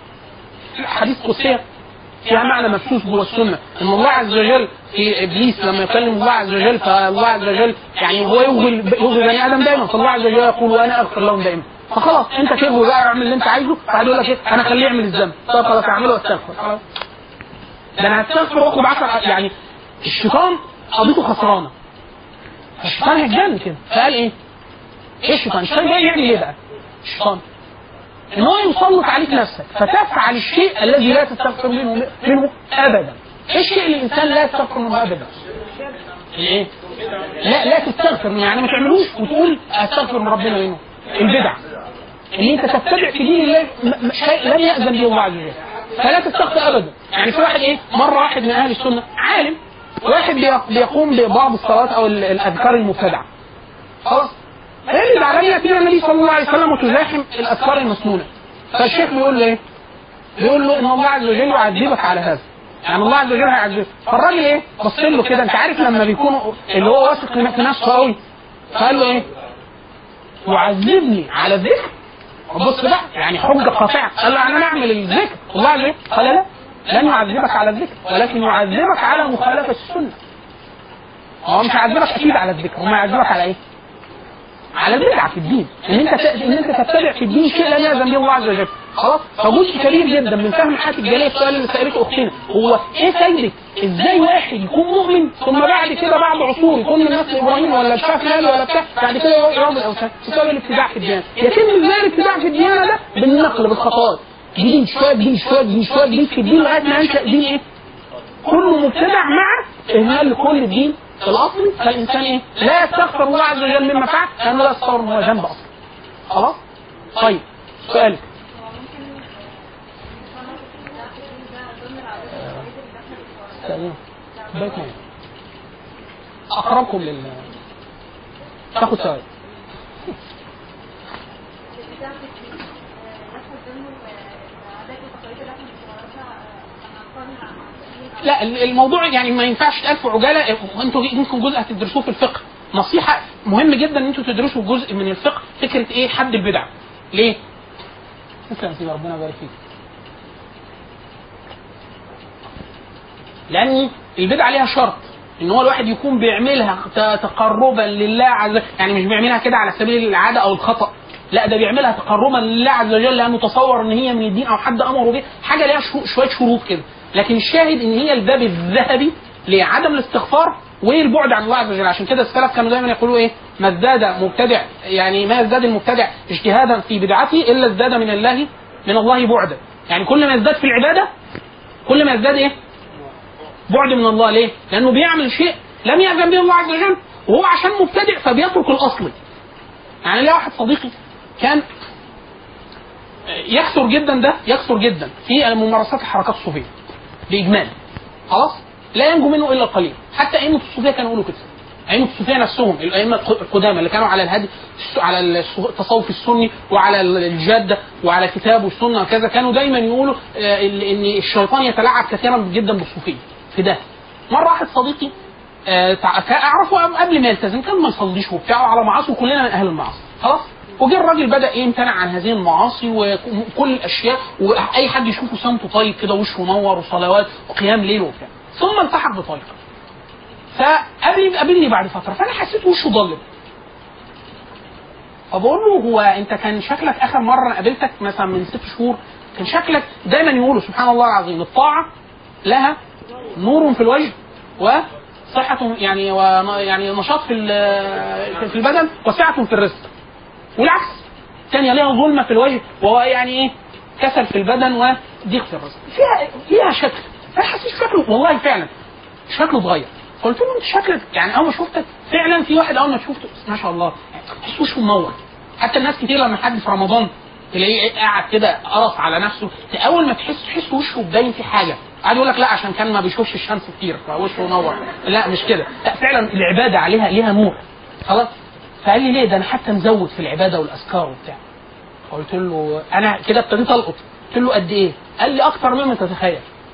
حديث قدسيه فيها معنى مبثوث جوه السنه ان الله عز وجل في ابليس لما يكلم الله عز وجل فالله عز وجل يعني هو يغوي يغوي بني ادم دايما فالله عز وجل يقول وانا اغفر لهم دائما فخلاص انت تغوي بقى اعمل اللي انت عايزه بعد يقول لك ايه انا خليه يعمل الذنب طب خلاص اعمله واستغفر خلاص ده انا هستغفر واخد 10 يعني الشيطان قضيته خسرانه فالشيطان هيتجنن كده فقال ايه؟ ايه الشيطان؟ الشيطان جاي يعمل ايه بقى؟ الشيطان ان هو يسلط عليك نفسك فتفعل الشيء الذي لا تستغفر منه منه ابدا ايه الشيء اللي الانسان لا يستغفر منه ابدا الايه لا لا تستغفر منه يعني ما تعملوش وتقول استغفر من ربنا منه البدع ان انت تتبع في دين الله م- م- شيء لم ياذن به الله عز وجل فلا تستغفر ابدا يعني في واحد ايه مره واحد من اهل السنه عالم واحد بي- بيقوم ببعض الصلوات او ال- الاذكار المبتدعه خلاص فيجب على ان ياتي النبي صلى الله عليه وسلم وتزاحم الاذكار المسنونه فالشيخ بيقول له ايه؟ بيقول له ان الله عز وجل يعذبك على هذا يعني الله عز وجل هيعذبك فالراجل ايه؟ بص له كده انت عارف لما بيكون اللي هو واثق في نفسه قوي فقال له ايه؟ يعذبني على الذكر بص بقى يعني حجه قاطعه قال له انا اعمل الذكر الله عز وجل قال لا لن يعذبك على الذكر ولكن يعذبك على مخالفه السنه هو مش هيعذبك اكيد على الذكر هو هيعذبك على ايه؟ على البدعه في الدين ان انت ت- ان انت تتبع في الدين شيء لم يأذن به الله عز وجل خلاص فجزء كبير جدا من فهم حياه الجاليه السؤال اللي سالته اختنا هو ايه فايده ازاي واحد يكون مؤمن ثم بعد كده بعد عصور يكون من نسل ابراهيم ولا مش عارف ماله ولا بتاع بعد كده يرام الاوثان بسبب الابتداع في الديانه يتم ازاي الابتداع في الديانه ده بالنقل بالخطوات جديد شويه جديد شويه جديد شويه جديد في الدين لغايه ما ينشا دين ايه؟ كله مبتدع مع اهمال لكل الدين الاصلي فالانسان ايه؟ لا يستغفر الله عز وجل مما فعل لانه لا يتصور ان هو ذنب اصلا. خلاص؟ طيب سؤالك استاذنك كوبايه ميه اقربكم لل تاخد ثواب لا ال- الموضوع يعني ما ينفعش يتقال في عجاله انتوا يمكن جزء هتدرسوه في الفقه نصيحه مهم جدا ان انتوا تدرسوا جزء من الفقه فكره ايه حد البدع ليه؟ تسلم يا سيدي ربنا يبارك فيك لان البدعه ليها شرط ان هو الواحد يكون بيعملها ت- تقربا لله عز وجل يعني مش بيعملها كده على سبيل العاده او الخطا لا ده بيعملها تقربا لله عز وجل لانه تصور ان هي من الدين او حد امره بيه حاجه ليها شو- شويه شروط كده لكن الشاهد ان هي الباب الذهبي لعدم الاستغفار والبعد عن الله عز وجل عشان كده السلف كانوا دايما يقولوا ايه ما ازداد مبتدع يعني ما ازداد المبتدع اجتهادا في بدعته الا ازداد من الله من الله بعدا يعني كل ما يزداد في العباده كل ما يزداد ايه بعد من الله ليه؟ لانه بيعمل شيء لم يأذن به الله عز وجل وهو عشان مبتدع فبيترك الاصل. يعني ليا واحد صديقي كان يكثر جدا ده يكثر جدا في ممارسات الحركات الصوفيه باجمال خلاص لا ينجو منه الا القليل حتى ائمه الصوفيه كانوا يقولوا كده ائمه الصوفيه نفسهم الائمه القدامى اللي كانوا على الهدي على التصوف السني وعلى الجاده وعلى الكتاب والسنه وكذا كانوا دايما يقولوا آه، ان الشيطان يتلاعب كثيرا جدا بالصوفيه في ده مره واحد صديقي آه، تع- كان اعرفه قبل ما يلتزم كان ما يصليش وبتاع على معاصي وكلنا من اهل المعاصي خلاص وجه الراجل بدا ايه يمتنع عن هذه المعاصي وكل الاشياء واي حد يشوفه سمته طيب كده وشه منور وصلوات وقيام ليل وبتاع ثم التحق بطريقه فقابلني قابلني بعد فتره فانا حسيت وشه ضلم فبقول له هو انت كان شكلك اخر مره انا قابلتك مثلا من ست شهور كان شكلك دايما يقولوا سبحان الله العظيم الطاعه لها نور في الوجه وصحة يعني و يعني نشاط في ال- في البدن وسعة في الرزق والعكس الثانية ليها ظلمة في الوجه وهو يعني ايه كسل في البدن وضيق في الرزق فيها ليها شكل انا حسيت شكله والله فعلا شكله اتغير قلت له انت شكلك يعني اول ما شفتك فعلا في واحد اول ما شفته ما شاء الله تحس وشه منور حتى الناس كتير لما حد في رمضان تلاقيه قاعد كده قرص على نفسه اول ما تحس تحس وشه باين في حاجه قاعد يقول لك لا عشان كان ما بيشوفش الشمس كتير فوشه منور لا مش كده لا فعلا العباده عليها ليها نور خلاص فقال لي ليه ده انا حتى مزود في العباده والاذكار وبتاع قلت له انا كده ابتديت القط قلت له قد ايه؟ قال لي اكتر مما تتخيل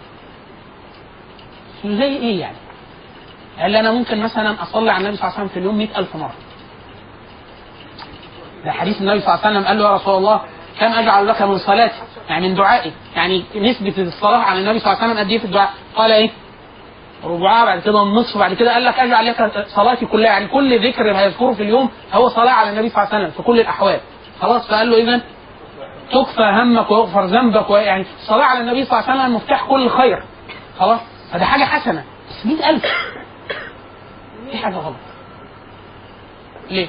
قلت له زي ايه يعني؟ قال لي انا ممكن مثلا اصلي على النبي صلى الله عليه وسلم في اليوم 100000 مره ده حديث النبي صلى الله عليه وسلم قال له يا رسول الله كم اجعل لك من صلاتي يعني من دعائي يعني نسبة الصلاة على النبي صلى الله عليه وسلم قد ايه في الدعاء قال ايه ربعها بعد كده النصف بعد كده قال لك اجعل لك صلاتي كلها يعني كل ذكر هيذكره في اليوم هو صلاة على النبي صلى الله عليه وسلم في كل الاحوال خلاص فقال له اذا تكفى همك ويغفر ذنبك يعني الصلاة على النبي صلى الله عليه وسلم مفتاح كل خير خلاص فده حاجة حسنة بس 100000 في حاجة غلط ليه؟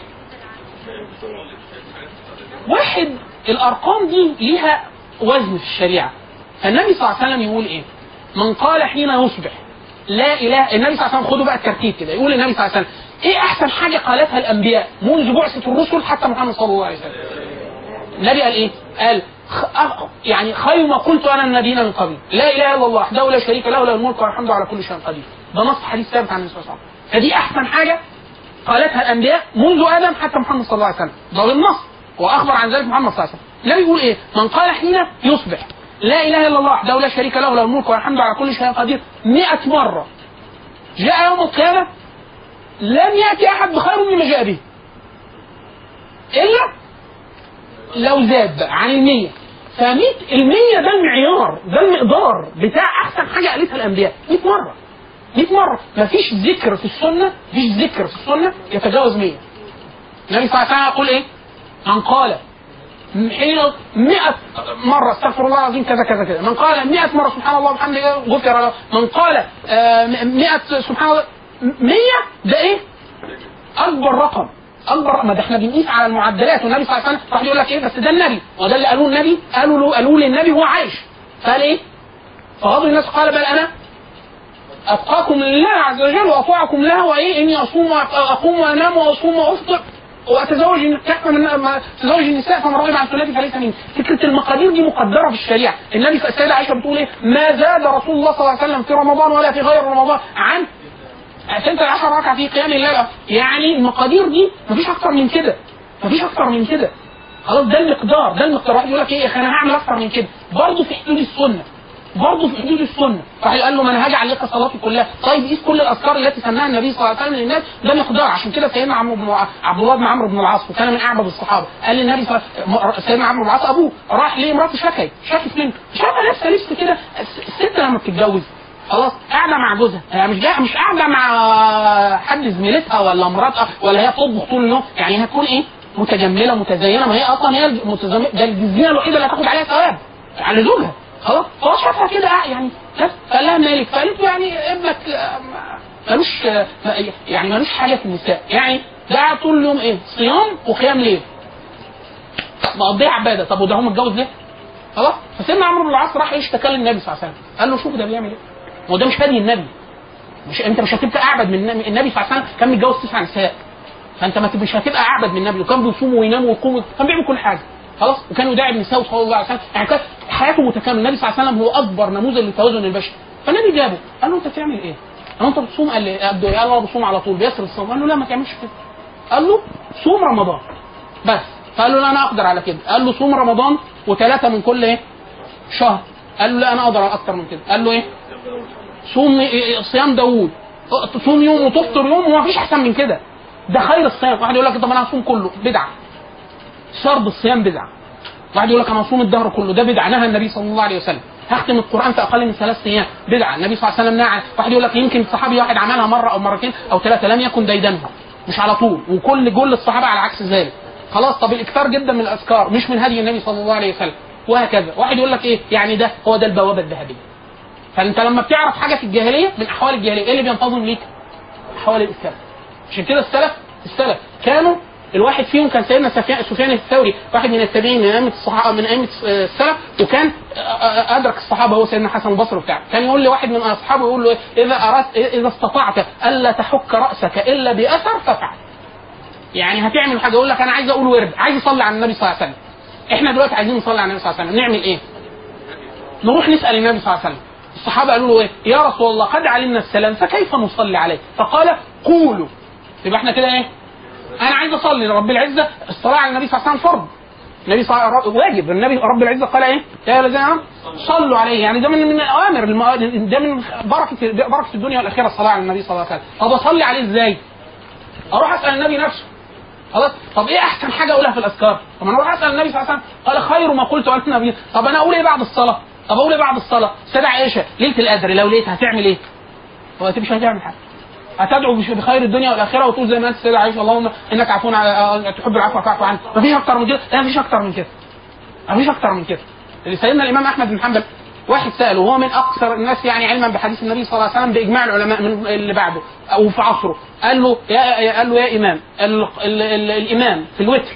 واحد الارقام دي ليها وزن في الشريعه فالنبي صلى الله عليه وسلم يقول ايه؟ من قال حين يصبح لا اله النبي صلى الله عليه وسلم خدوا بقى الترتيب كده يقول النبي صلى الله عليه وسلم ايه احسن حاجه قالتها الانبياء منذ بعثه الرسل حتى محمد صلى الله عليه وسلم النبي قال ايه؟ قال خ... أ- يعني خير ما قلت انا النبيين من قبل لا اله الا الله وحده لا شريك له له الملك والحمد على كل شيء قدير ده نص حديث ثابت عن النبي صلى الله عليه وسلم فدي احسن حاجه قالتها الانبياء منذ ادم حتى محمد صلى الله عليه وسلم ده بالنص واخبر عن ذلك محمد صلى الله عليه وسلم النبي يقول ايه من قال حين يصبح لا اله الا الله وحده لا شريك له له الملك والحمد على كل شيء قدير 100 مره جاء يوم القيامه لن ياتي احد بخير مما جاء به الا لو زاد بقى عن المية فمية المية ده المعيار ده المقدار بتاع أحسن حاجة قالتها الأنبياء 100 مرة 100 مرة مفيش ذكر في السنة مفيش ذكر في السنة يتجاوز 100 النبي صلى الله عليه وسلم يقول إيه؟ من قال حين 100 مرة استغفر الله العظيم كذا كذا كذا من قال 100 مرة سبحان الله وبحمده غفر له من قال آه، 100 سبحان الله 100 ده إيه؟ اكبر رقم اكبر ما ده احنا بنقيس على المعدلات والنبي صلى الله عليه وسلم راح يقول لك ايه بس ده النبي وده اللي قالوه النبي قالوا له قالوا للنبي وهو عايش فقال ايه؟ فغضب الناس قال بل انا اتقاكم لله عز وجل واطوعكم له وايه اني اصوم وأق- اقوم وانام واصوم وافطر وتزوج كف من ما- تزوج النساء فمن رغب عن سنتي فليس مني فكره المقادير دي مقدره في الشريعه النبي السيده عائشه بتقول ايه ما زاد رسول الله صلى الله عليه وسلم في رمضان ولا في غير رمضان عن ستة عشر ركعة في قيام الليل يعني المقادير دي مفيش أكتر من كده مفيش أكتر من كده خلاص ده المقدار ده المقدار واحد يقول لك ايه يا اخي انا هعمل اكتر من كده برضه في حدود السنه برضه في حدود السنه واحد قال له ما انا هجعل لك صلاتي كلها طيب قيس كل الاذكار التي سنها النبي صلى الله عليه وسلم للناس ده مقدار عشان كده سيدنا عمرو بن عبد الله بن عمرو بن العاص وكان من اعبد الصحابه قال للنبي صلى الله عليه وسلم سيدنا عمرو بن العاص ابوه راح ليه مراته شكت شكت منه شافها لسه لسه كده الست لما بتتجوز خلاص قاعده مع جوزها يعني مش جاي مش قاعده مع حد زميلتها ولا مراتها ولا هي بتطبخ طول اليوم يعني هتكون ايه متجمله متزينه ما هي اصلا هي المتزم- ده الزينه الوحيده اللي هتاخد عليها ثواب على زوجها خلاص فهو شافها كده آه، يعني بس قال لها مالك فقالت له يعني ابنك آه، ما- ملوش آه، ما- يعني ملوش حاجه في النساء يعني ده قاعد طول اليوم ايه صيام وقيام ليل مقضيها عباده طب وده هو متجوز ليه؟ خلاص فسيدنا عمرو بن العاص راح يشتكى للنبي صلى الله عليه وسلم قال له شوف ده بيعمل ايه؟ ما هو ده مش هدي النبي مش انت مش هتبقى اعبد من النبي النبي صلى الله عليه وسلم كان متجوز تسع نساء فانت ما مش هتبقى اعبد من النبي وكان بيصوم وينام ويقوم كان بيعمل كل حاجه خلاص وكان يداعب نساء صلى الله عليه وسلم يعني كانت حياته متكامله النبي صلى الله عليه وسلم هو اكبر نموذج للتوازن البشري فالنبي جابه قال له انت بتعمل ايه؟ قال له انت بتصوم قال لي قال له انا بصوم على طول بيسر الصوم قال له لا ما تعملش كده قال له صوم رمضان بس فقال له لا انا اقدر على كده قال له صوم رمضان وثلاثه من كل ايه؟ شهر قال له لا انا اقدر اكتر من كده قال له ايه؟ صوم إيه- صيام داوود تصوم يوم وتفطر يوم وما فيش احسن من كده ده خير الصيام واحد يقول لك طب انا هصوم كله بدعه شرب الصيام بدعه واحد يقول لك انا هصوم الدهر كله ده بدعه نهى النبي صلى الله عليه وسلم هختم القران في اقل من ثلاث ايام بدعه النبي صلى الله عليه وسلم نهى واحد يقول لك يمكن صحابي واحد عملها مره او مرتين او ثلاثه لم يكن ديدنها مش على طول وكل جل الصحابه على عكس ذلك خلاص طب الاكثار جدا من الاذكار مش من هدي النبي صلى الله عليه وسلم وهكذا واحد يقول لك ايه يعني ده هو ده البوابه الذهبيه فانت لما بتعرف حاجه في الجاهليه من احوال الجاهليه ايه اللي بينتظم ليك؟ احوال الاسلام عشان كده السلف السلف كانوا الواحد فيهم كان سيدنا سفيان سفيان الثوري واحد من التابعين من ائمه الصحابه من ائمه السلف وكان ادرك الصحابه هو سيدنا حسن البصري بتاعه كان يقول لواحد من اصحابه يقول له إيه؟ اذا اردت اذا استطعت الا تحك راسك الا باثر فافعل يعني هتعمل حاجه يقول لك انا عايز اقول ورد عايز اصلي على النبي صلى الله عليه وسلم احنا دلوقتي عايزين نصلي على النبي صلى الله عليه وسلم نعمل ايه؟ نروح نسال النبي صلى الله عليه وسلم الصحابه قالوا له ايه؟ يا رسول الله قد علمنا السلام فكيف نصلي عليه؟ فقال قولوا يبقى احنا كده ايه؟ انا عايز اصلي لرب العزه الصلاه على النبي صلى الله عليه وسلم فرض النبي صلى الله عليه وسلم واجب النبي رب العزه قال ايه؟ يا الذين امنوا صلوا عليه يعني ده من من الاوامر الم- ده من بركه بركه الدنيا والاخره الصلاه على النبي صلى الله عليه وسلم طب اصلي عليه ازاي؟ اروح اسال النبي نفسه خلاص طب ايه احسن حاجه اقولها في الاذكار؟ طب انا اروح اسال النبي صلى الله عليه وسلم قال خير ما قلت انا النبي طب انا اقول ايه بعد الصلاه؟ طب اقول ايه بعد الصلاه؟ سيدة عائشه ليله القدر لو لقيت هتعمل ايه؟ هو انت مش هتعمل حاجه هتدعو بش- بخير الدنيا والاخره وتقول زي ما انت سيدة عائشه اللهم انك عفو ع- تحب العفو فاعف عني مفيش اكتر من كده لا مفيش اكتر من كده مفيش اكتر من كده اللي سيدنا الامام احمد بن حنبل واحد ساله وهو من اكثر الناس يعني علما بحديث النبي صلى الله عليه وسلم باجماع العلماء من اللي بعده او في عصره قال له يا قال له يا امام ال ال ال الامام في الوتر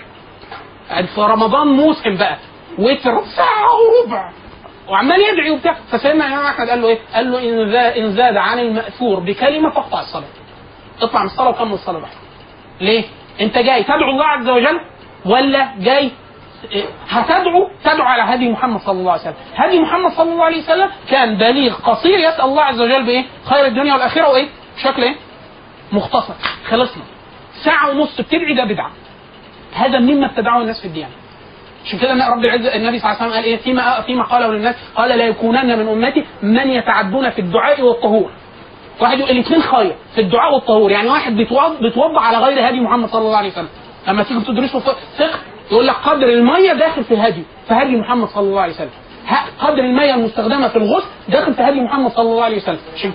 في رمضان موسم بقى وتر ساعه وربع وعمال يدعي وبتاع فسيدنا الامام احمد قال له ايه؟ قال له ان زاد ان زاد عن الماثور بكلمه فاقطع الصلاه. اطلع من الصلاه وكمل الصلاه بعد. ليه؟ انت جاي تدعو الله عز وجل ولا جاي إيه، هتدعو تدعو على هدي محمد صلى الله عليه وسلم هدي محمد صلى الله عليه وسلم كان بليغ قصير يسال الله عز وجل بايه خير الدنيا والاخره وايه بشكل ايه مختصر خلصنا ساعه ونص بتدعي ده بدعه هذا مما ابتدعه الناس في الديانه عشان كده إن رب العزه النبي صلى الله عليه وسلم قال ايه فيما فيما قاله للناس قال لا يكونن من امتي من يتعدون في الدعاء والطهور واحد يقول الاثنين خير في الدعاء والطهور يعني واحد بيتوض بيتوضا على غير هدي محمد صلى الله عليه وسلم لما تيجي تدرسه في فقه يقول لك قدر الميه داخل في هدي في هدي محمد صلى الله عليه وسلم ه- قدر الميه المستخدمه في الغسل داخل في هدي محمد صلى الله عليه وسلم عشان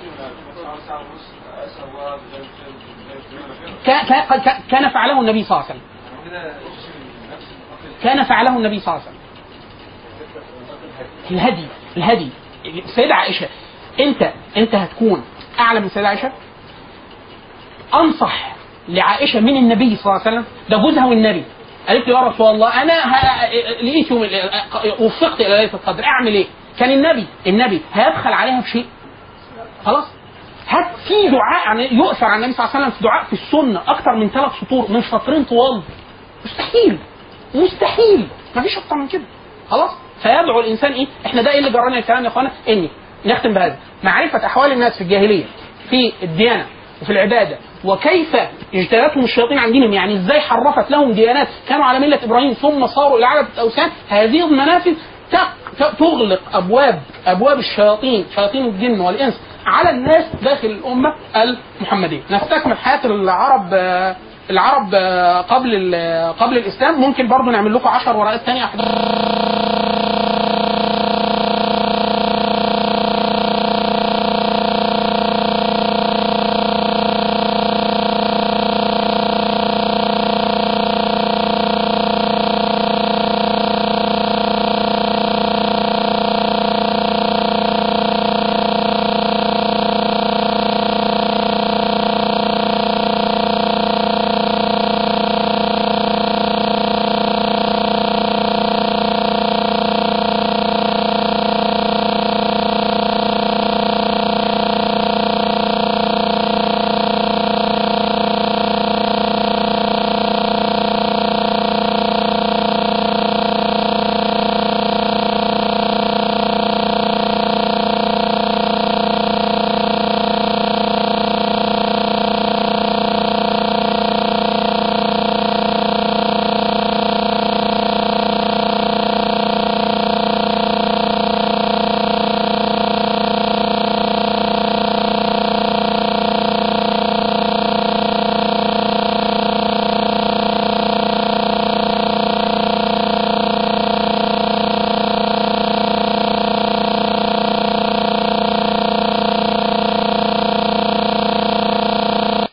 كا- كا- كا- كان فعله النبي صلى الله عليه وسلم كان فعله النبي صلى الله عليه وسلم الهدي الهدي السيدة عائشة انت انت هتكون اعلى من السيدة عائشة انصح لعائشة من النبي صلى الله عليه وسلم ده جوزها والنبي قالت له يا رسول الله انا ه- لقيت يوم ال- وفقت الى ليله القدر اعمل ايه؟ كان النبي النبي هيبخل عليها بشيء خلاص هات في دعاء عن يؤثر عن النبي صلى الله عليه وسلم في دعاء في السنه اكثر من ثلاث سطور من سطرين طوال مستحيل مستحيل مفيش اكتر من كده خلاص فيدعو الانسان ايه احنا ده ايه اللي جراني الكلام يا اخوانا اني نختم بهذا معرفه احوال الناس في الجاهليه في الديانه وفي العباده وكيف اجتالتهم الشياطين عن دينهم يعني ازاي حرفت لهم ديانات كانوا على مله ابراهيم ثم صاروا الى عبده الاوثان هذه المنافذ تق- ت- تغلق ابواب ابواب الشياطين شياطين الجن والانس على الناس داخل الامه المحمديه نستكمل حياه العرب آه، العرب آه، قبل ال- قبل الاسلام ممكن برضو نعمل لكم 10 ورقات ثانيه